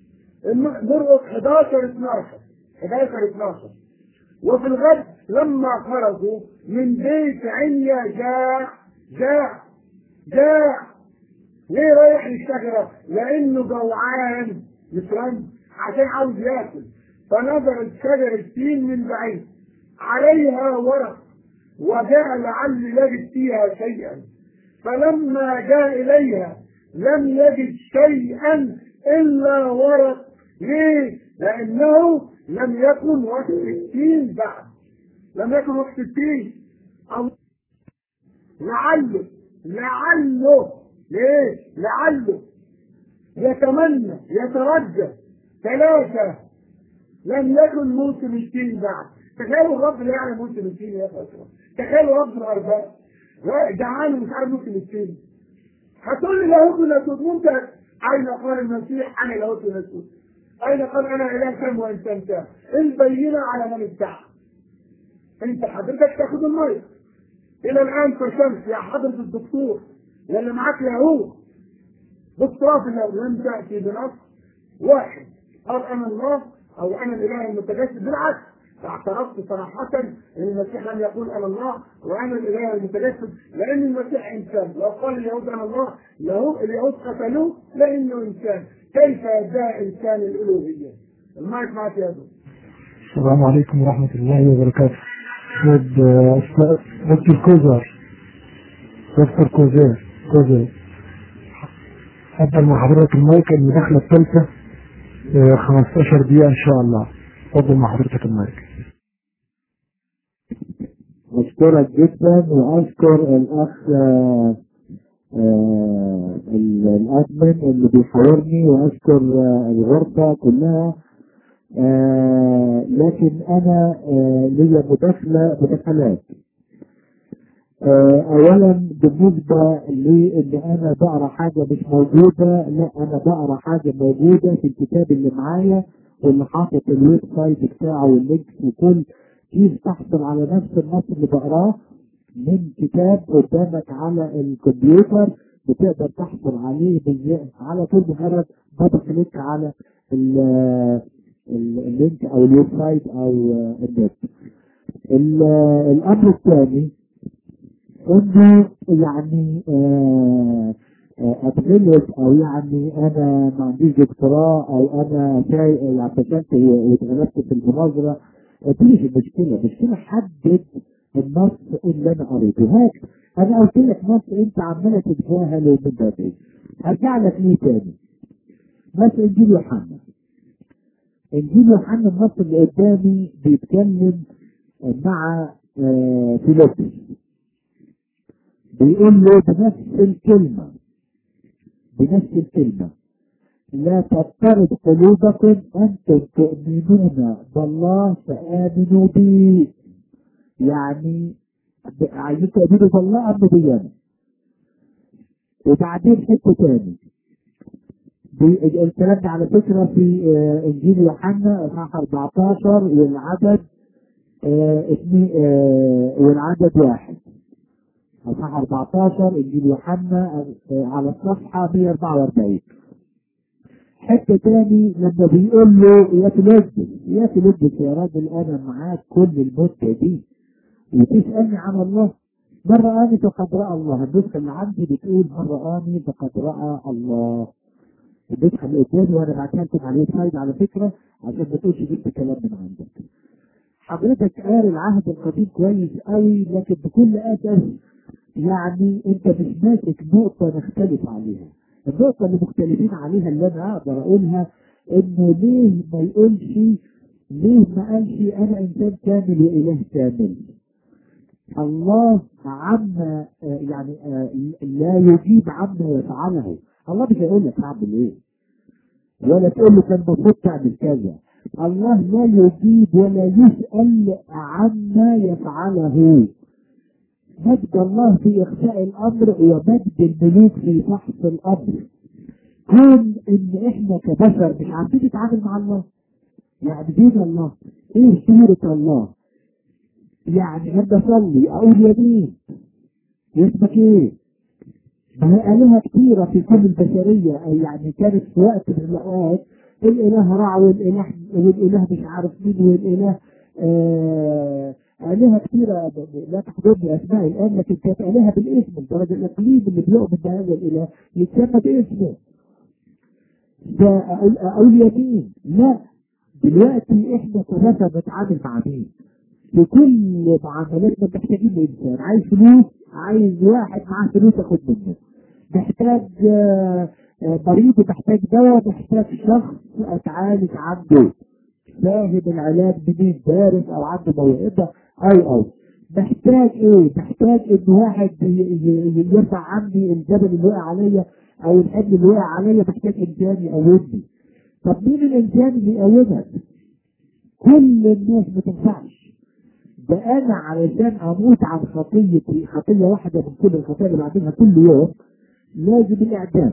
مرقس 11 12 11 12 وفي الغد لما خرجوا من بيت عنيا جاع جاع جاع ليه رايح للشجرة؟ لأنه جوعان مش رمز عشان عاوز ياكل فنظر شجرة التين من بعيد عليها ورق وجاء لعل يجد فيها شيئا فلما جاء إليها لم يجد شيئا إلا ورق ليه؟ لأنه لم يكن وقت التين بعد لم يكن وقت التين أو لعله لعله ليه؟ لعله يتمنى يترجى ثلاثة لم يكن موسم التين بعد تخيلوا الرب لا يعلم موسم التين يا اخوة تخيلوا رب الارباب جعان ومش عارف موسم التين هتقول لي لاهوت وناسوت ممتاز اين قال المسيح انا لاهوت وناسوت اين قال انا اله كم وانسان كم البينه على من ادعى انت حضرتك تاخد الميه الى الان في الشمس يا حضره الدكتور لان معاك لاهوت دكتوراه في اللاهوت لم تاتي بنص واحد قال انا الله او انا الاله المتجسد بالعكس اعترفت صراحة ان المسيح لم يقول انا الله وانا الاله المتجسد لان المسيح انسان لو قال اليهود انا الله له اليهود قتلوه لانه انسان كيف يدعي انسان الالوهية؟ المايك معك يا دكتور السلام عليكم ورحمة الله وبركاته ود دكتور كوزر دكتور كوزر كوزر أبدأ مع حضرتك المايك المداخلة الثالثة 15 دقيقة إن شاء الله اتفضل مع حضرتك المايك أشكرك جدا وأشكر الأخ آه، آه، الأدمن اللي بيحاورني وأشكر آه، الغرفة كلها آه، لكن أنا آه، ليا مداخلة مداخلات آه، أولا بالنسبة لإن أنا بقرا حاجة مش موجودة لا أنا بقرا حاجة موجودة في الكتاب اللي معايا واللي حاطط الويب سايت بتاعه واللينكس وكل كيف تحصل على نفس النص اللي بقراه من كتاب قدامك على الكمبيوتر بتقدر تحصل عليه من على طول مجرد دبل كليك على ال- ال- اللينك او الويب سايت او آه، النت ال- الامر الثاني انه يعني آه، آه، اتغلب او يعني انا ما عنديش دكتوراه او انا شاي- يعني فشلت واتغلبت في المناظره دي مش المشكله، المشكله حدد النص اللي انا قريته هات انا قلت لك نص انت عماله تتجاهل ومن بدري ارجع لك ليه تاني مثلا انجيل يوحنا انجيل يوحنا النص اللي قدامي بيتكلم مع آه، فيلبس بيقول له بنفس الكلمة بنفس الكلمة لا تضطرب قلوبكم أنتم تؤمنون بالله فآمنوا بي يعني ب- عايزين تؤمنوا بالله أمنوا بي أنا وبعدين حتة تاني بي- الكلام ده على فكرة في آه، إنجيل يوحنا إصحاح 14 والعدد آه، اتنين آه، والعدد واحد اصحاح 14 انجيل يوحنا آه، على الصفحه 144 حته تاني لما بيقول له يا فيلبس يا فيلبس يا راجل انا معاك كل المده دي وتسالني عن الله مرة آني فقد رأى الله النسخة اللي عندي بتقول مرة آني فقد رأى الله النسخة اللي قدامي وأنا بعتها لكم على الويب سايت على فكرة عشان ما تقولش جبت كلام من عندك حضرتك قاري العهد القديم كويس قوي لكن بكل أسف يعني انت مش ماسك نقطة نختلف عليها النقطة اللي مختلفين عليها اللي انا اقدر اقولها انه ليه ما يقولش ليه ما قالش انا انسان كامل واله كامل الله عما آه، يعني آه، لا يجيب عما يفعله الله مش هيقول لك اعمل ايه ولا تقول له كان المفروض تعمل كذا الله لا يجيب ولا يسأل عما يفعله مجد الله في إخفاء الأمر ومجد الملوك في فحص الأمر كون إن إحنا كبشر مش عارفين نتعامل مع الله يعني دين الله إيه سورة الله يعني لما أصلي أقول يمين اسمك إيه؟ ما هي آلهة كثيرة في كل البشرية أي يعني كانت في وقت من الأوقات الإله رع والإله والإله مش عارف مين والإله آه آلهة كثيرة ب- ب- لا تحضرني أسماء الآن لكن كانت آلهة بالاسم لدرجة الإقليم اللي بيؤمن بهذا الإله يتسمى باسمه فأقول أقول يمين لا دلوقتي إحنا كبشر بنتعامل مع مين؟ في كل معاملاتنا محتاجين لإنسان عايز فلوس عايز واحد معاه فلوس ياخد منه محتاج آه، آه، مريض محتاج دواء محتاج شخص اتعالج عنده فاهم العلاج منين دارس او عنده موهبه او او محتاج ايه؟ محتاج ان واحد ي- ي- يرفع عني الجبل اللي وقع عليا او الحمل اللي وقع عليا محتاج انسان يقومني طب مين الانسان اللي يقومك؟ كل الناس ما تنفعش ده انا علشان اموت عن خطيتي خطيه واحده من كل الخطايا اللي بعملها كل يوم لازم الاعدام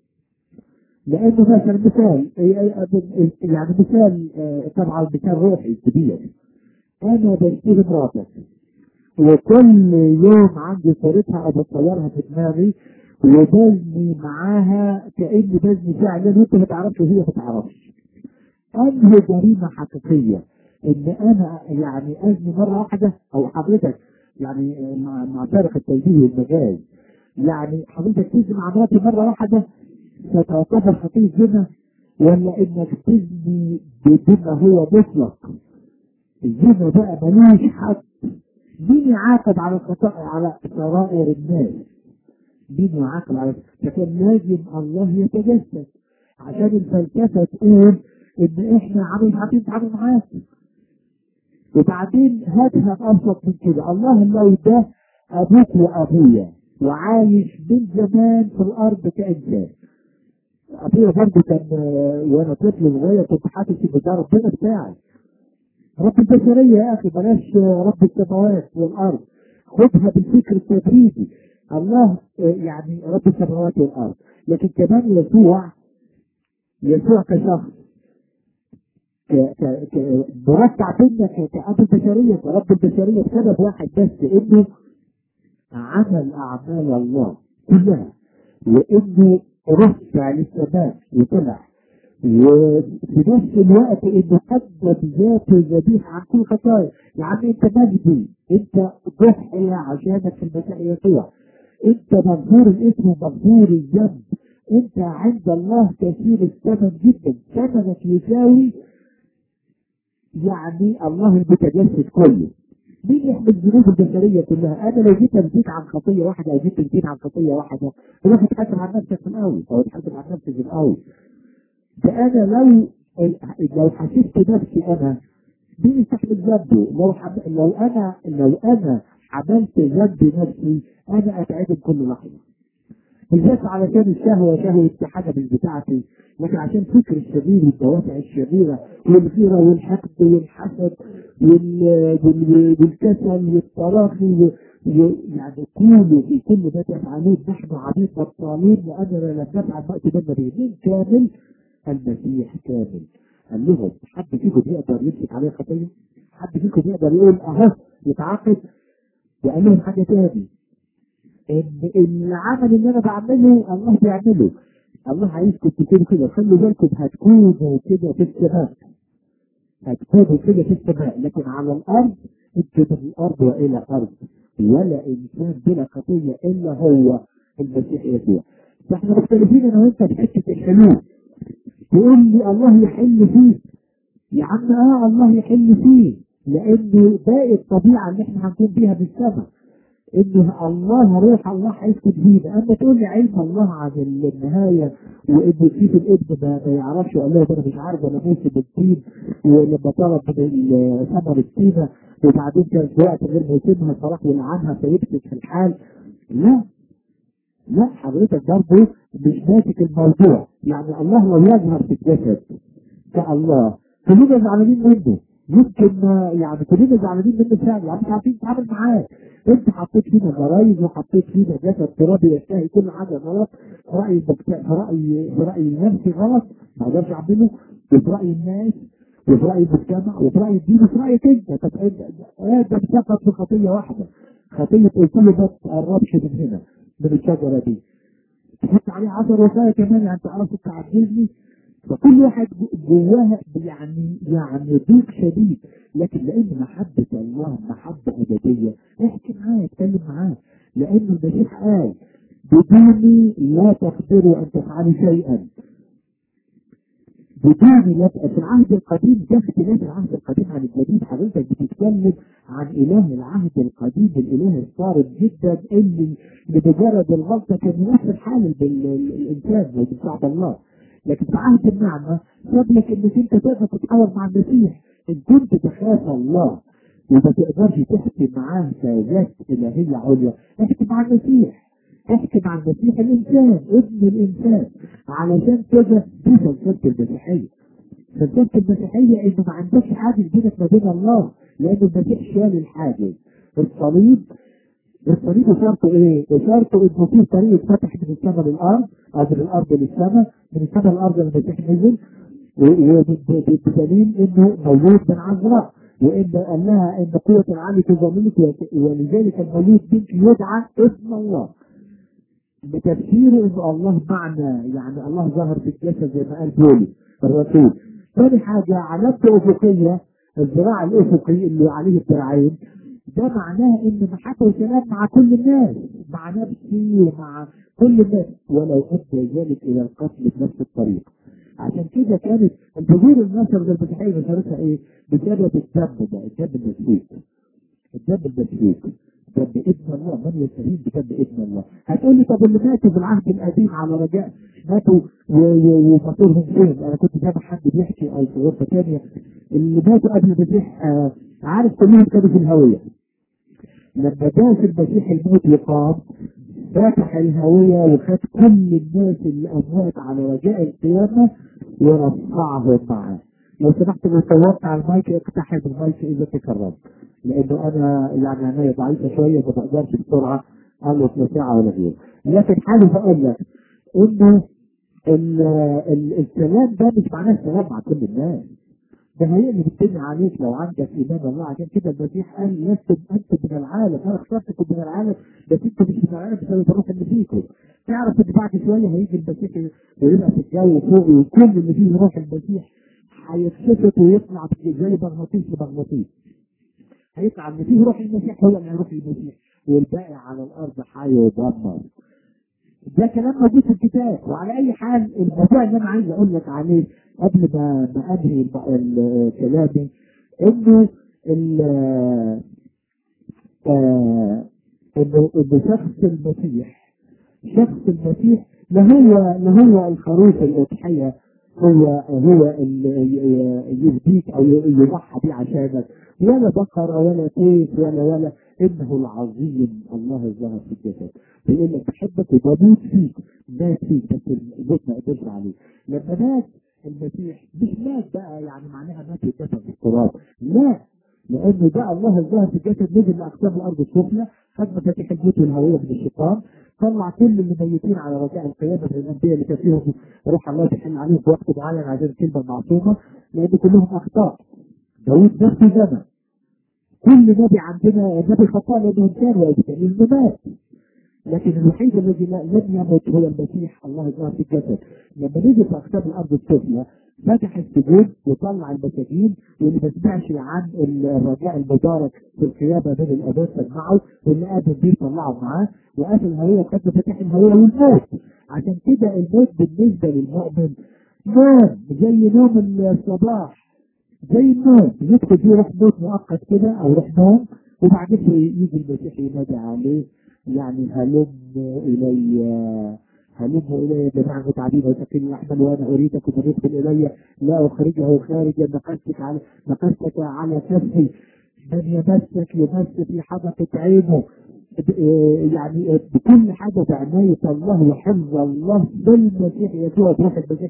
لانه مثلا مثال يعني مثال آه، طبعا مثال روحي كبير انا بشتري مراتك وكل يوم عندي صورتها او بتصورها في دماغي وبزني معاها كاني بزني فعلا وانت ما تعرفش وهي ما تعرفش انهي جريمه حقيقيه ان انا يعني ازني مره واحده او حضرتك يعني مع مع فارق التوجيه والمجاز يعني حضرتك تزني مع مراتي مره واحده ستعتبر خطيه زنا ولا انك تزني بما هو مطلق الزنا بقى ملوش حد مين يعاقب على الخطأ على سرائر الناس مين يعاقب على فكان لازم الله يتجسد عشان الفلسفه تقول ان احنا عامل عارفين نتعامل معاه وبعدين هاتها ابسط من كده الله لو ده ابوك وابويا وعايش من زمان في الارض كانسان ابويا برضه كان آه، وانا طفل صغير كنت حاسس ان ده ربنا بتاعي رب البشريه يا اخي بلاش آه، رب السماوات والارض خدها بالفكر التدريجي الله آه، يعني رب السماوات والارض لكن كمان يسوع يسوع كشخص ك- ك- ك- مرتع بينا ك- كأب البشرية كرب البشرية بسبب واحد بس إنه عمل أعمال الله كلها وإنه رفع للسماء وطلع وفي نفس الوقت انه قدم ذاته ذبيحه عن كل خطايا يا عم انت مجدي انت ضحيه عشانك في المسيح يسوع انت مغفور الاثم ومغفور الذنب انت عند الله كثير الثمن جدا ثمنك يساوي يعني الله المتجسد كله مين يحمل الذنوب البشريه كلها؟ انا لو جيت ازيد عن خطيه واحده او جيت ازيد عن خطيه واحده تروح تحاسب عن نفسك في الاول او تحاسب عن نفسك في الاول. ده انا لو لو حاسبت نفسي انا مين يستحمل ذنبه؟ لو حب... لو انا لو انا عملت ذنب نفسي انا اتعدم كل لحظه. بالذات علشان الشهوه شهوه حاجه مش بتاعتي لكن عشان فكر الشرير والدوافع الشريره والغيره والحقد والحسد وال- وال- والكسل والتراخي و- و- يعني كله في كل ما تفعلون نحن عبيد بطالين لاننا لم نفعل ما اتمنى به مين كامل؟ المسيح كامل قال لهم حد فيكم يقدر يمسك عليه خطيه؟ حد فيكم يقدر يقول اهو يتعاقب؟ وقال لهم حاجه تاني ان العمل اللي انا بعمله الله بيعمله الله عايزكم تكونوا كده خلوا بالكم هتكونوا كده في السماء هتكونوا كده في السماء لكن على الارض انتوا من الارض والى الارض ولا انسان بلا خطيه الا هو المسيح يسوع فاحنا مختلفين انا وانت في حته الحلول تقول لي الله يحل فيه يا عم اه الله يحل فيه لانه باقي الطبيعه اللي احنا هنكون بيها في السماء انه الله روح الله هيسكن فينا اما تقول لي علم الله عن النهايه وان في في الابن ما, ما يعرفش وقال له انا مش عارف انا موسى بالطين ولما طلب من ثمر التينه وبعدين كان في وقت غير موسمها فراح يلعنها فيمسك في الحال لا لا حضرتك برضه مش ماسك الموضوع يعني الله لو يظهر في الجسد كالله كلنا زعلانين منه يمكن ما- يعني كلنا زعلانين منه فعلا يعني مش عارفين نتعامل معاه انت حطيت فينا جرايد وحطيت فينا جسد ترابي يشتهي كل حاجه غلط في راي المجت- في راي في راي نفسي غلط ما اقدرش اعمله وفي راي الناس وفي راي المجتمع وفي راي الدين وفي رايك انت طب انت ادم سقط في خطيه واحده خطيه قلت له ما تقربش من هنا من الشجره دي تحط عليه 10 وصايا كمان يعني تعرفوا تعجزني فكل واحد جواها يعني يعني ضيق شديد لكن لان محبه الله محبه ابديه احكي معاه اتكلم معاه لان المسيح قال بدوني لا تقدروا ان تفعلوا شيئا بدون لا في العهد القديم ده اختلاف العهد القديم عن الجديد حضرتك بتتكلم عن اله العهد القديم الاله الصارم جدا اللي بمجرد الغلطه كان يمثل حال بالانسان وبشعب الله لكن في عهد النعمه ساب لك انك انت تقدر تتحاور مع المسيح ان كنت تخاف الله وما تقدرش تحكي معاه كذات الهيه عليا احكي مع المسيح احكي مع المسيح الانسان ابن الانسان علشان كده دي فلسفه المسيحيه فلسفه المسيحيه انه ما عندكش حاجز بينك ما بين الله لان المسيح شال الحاجز الصليب الصليب شرطه ايه؟ شرطه انه في طريق اتفتح من السماء للارض او من الارض للسماء من السماء للارض المسيح نزل بدليل انه مولود من عذراء وان قال لها ان قوه العالي تظللك ولذلك المولود منك يدعى اسم الله بتفسير ان الله معنى يعني الله ظهر في الجسد زي ما قال بولي الرسول ثاني حاجه علامته افقيه الذراع الافقي اللي عليه الذراعين ده معناه ان محبه وسلام مع كل الناس مع نفسي ومع كل الناس ولو ادى ذلك الى القتل بنفس الطريقه عشان كده كانت الجذور النشر المسيحيه نشرتها ايه؟ بسبب الدم ده الدم المسفوك الدم المسفوك دم ابن الله من يستهين بدم ابن الله هتقول لي طب اللي ماتوا في العهد القديم على رجاء ماتوا ومصيرهم فين؟ انا كنت سامع حد بيحكي او في غرفه ثانيه اللي ماتوا قبل المسيح آه عارف كلهم كانوا في الهويه لما جاء في المسيح الموت يقام فتح الهوية وخد كل الناس اللي أموات على رجاء القيامة ورفعهم معاه لو سمحت لو صورت على المايك اقتحم المايك إذا تكرمت لأنه أنا يعني عينيا ضعيفة شوية ما بقدرش بسرعة ألف ساعة ولا غيره لكن حالي بقول لك إنه السلام ده مش معناه السلام مع كل الناس ده هي اللي بتبني عليك لو عندك ايمان الله عشان كده المسيح قال لستم انتم من العالم انا اخترتكم من العالم بس انتم مش من العالم بسبب الروح اللي فيكم تعرف ان بعد شويه هيجي المسيح ويبقى في الجو فوق وكل اللي فيه روح المسيح هيتشفط ويطلع زي مغناطيس لمغناطيس هيطلع ان فيه روح المسيح هو اللي هيروح المسيح والباقي على الارض هيدمر ده كلام موجود في الكتاب وعلى اي حال الموضوع اللي انا عايز اقول لك عليه قبل ما ما انهي الب- ال- كلامي انه ال- آه، انه انه شخص المسيح شخص المسيح لا هو لا هو الخروف الاضحيه هو هو اللي يهديك او يضحى بيه عشانك ولا بقرة ولا كيس ولا ولا انه العظيم الله الظاهر في الجسد بيقول لك بحبك وبموت فيك مات فيك بس الموت ما قدرش عليه لما مات المسيح مش مات بقى يعني معناها مات واتدفن في التراب لا لانه ده الله الظاهر في الجسد نزل لاقسام الارض السفلى خد مفاتيح الموت والهويه من الشيطان طلع كل اللي ميتين على رجاء القيامه من الانبياء اللي كان فيهم روح الله تحل عليهم في وقت معين عشان الكلمه المعصومه لان كلهم اخطاء داوود نفسه زمن كل نبي عندنا نبي خطاء لانه انسان ويبتلي مات لكن الوحيد الذي لا- لم يمت هو المسيح الله الظاهر في الجسد لما نيجي في اقسام الارض السفلى فتح السجود وطلع المساكين واللي ما سمعش عن الرجاء المبارك في القيامه من الاباء سمعه واللي قادر بيه طلعه معاه وقفل الهويه وخد مفاتيح الهويه والموت عشان كده الموت بالنسبه للمؤمن نوم زي نوم الصباح زي النوم يدخل فيه روح موت مؤقت كده او روح نوم وبعدين يجي المسيح ينادي عليه يعني هلم الي هلم الي جميع المتعبين وسكن الاحمل وانا اريدكم ان يدخل الي لا اخرجه خارجا نقشتك على نقشتك على كفي من يمسك يمس في حدقة عينه ب- آه، يعني آه، بكل حاجة بعناية الله وحفظ الله بالمسيح يسوع بروح المسيح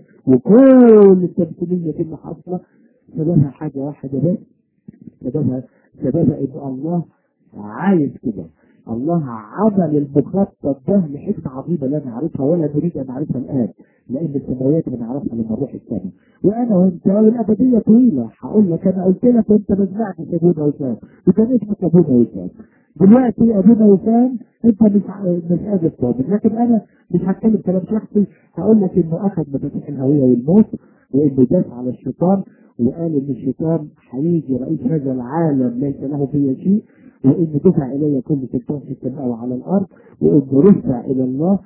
وكل التمثيلية اللي حاصلة سببها حاجة واحدة بس سببها سببها ان الله عايز كده الله عمل المخطط ده لحكمة عظيمة لا نعرفها ولا نريد ان نعرفها الان لان السماوات بنعرفها لما نروح السماء وانا وانت والابدية طويلة هقول لك انا قلت لك وانت ما سمعتش ابونا وسام وكان اسمك ابونا وسام دلوقتي ابونا وسام انت مش ع- مش قادر تؤمن لكن انا مش هتكلم كلام شخصي هقول لك انه اخذ مفاتيح الهوية والموت وانه داس على الشيطان وقال ان الشيطان هيجي رئيس هذا العالم ليس له فيه شيء وان دفع الي كل سلطان في السماء وعلى الارض وان رفع الى الله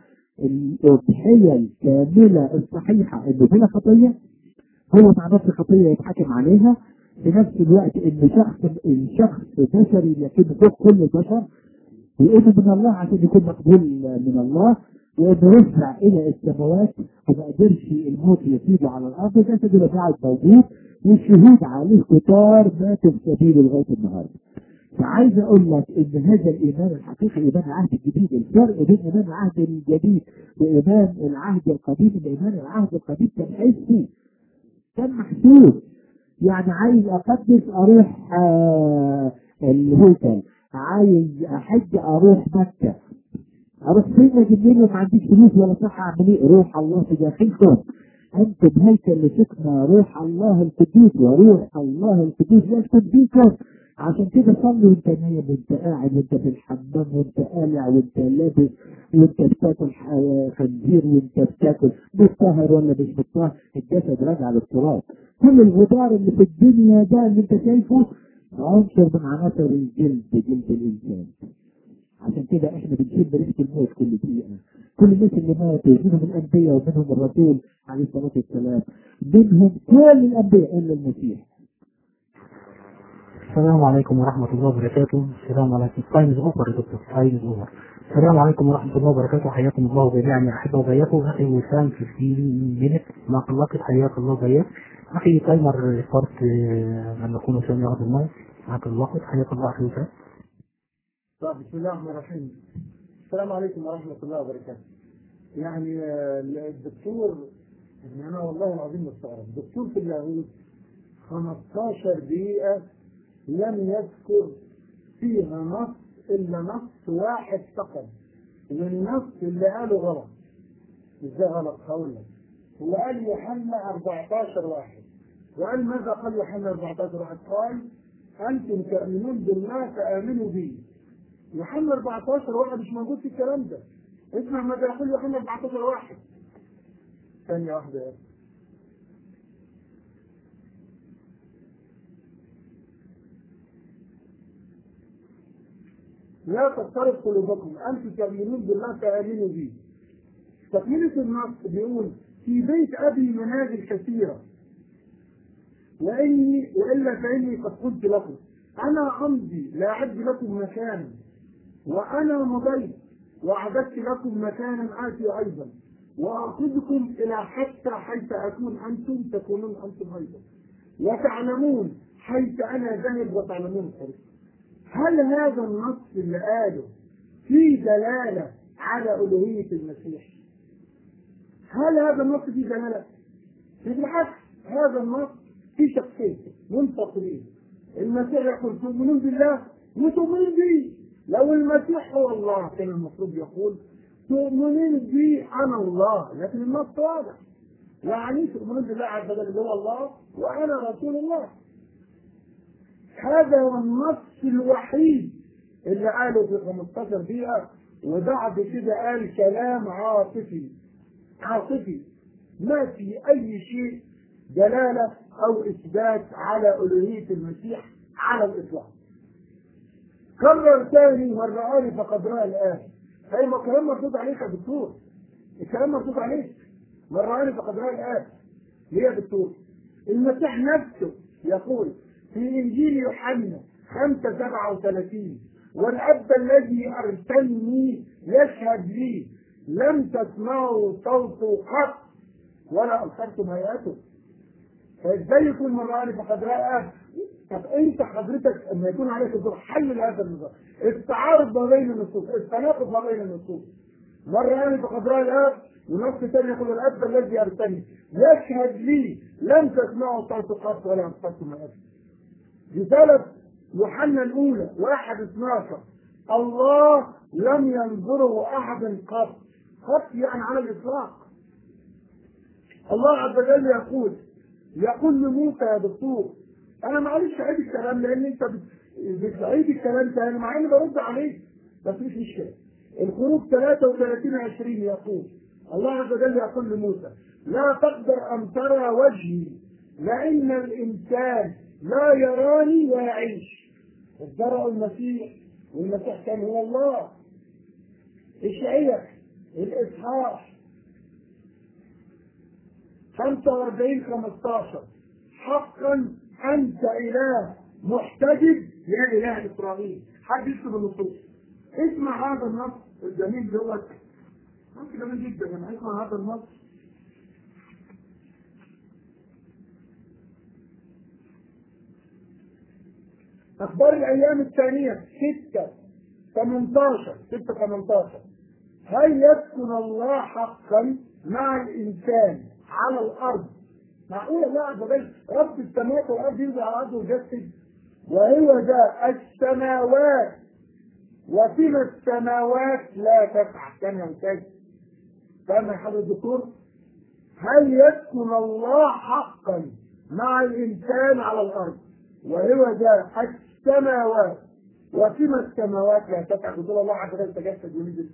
الاضحيه الكامله الصحيحه انه بلا خطيه هو مع نفس خطيه يتحكم عليها في نفس الوقت ان شخص الشخص بشري لكن فوق كل البشر وانه من الله عشان يكون مقبول من الله وانه يرفع الى السماوات وما قدرش الموت يسيبه على الارض جسد اللي قاعد موجود والشهود عليه كتار ماتوا في سبيله لغايه النهارده. فعايز اقول لك ان هذا الايمان الحقيقي ايمان العهد الجديد الفرق بين ايمان العهد الجديد وايمان العهد القديم ان ايمان العهد القديم كان حسي كان محسوس يعني عايز اقدس اروح آه الهيكل عايز احج اروح مكه اروح فين يا جميل ما عنديش فلوس ولا صحه اعمل ايه روح الله في داخلكم انتم هيكل لسكنى روح الله القدوس وروح الله القدوس يسكن فيكم عشان كده صلي وانت نايم وانت قاعد وانت في الحمام وانت قالع وانت لابس وانت بتاكل ح- خنزير وانت بتاكل متطهر ولا مش متطهر الجسد راجع للتراب كل الغبار اللي في الدنيا ده اللي انت شايفه عنصر من عناصر الجلد جلد الانسان عشان كده احنا بنشيل بريحه الموت كل دقيقه كل الناس اللي ماتوا منهم الانبياء ومنهم الرسول عليه الصلاه والسلام منهم كل الانبياء الا المسيح السلام عليكم ورحمة الله وبركاته السلام عليكم تايم از اوفر يا دكتور تايم از اوفر السلام عليكم ورحمة الله وبركاته حياكم الله جميعا يا أحبة وبياكم أخي وسام في 15 مينت ما قلقت حياك الله وبياك أخي تايمر ستارت لما يكون وسام ياخذ المايك معك الوقت حياك الله أخي وسام طيب بسم الله الرحمن الرحيم السلام عليكم ورحمة الله وبركاته يعني آه، الدكتور يعني أنا والله العظيم مستغرب الدكتور في اللاهوت 15 دقيقة لم يذكر فيها نص إلا نص واحد فقط والنص اللي قاله غلط ازاي غلط هقول لك هو قال يوحنا 14 واحد وقال ماذا قال يوحنا 14 واحد قال أنتم تؤمنون بالله فآمنوا بي يوحنا 14 واحد مش موجود في الكلام ده اسمع ماذا يقول يوحنا 14 واحد ثانية واحدة يا أخي. لا تضطرب قلوبكم انتم تؤمنون بالله فامنوا بي تكملة النص بيقول في بيت ابي منازل كثيرة واني والا فاني قد قلت لكم انا امضي لا اعد لكم مكانا وانا مضيت واعددت لكم مكانا اتي ايضا واخذكم الى حتى حيث اكون انتم تكونون انتم ايضا وتعلمون حيث انا ذاهب وتعلمون الطريق هل هذا النص اللي قاله في دلالة على ألوهية المسيح؟ هل هذا النص فيه دلالة؟ بالعكس هذا النص فيه شخصين منفصلين المسيح يقول تؤمنون بالله وتؤمنون بي لو المسيح هو الله كان المفروض يقول تؤمنون بي أنا الله لكن النص واضح يعني تؤمنون بالله عز وجل اللي هو الله وأنا رسول الله هذا هو النص الوحيد اللي قاله في 15 دقيقة وبعد كده قال كلام عاطفي عاطفي ما في أي شيء دلالة أو إثبات على ألوهية المسيح على الإطلاق. كرر تاني مرة قال فقد رأى الآن. أي ما الكلام مردود عليك يا دكتور. الكلام مردود عليك. مرة قال فقد رأى الآن. ليه يا دكتور؟ المسيح نفسه يقول في إنجيل يوحنا 5 37 والأب الذي أرسلني يشهد لي لم تسمعوا صوته قط ولا أبصرتم هيئته فإزاي يكون من رأى فقد رأى أب طب أنت حضرتك لما يكون عليك الدور حل هذا النظام التعارض ما بين النصوص التناقض ما بين النصوص مرة يعني فقد رأى الأب ونص ثاني يقول الأب الذي أرسلني يشهد لي لم تسمعوا صوته قط ولا أبصرتم هيئته رسالة يوحنا الأولى واحد 12 الله لم ينظره أحد قط قط يعني على الإطلاق الله عز وجل يقول يقول لموسى يا دكتور أنا معلش عيد الكلام لأن أنت بتعيد الكلام تاني مع إني برد عليك بس مش مشكلة الخروج 33 20 يقول الله عز وجل يقول لموسى لا تقدر أن ترى وجهي لأن الإنسان لا يراني ويعيش ازدرعوا المسيح والمسيح كان هو الله اشعية الإصحاح 45 15 حقا أنت إله محتجب يا إله إسرائيل حد يكتب النصوص اسمع هذا النص الجميل دوت نص جميل جدا يعني اسمع هذا النص أخبار الأيام الثانية 6 18 6 18 هل يسكن الله حقا مع الإنسان على الأرض؟ معقول الله عز وجل رب السماوات والأرض ينزل على الأرض ويجسد وهو ده السماوات وفيما السماوات لا تسع كم ينتج فاهم يا حضرة الدكتور؟ هل يسكن الله حقا مع الإنسان على الأرض؟ وهو ده السماوات وفيما السماوات لا تسع قدر الله عز وجل تجسد ونزل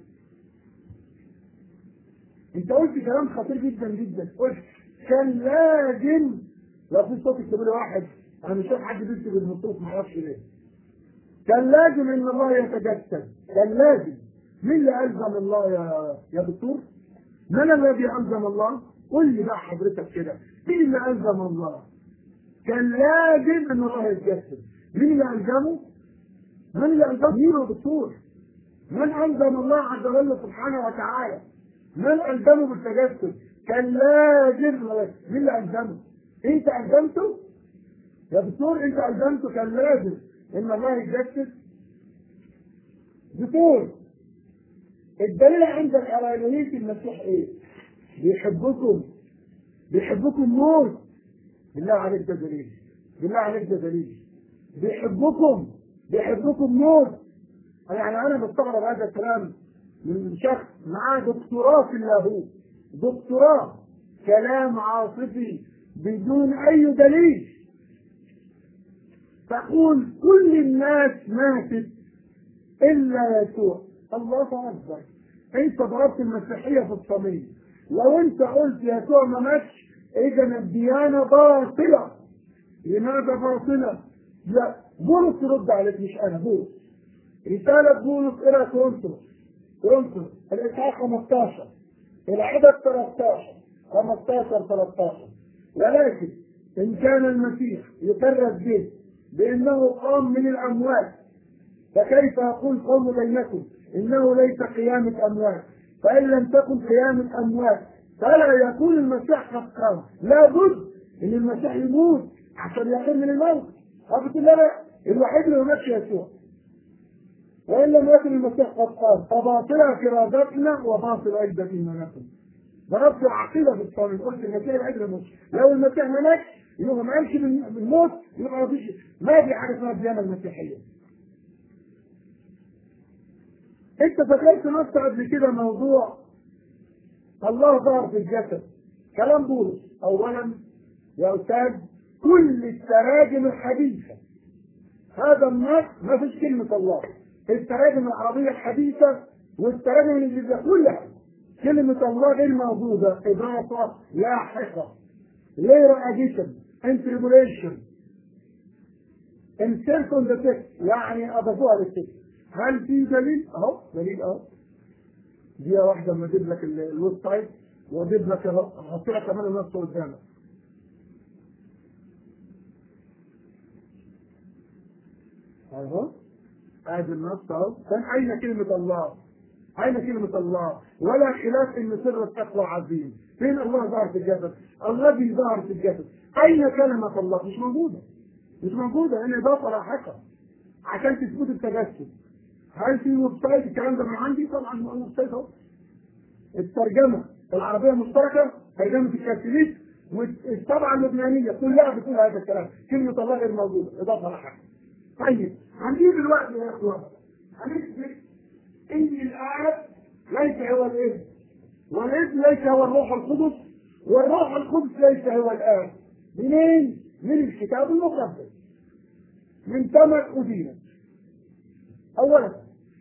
انت قلت كلام خطير جدا جدا قلت كان لازم لو في صوت كبير واحد انا مش شايف حد بيكتب النصوص ما اعرفش ليه كان لازم ان الله يتجسد كان لازم مين اللي الزم الله يا يا دكتور؟ من الذي الزم الله؟ قل لي بقى حضرتك كده مين اللي الزم الله؟ كان لازم ان الله يتجسد مين اللي الزمه؟ من اللي الزمه؟ مين يا دكتور؟ من الزم الله عز وجل سبحانه وتعالى؟ من الزمه بالتجسد؟ كان لازم مين اللي الزمه؟ انت الزمته؟ يا دكتور انت الزمته كان لازم ان الله يتجسد دكتور الدليل عندك على الوهية المسيح ايه؟ بيحبكم بيحبكم موت بالله عليك ده دليل بالله عليك ده دليل بيحبكم بيحبكم موت يعني انا بستغرب هذا الكلام من شخص معاه دكتوراه في اللاهوت دكتوراه كلام عاطفي بدون اي دليل تقول كل الناس ماتت الا يسوع الله اكبر انت ضربت المسيحيه في الصميم لو انت قلت يسوع ما ماتش اذا الديانه باطله لماذا باطله؟ لا بولس يرد عليك مش انا بولس رساله بولس الى كورنثوس كورنثوس الاصحاح 15 العدد 13 15 13 ولكن ان كان المسيح يكرس به بانه قام من الاموات فكيف يقول قوم بينكم انه ليس قيامة اموات فان لم تكن قيامة اموات فلا يكون المسيح قد قام لابد ان المسيح يموت عشان يقوم من الموت قالت لا لا الوحيد اللي ما ماتش يسوع وان لم يكن المسيح قد قام فباطلة كرادتنا وباطل ايضا ايمانكم ضربت العقيده في الصلاه قلت المسيح الوحيد اللي ما ماتش لو المسيح ما ماتش يبقى ما قامش من الموت يبقى ما فيش ما في حاجه اسمها الديانه المسيحيه انت فكرت نفسك قبل كده موضوع الله ظهر في الجسد كلام بولس اولا يا استاذ كل التراجم الحديثه هذا النص ما فيش كلمه الله التراجم العربيه الحديثه والتراجم الانجليزيه كلها كلمه الله غير موجوده اضافه لاحقه later addition interpolation insert on the text يعني اضافوها للتكست هل في دليل؟ اهو دليل اهو دي واحدة لما اجيب لك ال- الويب سايت واجيب لك اهو احط لك كمان النص قدامك اهو ادي النص اهو كان اين كلمة الله؟ اين كلمة الله؟ ولا خلاف ان سر التقوى عظيم فين الله ظهر في الجسد؟ الذي ظهر في الجسد اين كلمة الله؟ مش موجودة مش موجودة هنا اضافة لاحقة عشان تثبت التجسد هل في ويب سايت الكلام ده من عندي؟ طبعا ويب سايت اهو الترجمه العربيه المشتركه ترجمه الكاثوليك والطبعه اللبنانيه كلها بتقول هذا الكلام كلمه الله غير موجوده اضافه لحاجه طيب هنجيب الوقت يا اخوان هنثبت ان الاب ليس هو الابن والابن ليس هو الروح القدس والروح القدس ليس هو الاب منين؟ من الكتاب المقدس من ثمن أدينة أولا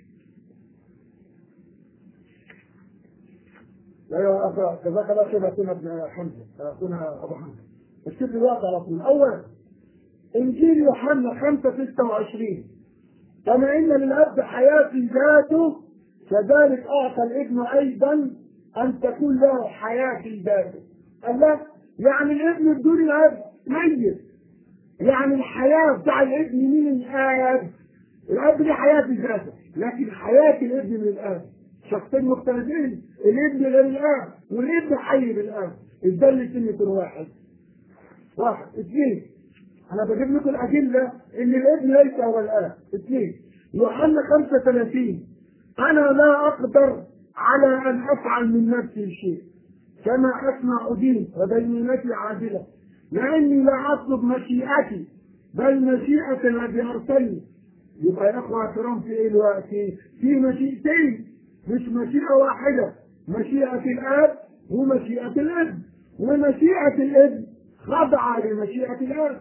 لا يا أخي جزاك الله خير أخونا ابن حمزة أخونا أبو حمزة الشيخ الوقت على طول أولا إنجيل يوحنا 5 26 كما إن للأب حياة في ذاته كذلك أعطى الابن أيضا أن تكون له حياة في ذاته الله يعني الابن بدون الأب ميت يعني الحياة بتاع الابن من الآب الأب دي حياة في ذاته لكن حياة الابن من الآب شخصين مختلفين الابن غير الآب والابن حي بالآب ازاي الاثنين يكونوا واحد واحد اثنين انا بجيب لكم الادله ان الابن ليس هو الاب اثنين يوحنا 35 انا لا اقدر على ان افعل من نفسي شيء كما اسمع ادين وبينتي عادله لاني لا اطلب مشيئتي بل مشيئه الذي ارسلني يبقى يا اخوه احترام في ايه الوقت في مشيئتين مش مشيئه واحده مشيئه الاب ومشيئه الابن ومشيئه الابن خاضعه لمشيئه الاب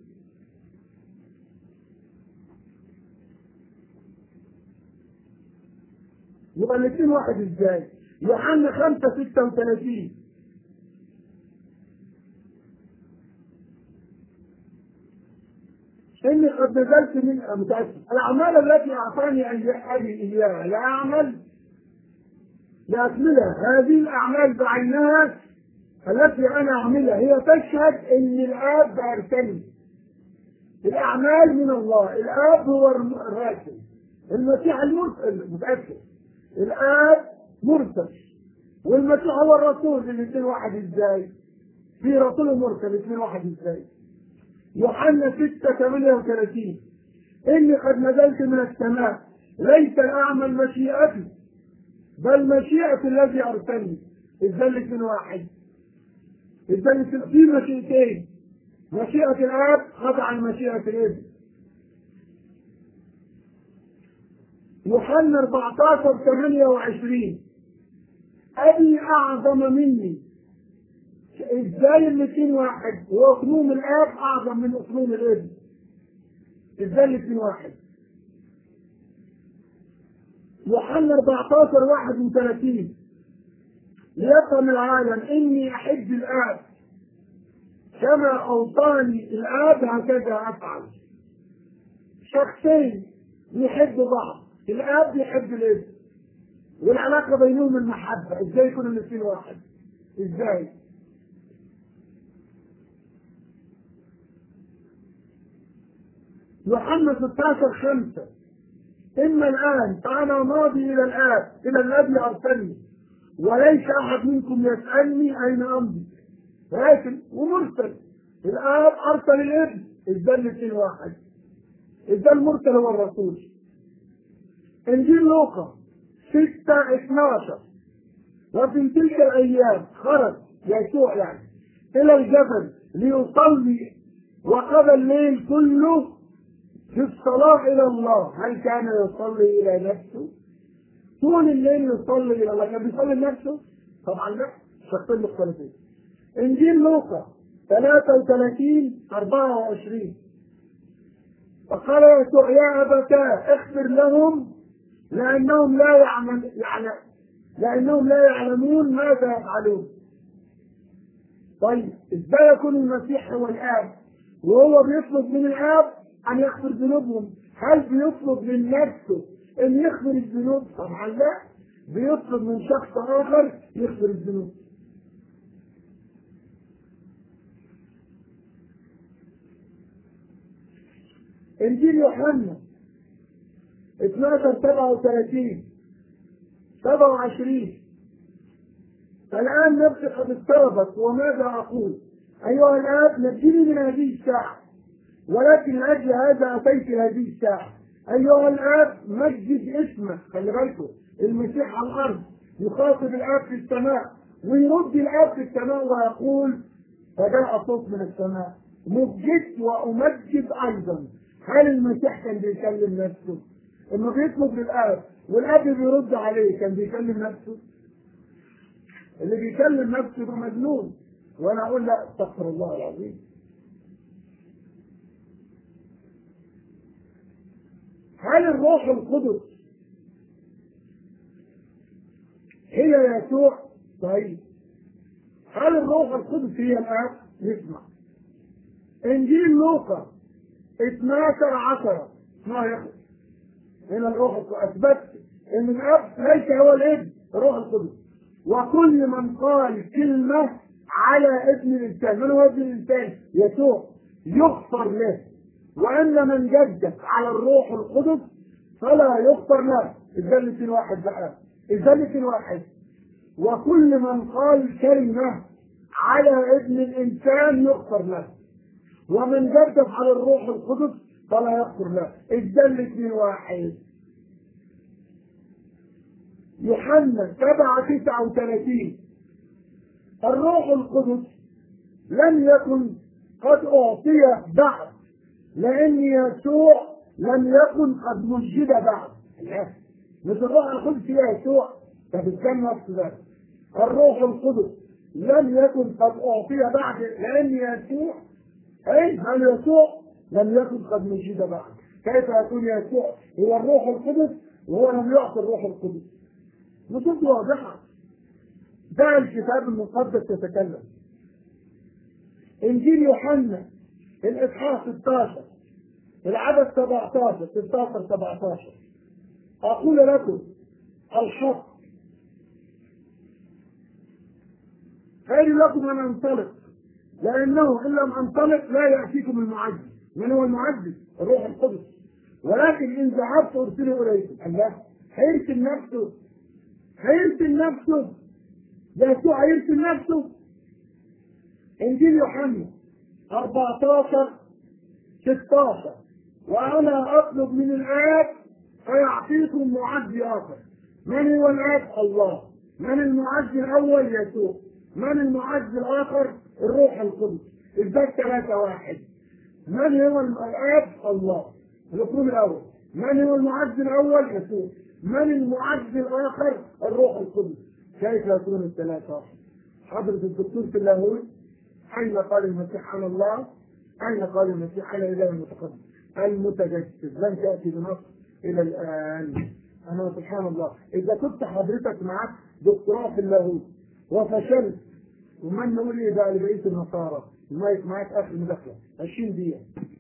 يبقى الاثنين واحد ازاي؟ يوحنا 5 36 إني قد نزلت من متأسف الأعمال التي أعطاني أن أبي إياها لا أعمل لأكملها هذه الأعمال بعينها التي أنا أعملها هي تشهد أن الآب أرسلني الأعمال من الله الآب هو الراسل المسيح المرسل متأسف الآب مرسل والمسيح هو الرسول الاثنين واحد ازاي؟ في رسول مرسل الاثنين واحد ازاي؟ يوحنا 6 38 إني قد نزلت من السماء ليس أعمل مشيئتي بل مشيئة الذي أرسلني ازاي الاثنين واحد؟ ازاي في مشيئتين مشيئة الآب خضع لمشيئة الابن يوحنا 14 28 أبي أعظم مني ازاي الاثنين واحد واقنوم الاب اعظم من اقنوم الابن ازاي الاثنين واحد يوحنا 14 31 ليفهم العالم اني احب الاب كما اوصاني الاب هكذا افعل شخصين يحب بعض الاب يحب الابن والعلاقه بينهم المحبه ازاي يكونوا الاثنين واحد ازاي يوحنا 16 5 إما الآن فأنا ماضي إلى الآب إلى الذي أرسلني وليس أحد منكم يسألني أين أمضي لكن ومرسل الآب أرسل الابن إزاي الاثنين واحد إزاي المرسل هو الرسول إنجيل لوقا 6 12 وفي تلك الأيام خرج يسوع يعني إلى الجبل ليصلي وقضى الليل كله في الصلاة إلى الله هل كان يصلي إلى نفسه؟ طول الليل يصلي إلى الله كان بيصلي لنفسه؟ طبعا لا شخصين مختلفين إنجيل لوقا 33 24 فقال يسوع يا أبتاه اغفر لهم لأنهم لا يعمل يعني لأنهم لا يعلمون ماذا يفعلون طيب ازاي يكون المسيح هو الآب وهو بيطلب من الآب أن يغفر ذنوبهم هل بيطلب من نفسه أن يغفر الذنوب؟ طبعا لا بيطلب من شخص آخر يغفر الذنوب إنجيل يوحنا 12 37 27 الآن نفسي قد اضطربت وماذا أقول؟ أيها الآب نجني من هذه الساعة ولكن لأجل هذا أتيت هذه الساعة أيها الآب مجد اسمك خلي بالكم المسيح على الأرض يخاطب الآب في السماء ويرد الآب في السماء ويقول فجاء صوت من السماء مجدت وأمجد أيضا هل المسيح كان بيكلم نفسه؟ إنه بيطلب للآب والآب بيرد عليه كان بيكلم نفسه؟ اللي بيكلم نفسه ده مجنون وأنا أقول لا استغفر الله العظيم هل الروح القدس هي يسوع؟ طيب هل الروح القدس هي الآب؟ نسمع إنجيل لوقا 12 10 ما يخرج هنا الروح القدس أثبت إن الأب ليس هو الابن الروح القدس وكل من قال كلمة على ابن الإنسان من هو ابن الإنسان؟ يسوع يغفر له وأن من جدف على الروح القدس فلا يغفر له الجنة الواحد بقى الجنة الواحد وكل من قال كلمة على ابن الإنسان يغفر له ومن جدف على الروح القدس فلا يغفر له الجنة الواحد يوحنا 7 39 الروح القدس لم يكن قد أعطي بعد لأن يسوع لم يكن قد مجد بعد مش الروح القدس يا يسوع طب الجنة نفس ذلك الروح القدس لم يكن قد أعطي بعد لأن يسوع أي هل يسوع لم يكن قد مجد بعد كيف يكون يسوع هو الروح القدس وهو لم يعطي الروح القدس نصوص واضحة ده الكتاب المقدس يتكلم إنجيل يوحنا الإصحاح 16 العدد 17 16 17 أقول لكم الحق خير لكم أن أنطلق لأنه إن لم أنطلق لا يأتيكم المعزي من هو المعزي؟ الروح القدس ولكن إن ذهبت أرسله إليكم الله هيرسل نفسه هيرسل نفسه يسوع هيرسل نفسه إنجيل يوحنا 14 16 وأنا أطلب من الآب فيعطيكم معزي آخر من هو الآب؟ الله من المعزي الأول يسوع من المعزي الآخر؟ الروح القدس ازاي ثلاثة واحد من هو الآب؟ الله الركن الأول من هو المعزي الأول؟ يسوع من المعزي الآخر؟ الروح القدس كيف يكون الثلاثة واحد؟ حضرة الدكتور في اللاهوت أين قال المسيح على الله؟ أين قال المسيح على إله المتقدم؟ المتجسد لم تأتي بنص إلى الآن انا سبحان الله اذا كنت حضرتك معاك دكتوراه في اللاهوت وفشلت ومن نقول ايه بقى لبقيه النصارى المايك معاك اخر مداخله 20 دقيقه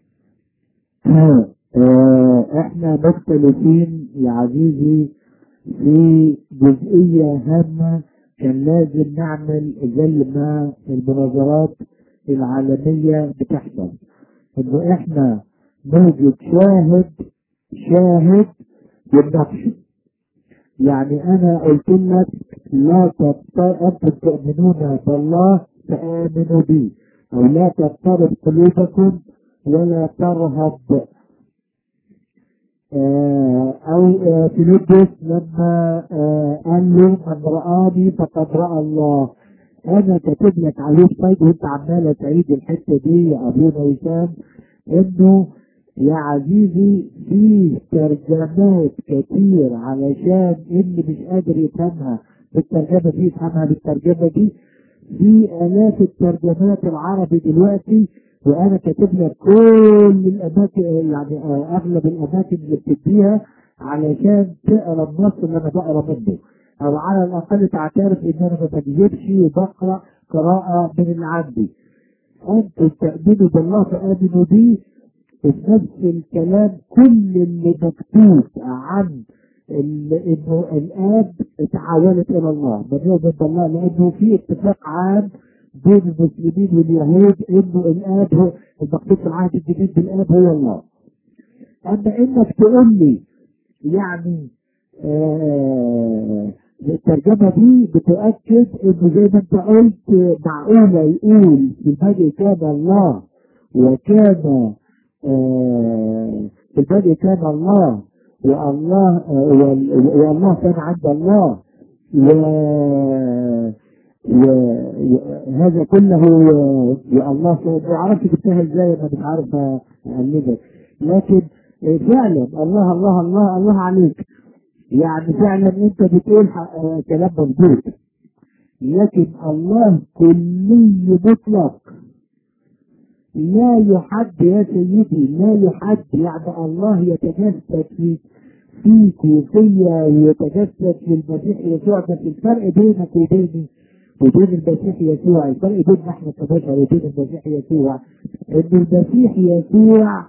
آه، احنا مختلفين يا عزيزي في جزئية هامة كان لازم نعمل زي ما المناظرات العالمية بتحصل انه احنا نوجد شاهد شاهد يناقش يعني انا قلت لك لا تضطر انتم تؤمنون بالله فامنوا بي او لا تضطرب قلوبكم ولا ترهب آه، او آه، فيلبس لما آه، قال له من رآني فقد رأى الله انا كاتب لك عليه طيب وانت عمالة تعيد الحتة دي يا ابونا وسام انه يا عزيزي في ترجمات كتير علشان اللي مش قادر يفهمها بالترجمة دي يفهمها بالترجمة دي في آلاف الترجمات العربي دلوقتي وأنا كاتب لك كل الأماكن يعني آه، أغلب الأماكن اللي بتديها علشان تقرا النص اللي أنا بقرا منه أو على الأقل تعترف إن أنا ما بكذبش وبقرا قراءة من اللي عندي. أنتم تؤمنوا بالله فآمنوا بيه وفي نفس الكلام كل اللي مكتوب عن ال- انه الاب تحولت الى الله من يؤمن بالله لانه في اتفاق عام بين المسلمين واليهود انه الاب هو المكتوب في العهد الجديد بالاب هو الله اما انك تقول لي يعني آه الترجمة دي بتؤكد انه زي ما انت قلت معقولة يقول في البدء كان الله وكان آه في البدء كان الله والله آه وال- والله كان عند الله و وهذا كله آه، يا الله ما اعرفش جبتها ازاي انا مش عارف اقلدك لكن آه، فعلا الله الله الله الله عليك يعني فعلا انت بتقول ح- آه، كلام مظبوط لكن الله كلي مطلق لا يحد يا سيدي لا يحد يعني الله يتجسد في فيك وفيا ويتجسد في المسيح يسوع بس الفرق بينك وبيني وبين المسيح يسوع الفرق بيننا احنا كبشر وبين المسيح يسوع ان المسيح يسوع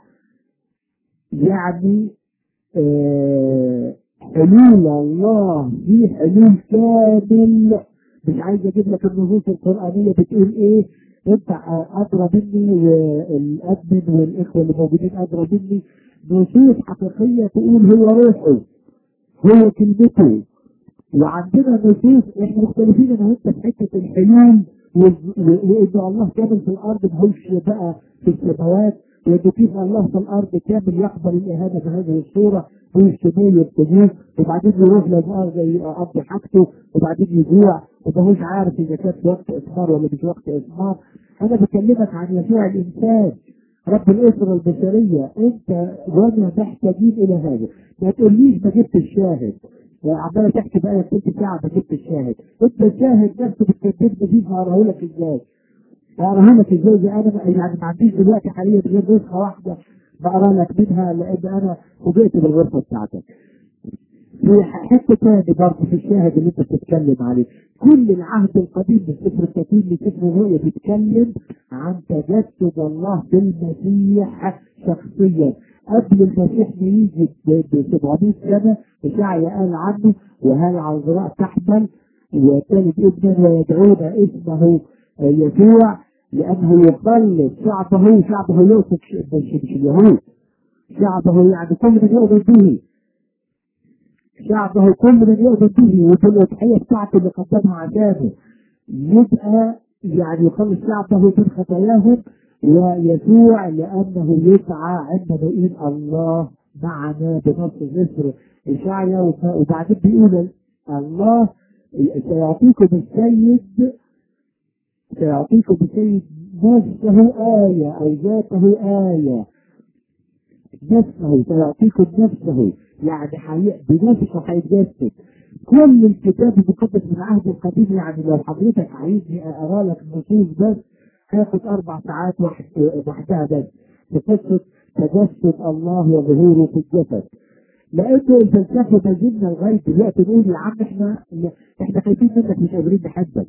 يعني آه حلول الله في حلول كامل مش عايز اجيب لك النصوص القرانيه بتقول ايه انت ادرى مني والادمن والاخوه اللي موجودين ادرى مني نصوص حقيقيه تقول هو روحه هو كلمته وعندنا نصوص احنا مختلفين انا وانت في حته الحلول وإز- و- وان الله كامل في الارض ملوش بقى في السماوات وان كيف الله في الارض كامل يقبل الاهانه بهذه الصوره ويشتموه ويبتدوه وبعدين يروح للارض يقضي حاجته وبعدين يجوع وماهوش عارف اذا كان في وقت اثمار ولا مش وقت اثمار انا بكلمك عن يسوع الانسان رب الاسره البشريه انت وانا محتاجين الى هذا ما تقوليش ما جبت الشاهد عماله تحكي بقى ثلث ساعه ما جبت الشاهد انت الشاهد نفسه بتكذبني فيه هقراه لك ازاي؟ هقراها لك ازاي زي انا ما- يعني ما عنديش دلوقتي حاليا غير نسخه واحده بقرا لك منها لان انا فوجئت بالغرفه بتاعتك. في حته تاني برضه في الشاهد اللي انت بتتكلم عليه كل العهد القديم من سفر التكوين لسفر الرؤيا بيتكلم عن تجسد الله في المسيح شخصيا قبل المسيح ما يجي ب 700 سنه اشعيا قال عنه وهل عذراء تحمل وتلد ابنا ويدعون اسمه يسوع لانه يخلص شعبه شعبه يقصد ش- مش مش اليهود شعبه يعني كل من يؤمن به شعبه كل من يؤمن به وبالأضحية بتاعته اللي قدمها عشانه يبقى يعني يخلص شعبه من خطاياهم ويسوع لأنه يسعى عندما يقول الله معنا بنص النسر إشعيا وف- وبعدين بيقول الله سيعطيكم السيد سيعطيكم السيد نفسه آية أو ذاته آية نفسه سيعطيكم نفسه يعني حي... بنفسه هيتجسد كل الكتاب المقدس من العهد القديم يعني لو حضرتك عايزني اقرا لك النصوص بس هاخد اربع ساعات واحد وحدها بس بقصه تجسد الله وظهوره في الجسد لانه الفلسفه ما زلنا لغايه دلوقتي نقول يا عم احنا احنا خايفين منك مش قادرين نحبك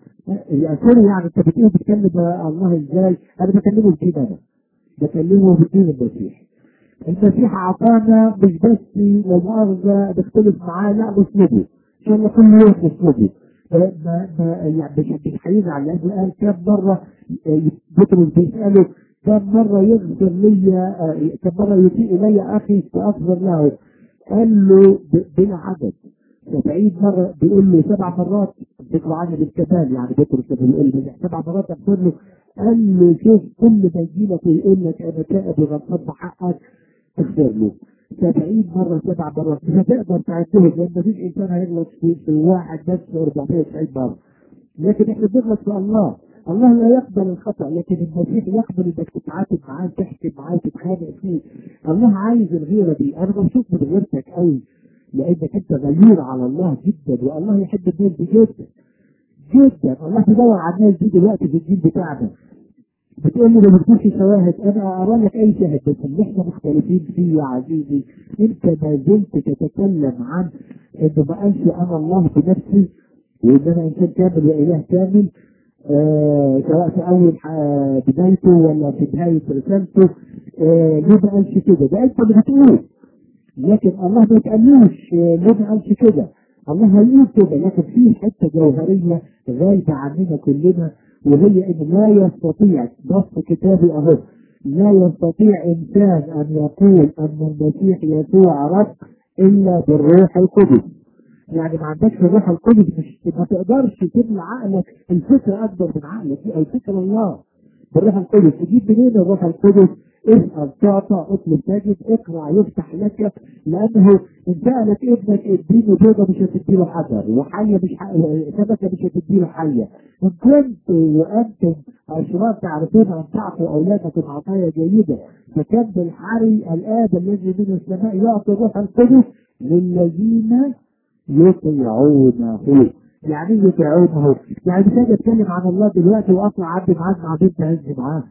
يا سوري يعني انت بتقول بتكلم الله ازاي؟ انا بكلمه بدين انا بكلمه بدين المسيح المسيح اعطانا مش بس لو مؤاخذه نختلف معاه لا باسلوبه ان شاء الله كل يوم باسلوبه ما ما يعني مش مش هيزعل على لانه قال كم مره بطرس بيساله كم مره يغفر لي كم مره يسيء الي اخي فاغفر له قال له بلا عدد 70 مرة بيقول له سبع مرات ذكر عني بالكمال يعني بطرس بيقول له سبع مرات اغفر له قال له شوف كل ما يجي لك ويقول لك انا تائب وغلطان بحقك اغفر له 70 مرة سبع مرات مش هتقدر تعدهم لان مفيش انسان هيغلط في, في واحد بس 490 مرة لكن احنا بنغلط في الله الله لا يقبل الخطأ لكن المسيح يقبل انك تتعاتب معاه تحكي معاه تتخانق فيه الله عايز الغيرة دي انا مبسوط من غيرتك قوي لانك انت غيور على الله جدا والله يحب الناس دي جدا جدا الله بيدور على الناس دي دلوقتي في الجيل بتاعنا بتقول لي ما بتكونش شواهد انا ارى لك اي شاهد بس اللي احنا مختلفين فيه يا عزيزي انت ما زلت تتكلم عن انه ما قالش انا الله بنفسي وان انا انسان كامل واله كامل آه سواء في اول بدايته ولا في نهايه رسالته آه ليه ما قالش كده ده انت اللي بتقول لكن الله ما يتقالوش ليه ما قالش كده الله هيقول كده لكن في حته جوهريه غايبه عننا كلنا وهي ان لا يستطيع نص كتابي اهو لا يستطيع انسان ان يقول ان المسيح يسوع رب الا بالروح القدس يعني ما عندكش الروح القدس مش ما تقدرش تملى عقلك الفكره اكبر من عقلك دي فكره الله بالروح القدس تجيب منين الروح القدس اسأل تعطى اطلب تجد اقرا يفتح لك لانه ان سألك ابنك اديله بيضة مش هتديله حجر وحية مش ح... سمكة مش هتديله حية ان كنت وانتم اشرار تعرفون ان تعطوا اولادكم عطايا جيدة فكان بالحري الاب الذي من السماء يعطي الروح القدس للذين يطيعونه يعني ايه يطيعونه؟ يعني مش هاجي اتكلم عن الله دلوقتي واطلع عندي معاد مع بنت هز معاه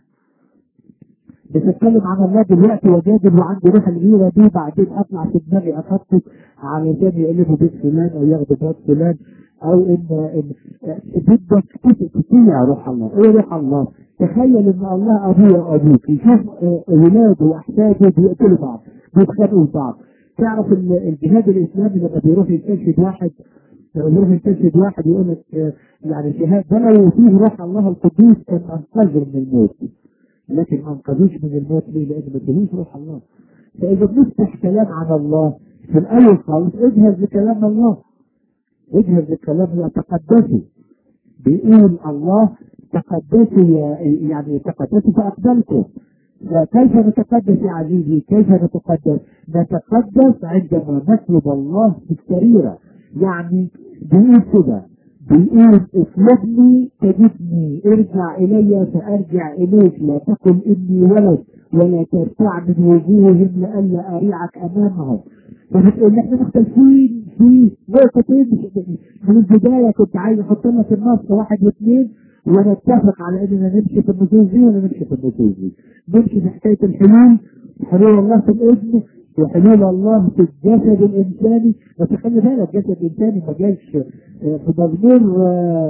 بتتكلم عن الله دلوقتي وجادل وعندي روح الغيره دي بعدين اطلع في دماغي اخطط علشان يقلبوا بيت فلان او ياخدوا بيت فلان او ان ان بدك تطيع روح الله، ايه روح الله؟ تخيل ان الله ابوه وابوك يشوف اولاده واحفاده بيقتلوا بعض بيتخانقوا بعض تعرف الجهاد الاسلامي لما بيروح يستشهد واحد يروح يستشهد واحد يقول لك يعني شهاد ده لو فيه روح الله القدوس كان انقذه من الموت لكن ما انقذوش من الموت ليه؟ لان ما فيهوش روح الله. فاذا بنفتح كلام عن الله في الاول خالص اجهز لكلام الله. اجهز لكلام الله تقدسوا. بيقول الله تقدسوا يعني تقدسوا فاقبلكم. فكيف نتقدس يا عزيزي؟ كيف نتقدس؟ نتقدس عندما نطلب الله في السريره. يعني بيقول كده بيقول اطلبني تجدني ارجع الي فارجع اليك لا تقل اني ولد ولا ترتع من وجوههم لئلا اريعك امامهم فبتقول احنا مختلفين في نقطتين من البدايه كنت عايز احط لك النص واحد واثنين ونتفق على اننا نمشي في النصوص دي ولا نمشي في النصوص دي نمشي في حكايه الحلول حلول الله في الاذن وحلول الله في الجسد الانساني بس خلي بالك الجسد الانساني ما جاش في مزمور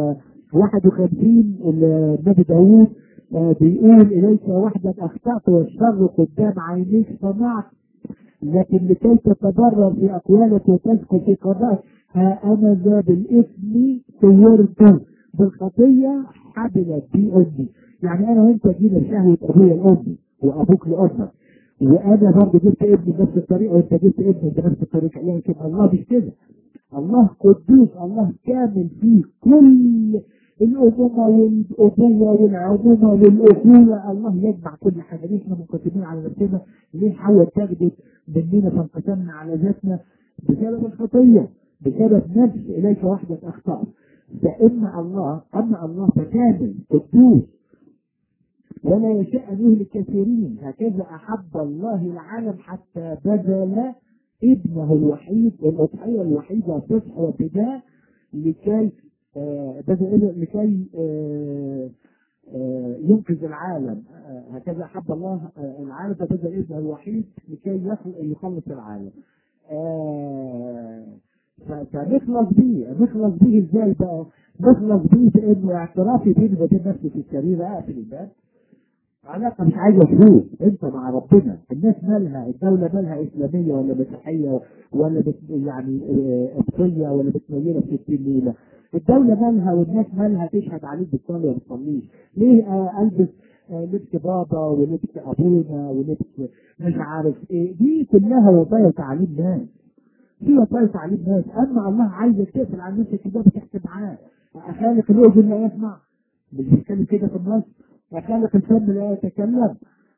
51 النبي داوود بيقول اليك وحدك اخطات والشر قدام عينيك صنعت لكن لكي تتبرر في اقوالك وتسكت في قضائك ها انا ذا بالاثم صورت بالخطيه حبلت بي امي يعني انا وانت جينا شهوه ابويا لامي وابوك لامك وانا برضه جبت ابني بنفس الطريقه وانت جبت ابني بنفس الطريقه لكن الله مش كده الله قدوس الله كامل فيه كل الأمومة والأبوة والعمومة والأخوة الله يجمع كل حاجة ليه احنا منقسمين على نفسنا ليه حواء تجدد مننا فانقسمنا على ذاتنا بسبب الخطية بسبب نفس إليك وحدك أخطأ فإن الله أما الله فكامل قدوس ولا يشاء أن يهلك كثيرين هكذا أحب الله العالم حتى بذل ابنه الوحيد الأضحية الوحيدة صفح وفداء لكي آه بذل لكي آه آه ينقذ العالم هكذا أحب الله العالم فبذل ابنه الوحيد لكي يخلص العالم آه ف- فنخلص بيه نخلص بيه ازاي بقى؟ نخلص بيه بانه اعترافي بيني وبين نفسي في السرير اقفل الباب علاقة مش عايزة فلوس انت مع ربنا الناس مالها الدولة مالها اسلامية ولا مسيحية ولا بت يعني اه، قبطية ولا بتميلة في ستين ليلة الدولة مالها والناس مالها تشهد عليك بتصلي ولا بتصليش ليه اه، البس اه، لبس بابا ولبس ابونا ولبس مش عارف ايه دي كلها وصايا وتعاليم ناس في وصايا وتعاليم ناس اما الله عايزك تقفل على نفسك كده بتحسب معاه خالق الاذن لا يسمع مش بيتكلم كده في النص وخالق الفم لا يتكلم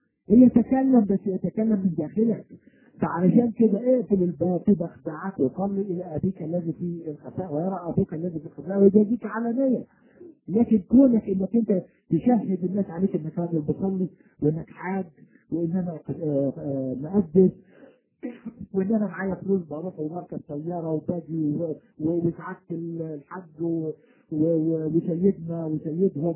يتكلم بس يتكلم من داخلك فعلشان كده اقفل الباب كده اخدعك وصلي الى ابيك الذي في الخفاء ويرى ابوك الذي في الخفاء ويجازيك علانيه لكن كونك انك انت تشهد الناس عليك انك راجل بتصلي وانك حاج وان انا آه، آه، مقدس وان انا معايا فلوس بروح وبركب طياره وباجي و- و- وسعاده الحج و- و- وسيدنا وسيدهم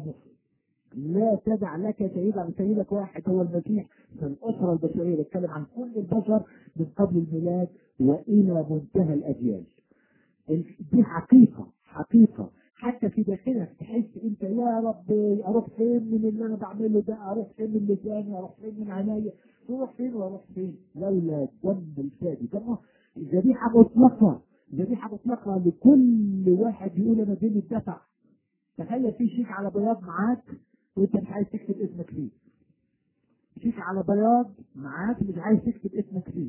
لا تدع لك سيدا سيدك واحد هو المسيح في الاسره البشريه بيتكلم عن كل البشر من قبل الميلاد والى منتهى الاجيال. ال- دي حقيقه حقيقه حتى في داخلك تحس انت يا رب اروح فين من اللي انا بعمله ده اروح فين من لساني اروح فين من عينيا اروح فين واروح فين لولا دم الفادي دم ذبيحه مطلقه ذبيحه مطلقه لكل واحد يقول انا ديني اتدفع تخيل في شيك على بياض معاك وانت مش عايز تكتب اسمك فيه شيك على بياض معاك مش عايز تكتب اسمك فيه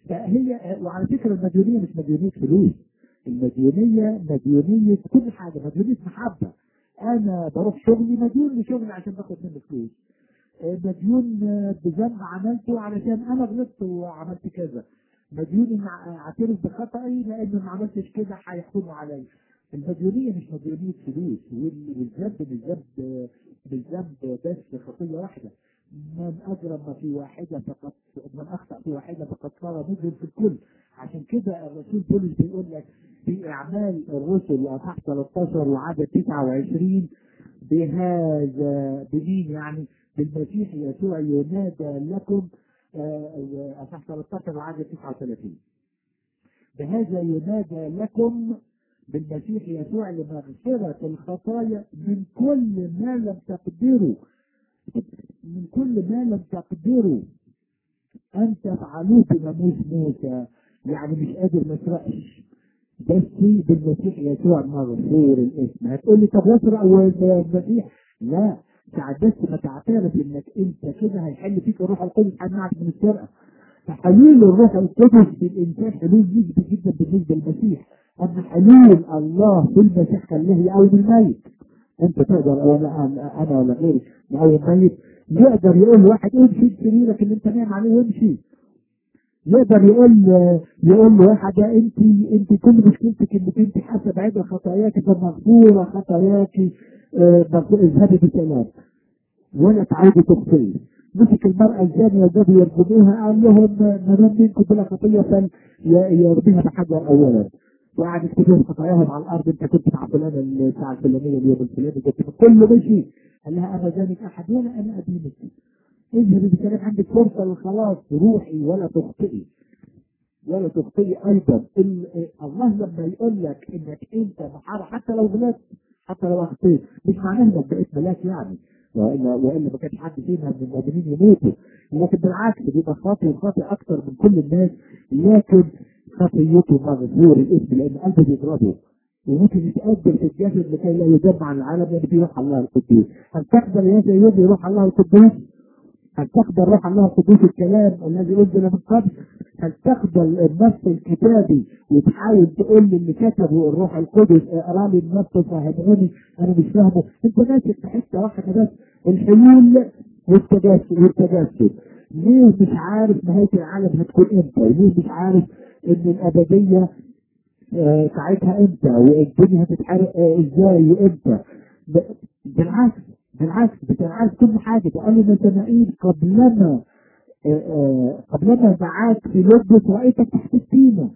فهي وعلى فكره المديونيه مش مديونيه فلوس المديونيه مديونيه كل حاجه مديونيه محبه انا بروح شغلي مديون لشغلي عشان باخد منه فلوس آه، مديون آه، بذنب عملته علشان انا غلطت وعملت كذا مديون ان ع- اعترف بخطئي لان ما عملتش كده هيحكموا عليا المديونيه مش مديونيه فلوس وال- والذنب مش ذنب آه، مش ذنب بس خطيه واحده من اجرم في واحده فقد من اخطا في واحده فقد صار مجرم في الكل عشان كده الرسول بولس بيقول لك في اعمال الرسل اصحاح 13 وعدد 29 بهذا بمين يعني بالمسيح يسوع ينادى لكم آه، اصحاح 13 وعدد 39 بهذا ينادى لكم بالمسيح يسوع لمغفرة الخطايا من كل ما لم تقدروا من كل ما لم تقدروا أن تفعلوه بناموس موسى يعني مش قادر ما اسرقش بس بالمسيح يسوع مغفور الاسم هتقول لي طب واسرق والمسيح لا ساعات بس ما تعترف انك انت كده هيحل فيك الروح القدس هيمنعك من السرقه فحلول الروح القدس في الانسان حلول نسبي جدا بالنسبه للمسيح اما حلول الله في المسيح خلاه يقوم الميت انت تقدر ولا انا أنا ولا غيري نقوم الميت يقدر يقول لواحد امشي بسريرك اللي انت نايم عليه وامشي يقدر يقول يقول لواحدة انت انت كل مشكلتك انك انت حسب عدة خطاياك فمغفورة خطاياك آه، مغفورة اذهبي بسلام ولا تعودي تخطئي مسك المرأة الزانية وجابوا يرجموها قال لهم ما دام منكم بلا خطية فليرميها بحجر أولا وقعد يكتبوا خطاياهم على الأرض أنت كنت مع فلانة الساعة الفلانية اليوم الفلاني ده كده. كله مشي قال لها أنا زانك أحد ولا أنا أدينك اذهبي بسلام عندك فرصة للخلاص روحي ولا تخطئي ولا تخطئي أيضا ال- الله لما يقول لك إنك أنت محارب حتى لو غلطت حتى لو أخطيت مش معناه إنك بقيت ملاك يعني والا والا ما كانش حد فينا من المؤمنين يموتوا لكن بالعكس بيبقى خاطئ وخاطئ اكثر من كل الناس لكن خطيته مغفور الاسم لان قلبه بيضربه وممكن يتقدم في الجسد لكي لا يدم عن العالم لان في روح الله القدوس هل تقدر يا سيدي روح الله القدوس هل تقبل روح الله القدوس الكلام الذي انزل من قبل؟ هل تقبل النص الكتابي وتحاول تقول لي اللي كتبه الروح القدس اقرا لي النص فهموني انا مش فاهمه انت ماسك في حته واحده بس الحلول والتجسد والتجسد ليه مش عارف نهايه العالم هتكون امتى؟ ليه مش عارف ان الابديه آه، ساعتها امتى والدنيا هتتحرق آه، ازاي وامتى ب- بالعكس بالعكس بالعكس كل حاجه ده قال لنا سمائيل قبلما آه، آه، قبلما دعاك في لبس رايتك تحت السينه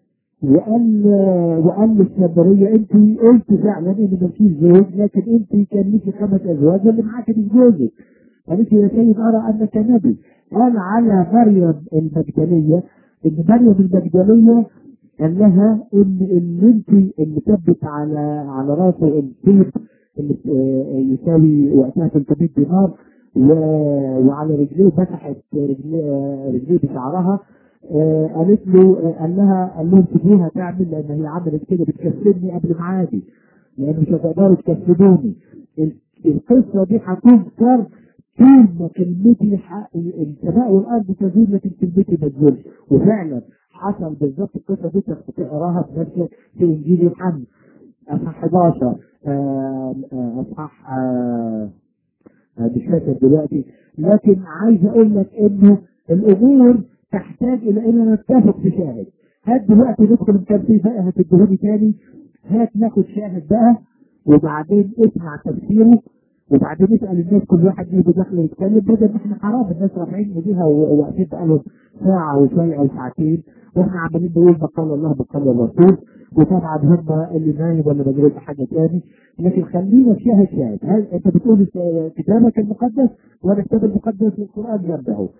وقال آه، وقال للسامريه انت قلت فعلا ان مفيش زوج لكن انت كان ليكي خمس ازواج اللي معاك مش جوزك قالت يا سيد ارى انك نبي قال على مريم المجدليه ان مريم المجدليه قال لها ان اللي انت اللي ثبت على على راسه الطيب اللي آه، يساوي وقتها 300 دينار و- وعلى رجليه مسحت رجليه آه، رجليه بشعرها آه، قالت له آه، قال لها قال لهم سيبوها تعمل لان هي عملت كده بتكسبني قبل ميعادي لان مش هتقدروا تكسبوني ال- القصه دي هتذكر طول ما كلمتي ح- السماء والارض تزول لكن كلمتي ما تزولش وفعلا حصل بالظبط القصه دي تقراها بنفسك في انجيل يوحنا اصحاح 11 آه، آه، اصحاح آه، آه، مش فاكر دلوقتي لكن عايز اقول لك انه الامور تحتاج الى اننا نتفق في شاهد هات دلوقتي ندخل التمثيل بقى هتدهوني تاني هات ناخد شاهد بقى وبعدين اسمع تفسيره وبعدين اسال الناس كل واحد يجي داخل يتكلم بدل ما احنا حرام الناس رافعين ايديها وواقفين بقالهم ساعه وشويه او ساعتين واحنا عمالين نقول بقال الله بقال الرسول وطبعا هم اللي نايم ولا مجرد حاجه تاني لكن خلينا شاهد شاهد هل انت بتقول كتابك المقدس ولا الكتاب المقدس والقران جنبه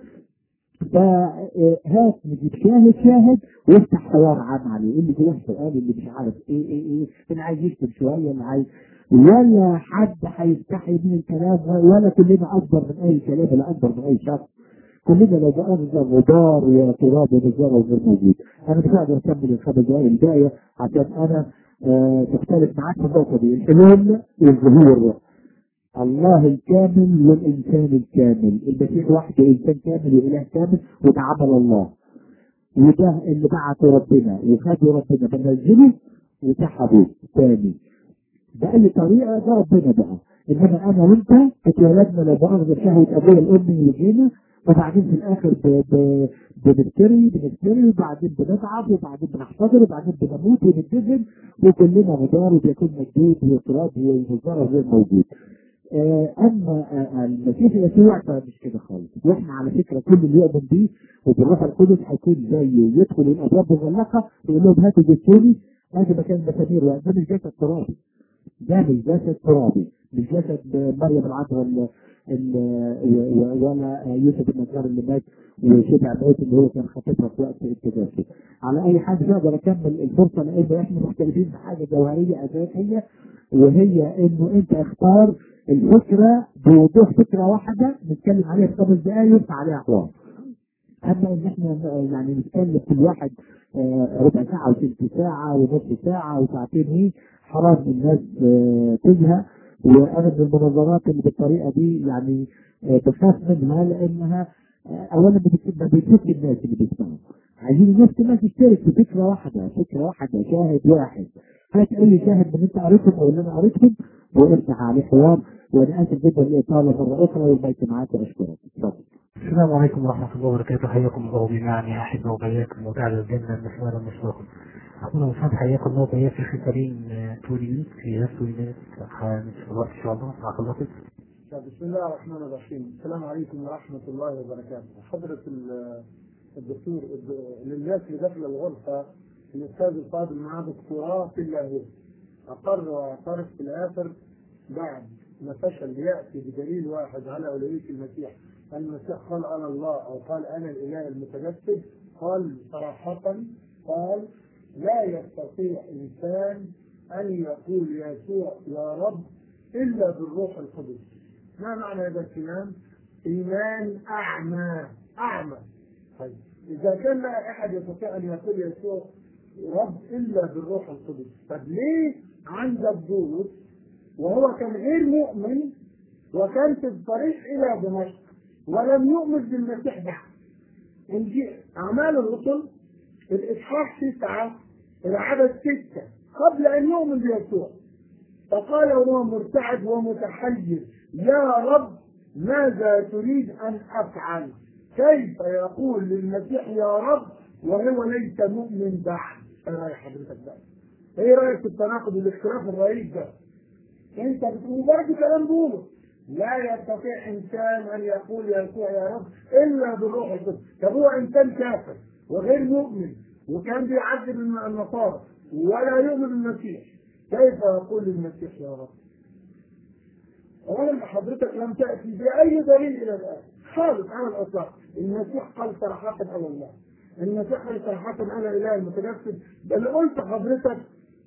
فهات نجيب شاهد شاهد وافتح حوار عام عليه اللي جواه سؤال اللي مش عارف ايه ايه ايه اللي عايز يكتب شويه اللي عايز ولا حد هيستحي من الكلام ولا كلنا اكبر من اي كلام ولا اكبر من اي شخص كلنا لو بأخذ غبار وتراب ونزار وغير موجود انا مش هقدر اكمل الخمس دقائق الباقيه عشان انا آه تختلف معاك في النقطه دي الحلول والظهور الله الكامل والإنسان الكامل المسيح وحده إنسان كامل وإله كامل وده عمل الله وده اللي بعته ربنا وخده ربنا بنزله وسحبه تاني بأي طريقة ده ربنا بقى إنما أنا وأنت اتولدنا لو مؤاخذة شهوة أبويا الأم يجينا وبعدين في الآخر ب... ب... بنفتري بنفتري وبعدين بنتعب وبعدين بنحتضر وبعدين بنموت ونتدفن وكلنا غدار وبياكلنا الجيد وتراب ومزارة غير موجود آه، اما آه، المسيح يسوع فمش كده خالص واحنا على فكره كل اللي يؤمن بيه وبالروح القدس هيكون زيه يدخل الابواب مغلقه ويقول لهم هاتوا جسوني هذا مكان مسامير ده مش جسد ترابي ده مش جسد ترابي مش جسد مريم العذراء ال- ال- و- و- ولا يوسف النجار اللي مات وشبع موت اللي هو كان خطيبها في وقت التجسد على اي حال مش هقدر اكمل الفرصه لان احنا مختلفين في حاجه جوهريه اساسيه وهي انه انت اختار الفكره بوضوح فكره واحده نتكلم عليها في خمس دقائق يفتح عليها حوار اما ان احنا يعني نتكلم كل واحد آه، ربع ساعه وثلث ساعه ونص ساعه وساعتين هي حرام الناس آه، تزهق وانا من المنظمات اللي بالطريقه دي يعني آه، بخاف منها لانها آه، اولا بت- ما بتفك الناس اللي بيسمعوا عايزين الناس كلها تشترك في فكره واحده فكره واحده شاهد واحد هات اي شاهد من اللي انت قريتهم او اللي انا قريتهم وافتح عليه حوار وانا اسف جدا لاطاله مره اخرى والبيت معاك واشكرك اتفضل السلام عليكم ورحمة الله وبركاته حياكم الله جميعا يا أحبة وبياكم وتعالى الجنة المسؤولة المشتاقة أقول مساعد حياكم الله وبياك في خلالين تولي في نفس تولي في الوقت إن شاء الله مع حضرتك بسم الله الرحمن الرحيم السلام عليكم ورحمة الله وبركاته حضرة ال- الدكتور الد- للناس اللي داخل الغرفة الأستاذ الفاضل معاه دكتوراه في اللاهوت أقر واعترف في الآخر بعد ما فشل يأتي بدليل واحد على أولوية المسيح المسيح قال أنا الله أو قال أنا الإله المتجسد قال صراحة قال لا يستطيع إنسان أن يقول يسوع يا رب إلا بالروح القدس ما معنى هذا الكلام؟ إيمان أعمى أعمى طيب إذا كان لا أحد يستطيع أن يقول يسوع رب إلا بالروح القدس طب ليه عندك بولس وهو كان غير مؤمن وكان في الطريق إلى دمشق ولم يؤمن بالمسيح بعد إنجيل أعمال الرسل الإصحاح تسعة العدد ستة قبل أن يؤمن بيسوع فقال وهو مرتعد ومتحير يا رب ماذا تريد أن أفعل كيف يقول للمسيح يا رب وهو ليس مؤمن بعد ايه رايك حضرتك بقى ايه رايك في التناقض والاختلاف الرهيب ده انت بتقول برضه كلام بولس لا يستطيع انسان ان يقول يسوع يا رب الا بالروح القدس طب هو انسان كافر وغير مؤمن وكان بيعذب النصارى ولا يؤمن بالمسيح كيف يقول للمسيح يا رب اولا حضرتك لم تاتي باي دليل الى الان خالص على الاطلاق المسيح قال صراحه على الله المسيح قال صراحة أنا إله المتجسد بل قلت حضرتك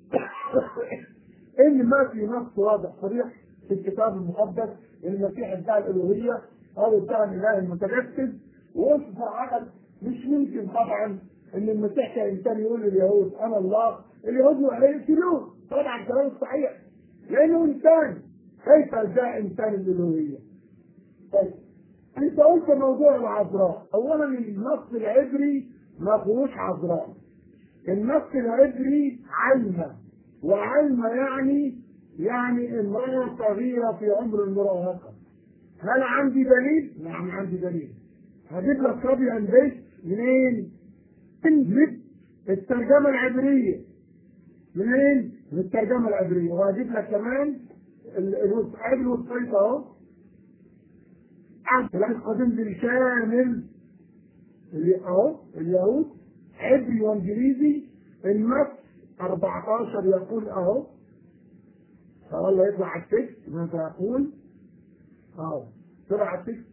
إن ما في نص واضح صريح في الكتاب المقدس المسيح بتاع الألوهية أو بتاع الإله المتجسد وقلت صراحة مش ممكن طبعا إن المسيح كإنسان يقول لليهود أنا الله اليهود هيقتلوه طبعا كلام صحيح لأنه إنسان كيف جاء إنسان الألوهية؟ طيب انت قلت موضوع العذراء اولا النص العبري ما فيهوش عذراء النص العبري علمة وعلمة يعني يعني امرأة صغيرة في عمر المراهقة هل عندي دليل؟ نعم عندي دليل هجيب لك كوبي اند بيست منين؟ من الترجمة العبرية منين؟ من الترجمة العبرية وهجيب لك كمان الوسائل الوسطية اهو العهد القديم بالكامل اللي اهو اليهود عبري وانجليزي النص 14 يقول اهو فولا يطلع على التكست ماذا يقول اهو طلع على التكست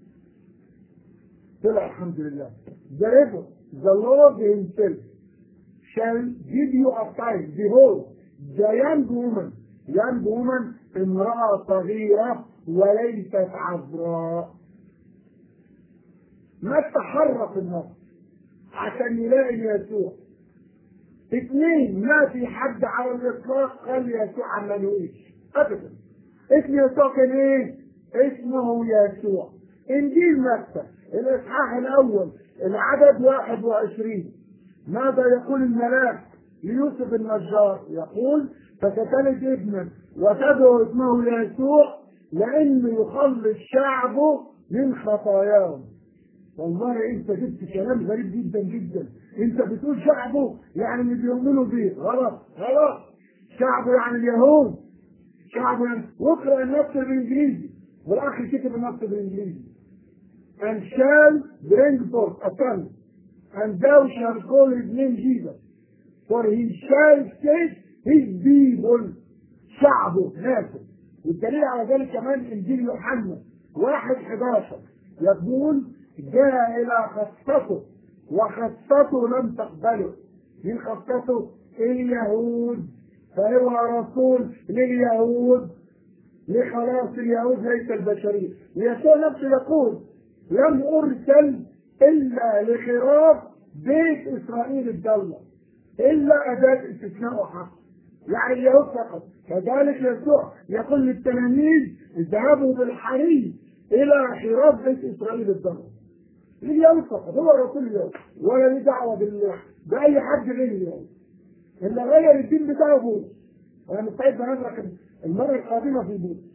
طلع الحمد لله Therefore, the Lord himself shall give you a sign. Behold, the young woman, young woman, امرأة صغيرة وليست عذراء ما تحرك النص عشان يلاقي يسوع اثنين ما في حد على الاطلاق قال يسوع عمله ايش ابدا اسم يسوع كان ايه اسمه يسوع انجيل متى الاصحاح الاول العدد 21 ماذا يقول الملاك ليوسف النجار يقول فستلد ابنا وتدعو اسمه يسوع لانه يخلص شعبه من خطاياهم والله انت جبت كلام غريب جدا جدا انت بتقول شعبه يعني اللي بيؤمنوا بيه غلط غلط شعبه يعني اليهود شعبه يعني واقرا النص بالانجليزي والاخ كتب النص بالانجليزي and shall bring forth a son and thou shalt call his name Jesus for he shall save his people شعبه ناسه والدليل على ذلك كمان انجيل يوحنا واحد 11 يقول جاء الى خطته وخطته لم تقبله من خطته اليهود فهو رسول لليهود لخلاص اليهود ليس البشريه يسوع نفسه يقول لم ارسل الا لخراف بيت اسرائيل الدوله الا اداه استثناء وحق يعني اليهود فقط كذلك يسوع يقول للتلاميذ اذهبوا بالحري الى خراف بيت اسرائيل الدوله اليهود فقط هو رسول اليهود ولا له دعوه بال باي حد غير اليهود اللي غير الدين بتاعه بولس انا مستعد انظرك المره القادمه في بولس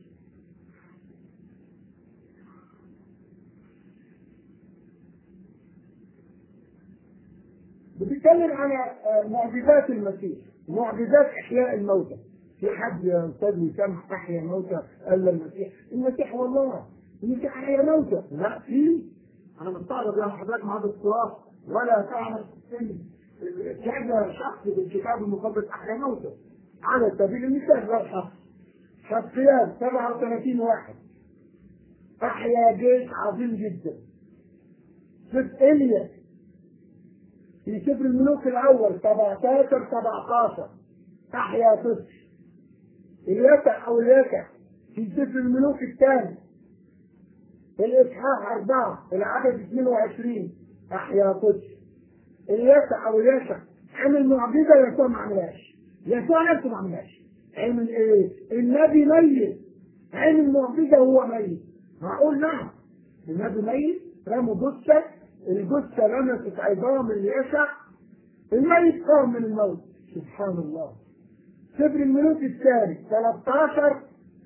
بتتكلم على معجزات المسيح معجزات احياء الموتى في حد يا استاذ وسام احيا موتى قال المسيح المسيح والله المسيح احيا موتى لا في انا مستغرب يا حضرتك مع دكتوراه ولا تعرف ان كذا شخص بالكتاب المقدس احيا موتى على سبيل المثال لا شخص شخصيات 37 واحد احيا جيش عظيم جدا ست اليا في سفر الملوك الاول 17 17 تحيا طفل اليسع او اليسع في سفر الملوك الثاني في الاصحاح اربعه العدد 22 احيا طفل اليسع او اليسع عمل معجزه يسوع ما عملهاش يسوع نفسه ما عملهاش عمل ايه؟ النبي ميت عمل معجزه وهو ميت معقول نعم النبي ميت رموا جثه الجثه لمست عظام اليسع الميت قام من الموت سبحان الله سفر الملوك الثاني 13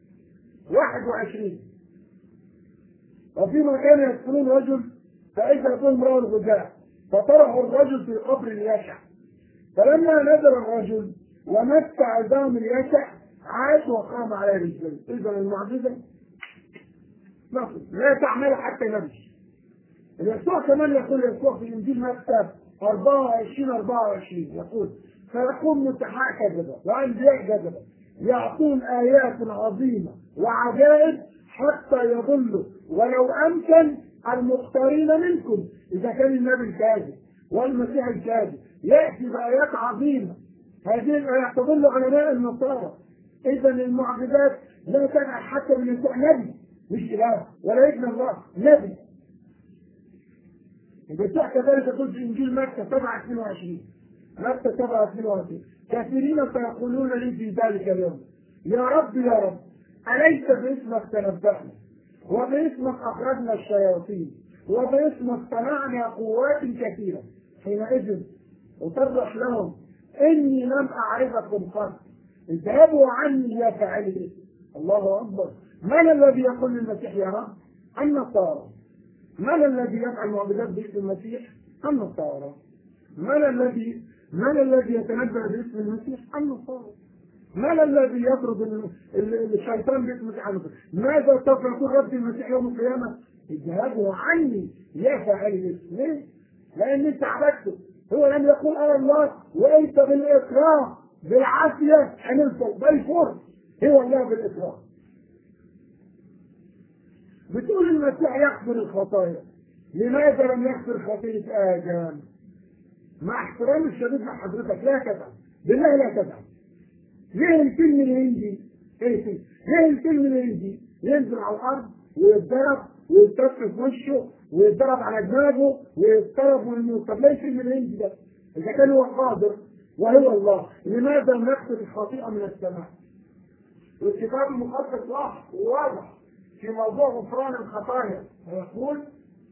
21 وفيما كان يدخلون رجل فإذا أتوا امرأة الغزاة فطرحوا الرجل في قبر اليشع فلما نزل الرجل ومس عظام اليشع عاش وقام على رجليه إذا المعجزة نقل لا تعمل حتى نمشي يسوع كمان يقول يسوع في انجيل متى 24 24 يقول فيقوم متحاء كذبا وانبياء كذبا يعطون ايات عظيمه وعجائب حتى يضلوا ولو امكن المختارين منكم اذا كان النبي الكاذب والمسيح الكاذب يأتي بآيات عظيمة هذه الآيات تضل علماء النصارى إذا المعجزات لا تجعل حتى من المسيح نبي مش إله ولا ابن الله نبي المسيح كذلك يقول في إنجيل متى 7 22 متى 7 22 كثيرين سيقولون لي في ذلك اليوم يا رب يا رب أليس باسمك تنبأنا وباسمك أخرجنا الشياطين وباسمك صنعنا قوات كثيرة حينئذ أصرح لهم إني لم أعرفكم قط اذهبوا عني يا فاعل الإثم الله أكبر من الذي يقول للمسيح يا رب؟ النصارى من الذي يفعل معجزات باسم المسيح؟ النصارى من الذي من الذي يتنبأ باسم المسيح؟ النصارى من الذي يطرد ال- ال- الشيطان باسم المسيح النصارى؟ ماذا سوف يقول ربي المسيح يوم القيامة؟ اذهبوا عني يا فاعل الاسم ليه؟ لأن أنت عبدته هو لم يقول أنا الله وأنت بالإكراه بالعافية هنوصل بالفرص هو الله بالإكراه بتقول المسيح يغفر الخطايا لماذا لم يغفر خطيئة آدم؟ مع احترامي الشديد لحضرتك لا تدعم بالله لا تدعم ليه الفيلم الهندي؟ ايه فيلم؟ ليه الفيلم الهندي ينزل على الارض ويتضرب ويتطف في وشه ويتضرب على دماغه ويضطرب ويموت طب ليه الفيلم الهندي ده؟ اذا كان هو قادر وهو الله لماذا لم يغفر الخطيئه من السماء؟ والكتاب المقدس واضح وواضح في موضوع غفران الخطايا يقول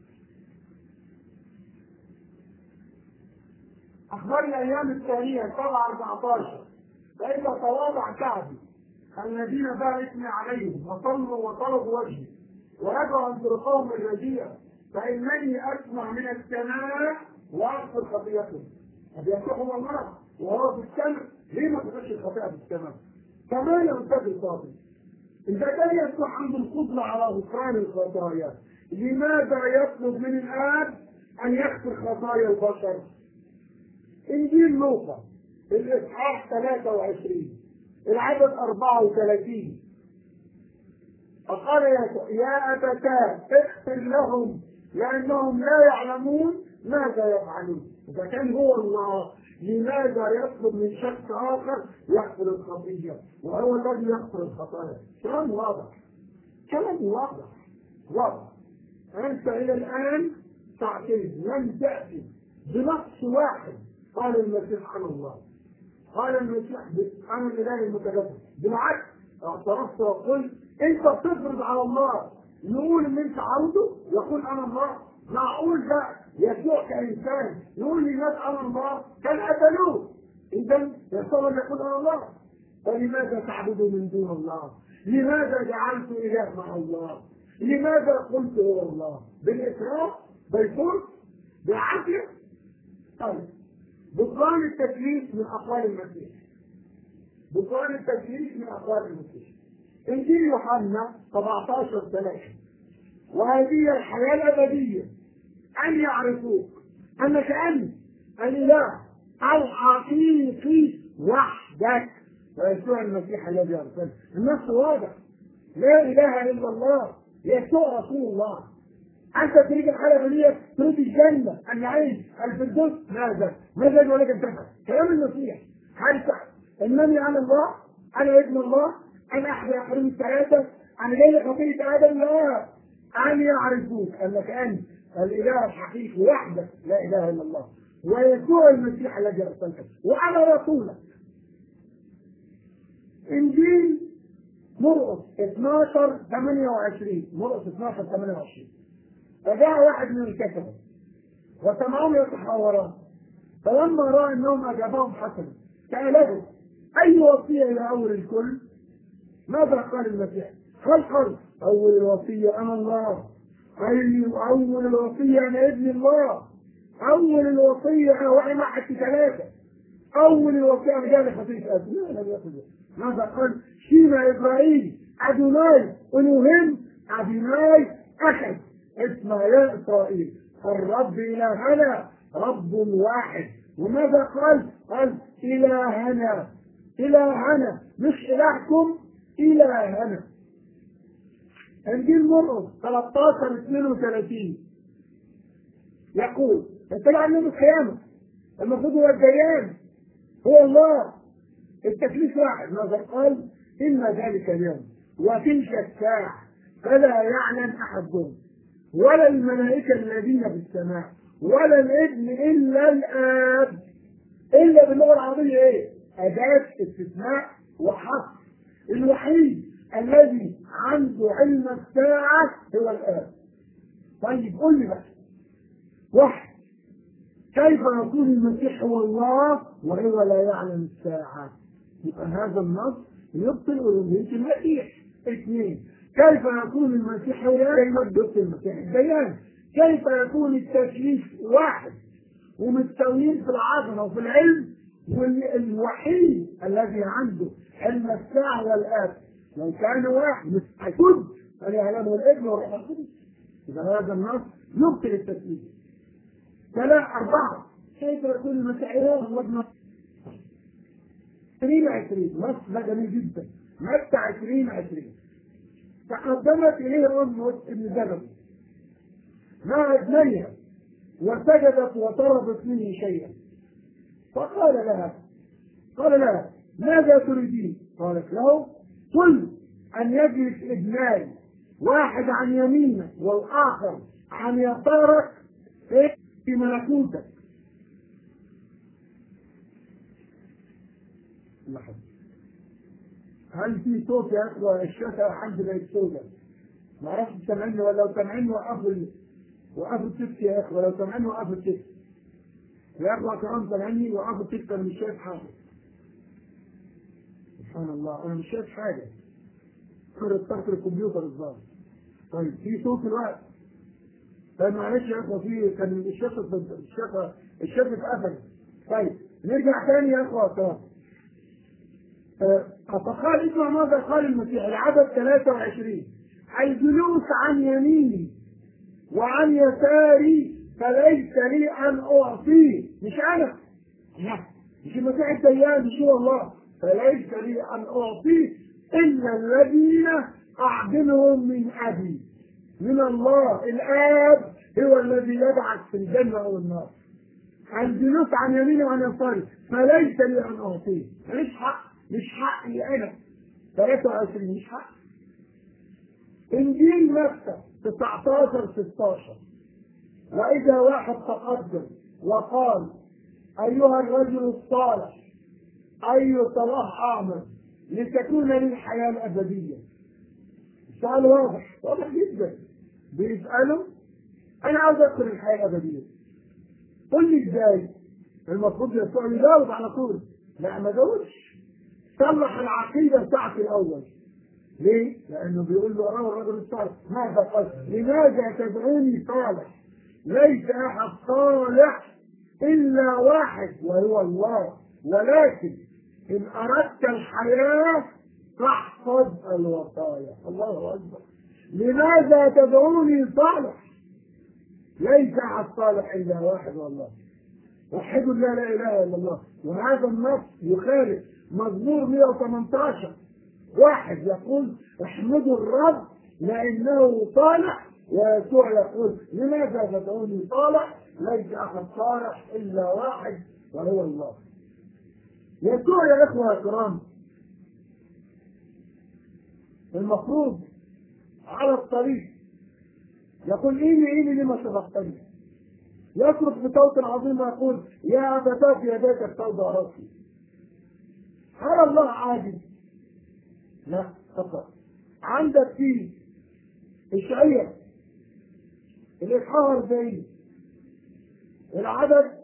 أخبار الأيام التالية 7 14 فإذا تواضع شعبي الذين باع اسمي عليهم وصلوا وطلبوا وجهي ورجعوا عن طرقهم الرديئة فإنني أسمع من السماء وأغفر خطيئتهم طب يصلحهم الله وهو في السماء ليه ما تغش الخطيئة في السماء؟ كمان ينتهي الباطل إذا كان يصلح عنده القدرة على غفران الخطايا لماذا يطلب من الآب أن يغفر خطايا البشر؟ إنجيل لوقا الإصحاح 23 العدد 34 فقال يا يا أبتاه اغفر لهم لأنهم لا يعلمون ماذا يفعلون إذا كان هو الله لماذا يطلب من شخص آخر يغفر الخطية وهو الذي يغفر الخطايا كلام واضح كلام واضح واضح أنت إلى الآن تعترف لم تأتي بنص واحد قال المسيح عن الله قال المسيح انا الاله المتجسد بالعكس اعترفت وقلت انت بتفرض على الله نقول ان انت عبده يقول انا الله معقول ده يسوع كانسان يقول للناس انا الله كان قتلوه اذا يسوع ان يقول انا الله فلماذا تعبدوا من دون الله؟ لماذا جعلت اله مع الله؟ لماذا قلت هو الله؟ بالاكراه؟ بالفرس؟ بالعافيه؟ طيب بطلان التكليف من اقوال المسيح بطلان التكليف من اقوال المسيح انجيل يوحنا 17 3 وهذه الحياه الابديه ان يعرفوك انك انت الاله الحقيقي وحدك ويسوع المسيح الذي ارسله النص واضح لا اله الا الله يسوع رسول الله انت تريد الحياه الابديه تريد الجنه النعيم الفردوس ماذا؟ ماذا يقول لك انت كلام المسيح هل انني انا الله؟ انا ابن الله؟ انا احد الاخرين الثلاثه؟ انا جاي خطيه ادم؟ لا ان يعرفوك انك انت الاله الحقيقي وحدك لا اله الا الله ويسوع المسيح الذي ارسلته وانا رسولك انجيل مرقس 12 28 مرقس 12 28 فجاء واحد من الكتبة وسمعهم يتحاوران فلما راى انهم اجابهم حسنا سالهم اي وصيه الى اول الكل؟ ماذا قال المسيح؟ قال قال اول الوصيه انا الله اي اول الوصيه انا ابن الله اول الوصيه انا واحد واحد في ثلاثه اول الوصيه انا جاي خطيئه ادم لا لم يقل ماذا قال؟ شيما ابراهيم ادوناي الوهم ادوناي اخذ اسمع يا اسرائيل الرب الهنا رب واحد وماذا قال؟ قال الهنا الهنا مش الهكم الهنا انجيل مرقس 13 32 يقول طلع عن يوم القيامة المفروض هو الديان هو الله التكليف واحد ماذا قال إما ذلك اليوم وتلك الساعة فلا يعلم أحدهم ولا الملائكة الذين في السماء ولا الابن إلا الآب إلا باللغة العربية إيه؟ أداة استثناء وحصر الوحيد الذي عنده علم الساعة هو الآب طيب قول لي بقى واحد كيف يكون المسيح هو الله وهو لا يعلم الساعة يبقى هذا النص يبطل ألوهية المسيح اثنين كيف يكون المسيح هو يبطل المسيح الديان كيف يكون التكليف واحد ومستويين في العظمة وفي العلم والوحيد الذي عنده علم الساعة والآب لو كان واحد مستحيل أن يعلمه الابن والروح القدس إذا هذا النص يبطل التكليف ثلاثة أربعة كيف يكون المسيح هو ابن 20 20 نص ده جميل جدا متى 20 20 تقدمت إليه أم ابن زبد مع ابنيها وسجدت وطلبت منه شيئا فقال لها قال لها ماذا تريدين؟ قالت له قل أن يجلس ابناي واحد عن يمينك والآخر عن يسارك في ملكوتك لحظة هل في صوت يا اخوة الشاشة حد بقت سوداء؟ ما اعرفش سامعني ولا لو سامعني وقفوا وقفوا التكت يا اخوة لو سامعني وقفوا التكت يا اخوة كمان سامعني وقفوا التكت انا مش شايف حاجة سبحان الله انا مش شايف حاجة صورة تحت الكمبيوتر الظاهر طيب في صوت الوقت طيب معلش يا اخوة في كان الشاشة الشاشة الشاشة اتقفلت طيب نرجع تاني يا اخوة كمان فقال اسمع ماذا قال المسيح العدد 23 الجلوس عن يميني وعن يساري فليس لي ان اعطيه مش انا لا مش المسيح الديان مش هو الله فليس لي ان اعطيه الا الذين اعدلهم من ابي من الله الاب هو الذي يبعث في الجنه او النار الجلوس عن يميني وعن يساري فليس لي ان اعطيه ماليش حق مش حقي انا 23 مش حق انجيل متى 19 16 واذا واحد تقدم وقال ايها الرجل الصالح اي صلاح اعمل لتكون لي الحياه الابديه السؤال واضح واضح جدا بيساله انا عاوز ادخل الحياه الابديه قل لي ازاي المفروض يسوع يجاوب على طول لا ما جاوبش صلح العقيدة بتاعتي الأول ليه؟ لأنه بيقول له أراه الرجل الصالح ماذا قال؟ لماذا تدعوني صالح؟ ليس أحد صالح إلا واحد وهو الله ولكن إن أردت الحياة فاحفظ الوصايا الله أكبر لماذا تدعوني صالح؟ ليس أحد صالح إلا واحد والله وحدوا لا لا إله إلا الله وهذا النص يخالف مزمور 118 واحد يقول احمدوا الرب لانه صالح ويسوع يقول لماذا تدعوني صالح ليس احد صالح الا واحد وهو الله يسوع يا اخوه الكرام المفروض على الطريق يقول ايني ايني لما سبقتني يصرخ بصوت عظيم ويقول يا ابتاه في يديك التوبه راسي هل الله عادل؟ لا فقط عندك في الشعير الإصحاح 40 العدد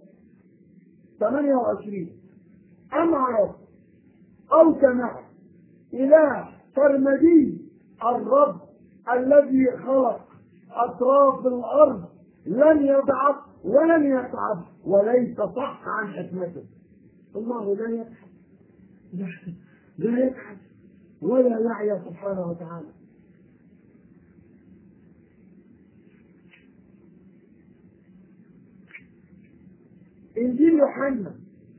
28 أم عرف أو سمع إله سرمدي الرب الذي خلق أطراف الأرض لن يضعف ولن يتعب وليس صح عن حكمته الله لا يتعب لا يتعب ولا يعيا سبحانه وتعالى انجيل يوحنا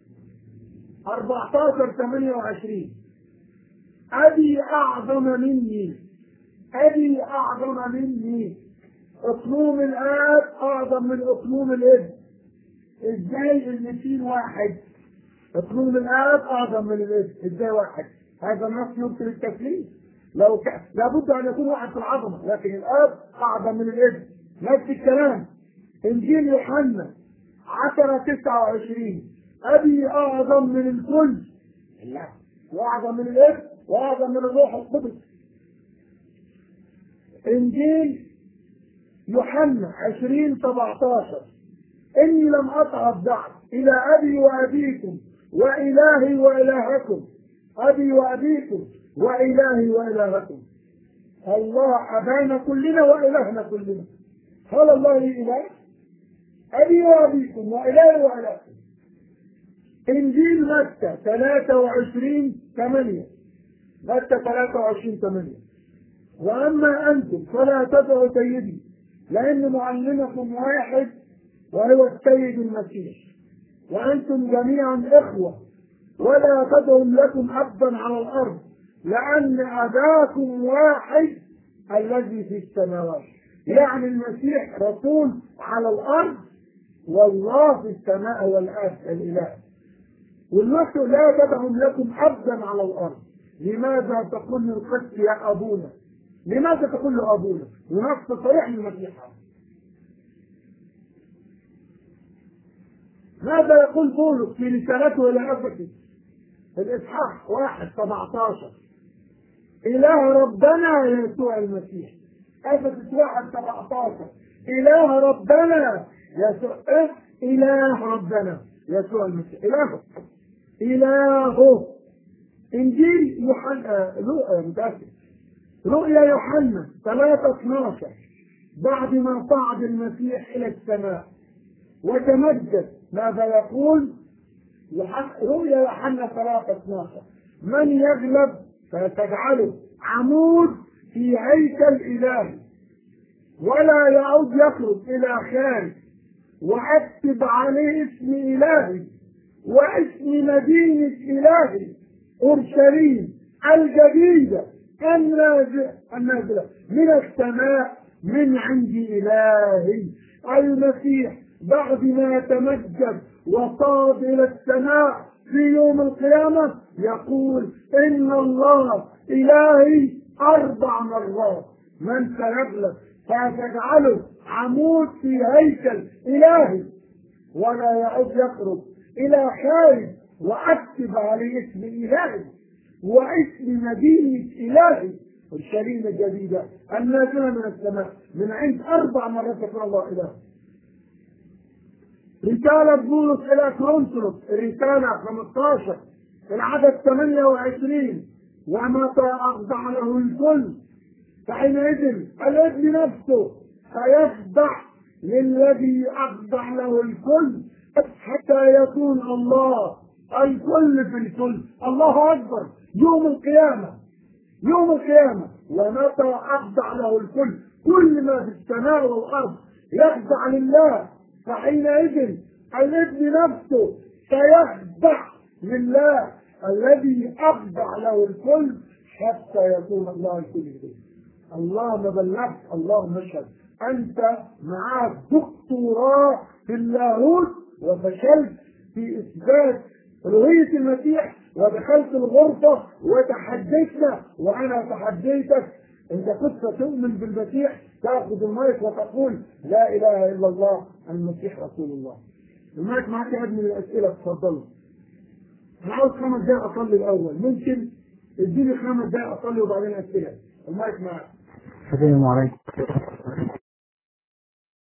14 28 ابي اعظم مني ابي اعظم مني اطلوم الاب اعظم من اطلوم الابن ازاي الاثنين واحد اطلب الاب اعظم من الابن ازاي واحد هذا النص يمكن التكليف لو ك... لابد ان يكون واحد في العظمه لكن الاب اعظم من الابن نفس الكلام انجيل يوحنا 10 29 ابي اعظم من الكل لا واعظم من الابن واعظم من الروح القدس انجيل يوحنا 20 17 اني لم اصعد بعد الى ابي وابيكم والهي والهكم ابي وابيكم والهي والهكم الله ابانا كلنا والهنا كلنا قال الله لي اله ابي وابيكم والهي والهكم انجيل متى 23 8 متى 23 8 واما انتم فلا تدعوا سيدي لان معلمكم واحد وهو السيد المسيح وانتم جميعا اخوه ولا تدعوا لكم ابا على الارض لان اباكم واحد الذي في السماوات يعني المسيح رسول على الارض والله في السماء والارض الاله والنص لا تدعوا لكم ابا على الارض لماذا تقول للقدس يا ابونا لماذا تقول له ابونا ونص صريح للمسيح ماذا يقول بولس في رسالته الى افسس الاصحاح واحد 17 اله ربنا يسوع المسيح افسس واحد 17 اله ربنا يسوع إيه؟ اله ربنا يسوع المسيح اله اله انجيل يوحنا لوقا متاكد رؤيا يوحنا 3 12 بعد ما صعد المسيح الى السماء وتمجد ماذا يقول رؤيا يوحنا 3 12 من يغلب فتجعله عمود في هيكل إلهي ولا يعود يخرج إلى خارج وأكتب عليه اسم إلهي واسم مدينة إلهي أورشليم الجديدة النازلة من السماء من عند إلهي المسيح بعد ما تمجد وصعد إلى السماء في يوم القيامة يقول إن الله إلهي أربع مرات من سيغلب فيجعله عمود في هيكل إلهي ولا يعود يخرج إلى خارج وأكتب عليه اسم إلهي واسم مدينة إلهي الشريمة الجديدة النازلة من السماء من عند أربع مرات يقول الله إله رسالة بولس إلى كورنثوس رسالة 15 العدد 28 ومتى أخضع له الكل فحينئذ الابن نفسه سيخضع للذي أخضع له الكل حتى يكون الله الكل في الكل الله أكبر يوم القيامة يوم القيامة ومتى أخضع له الكل كل ما في السماء والأرض يخضع لله فحينئذ الابن نفسه سيخضع لله الذي أخضع له الكل حتى يكون الله الكل فيه اللهم بلغت اللهم اشهد أنت معك دكتوراه في اللاهوت وفشلت في إثبات ألوهية المسيح ودخلت الغرفة وتحديتنا وأنا تحديتك أنت كنت تؤمن بالمسيح تأخذ المايك وتقول لا إله إلا الله المسيح رسول الله المايك معك يا ابني الأسئلة تفضل أنا عاوز خمس دقايق أصلي الأول ممكن اديني خمس دقايق أصلي وبعدين أسئلة المايك معك السلام عليكم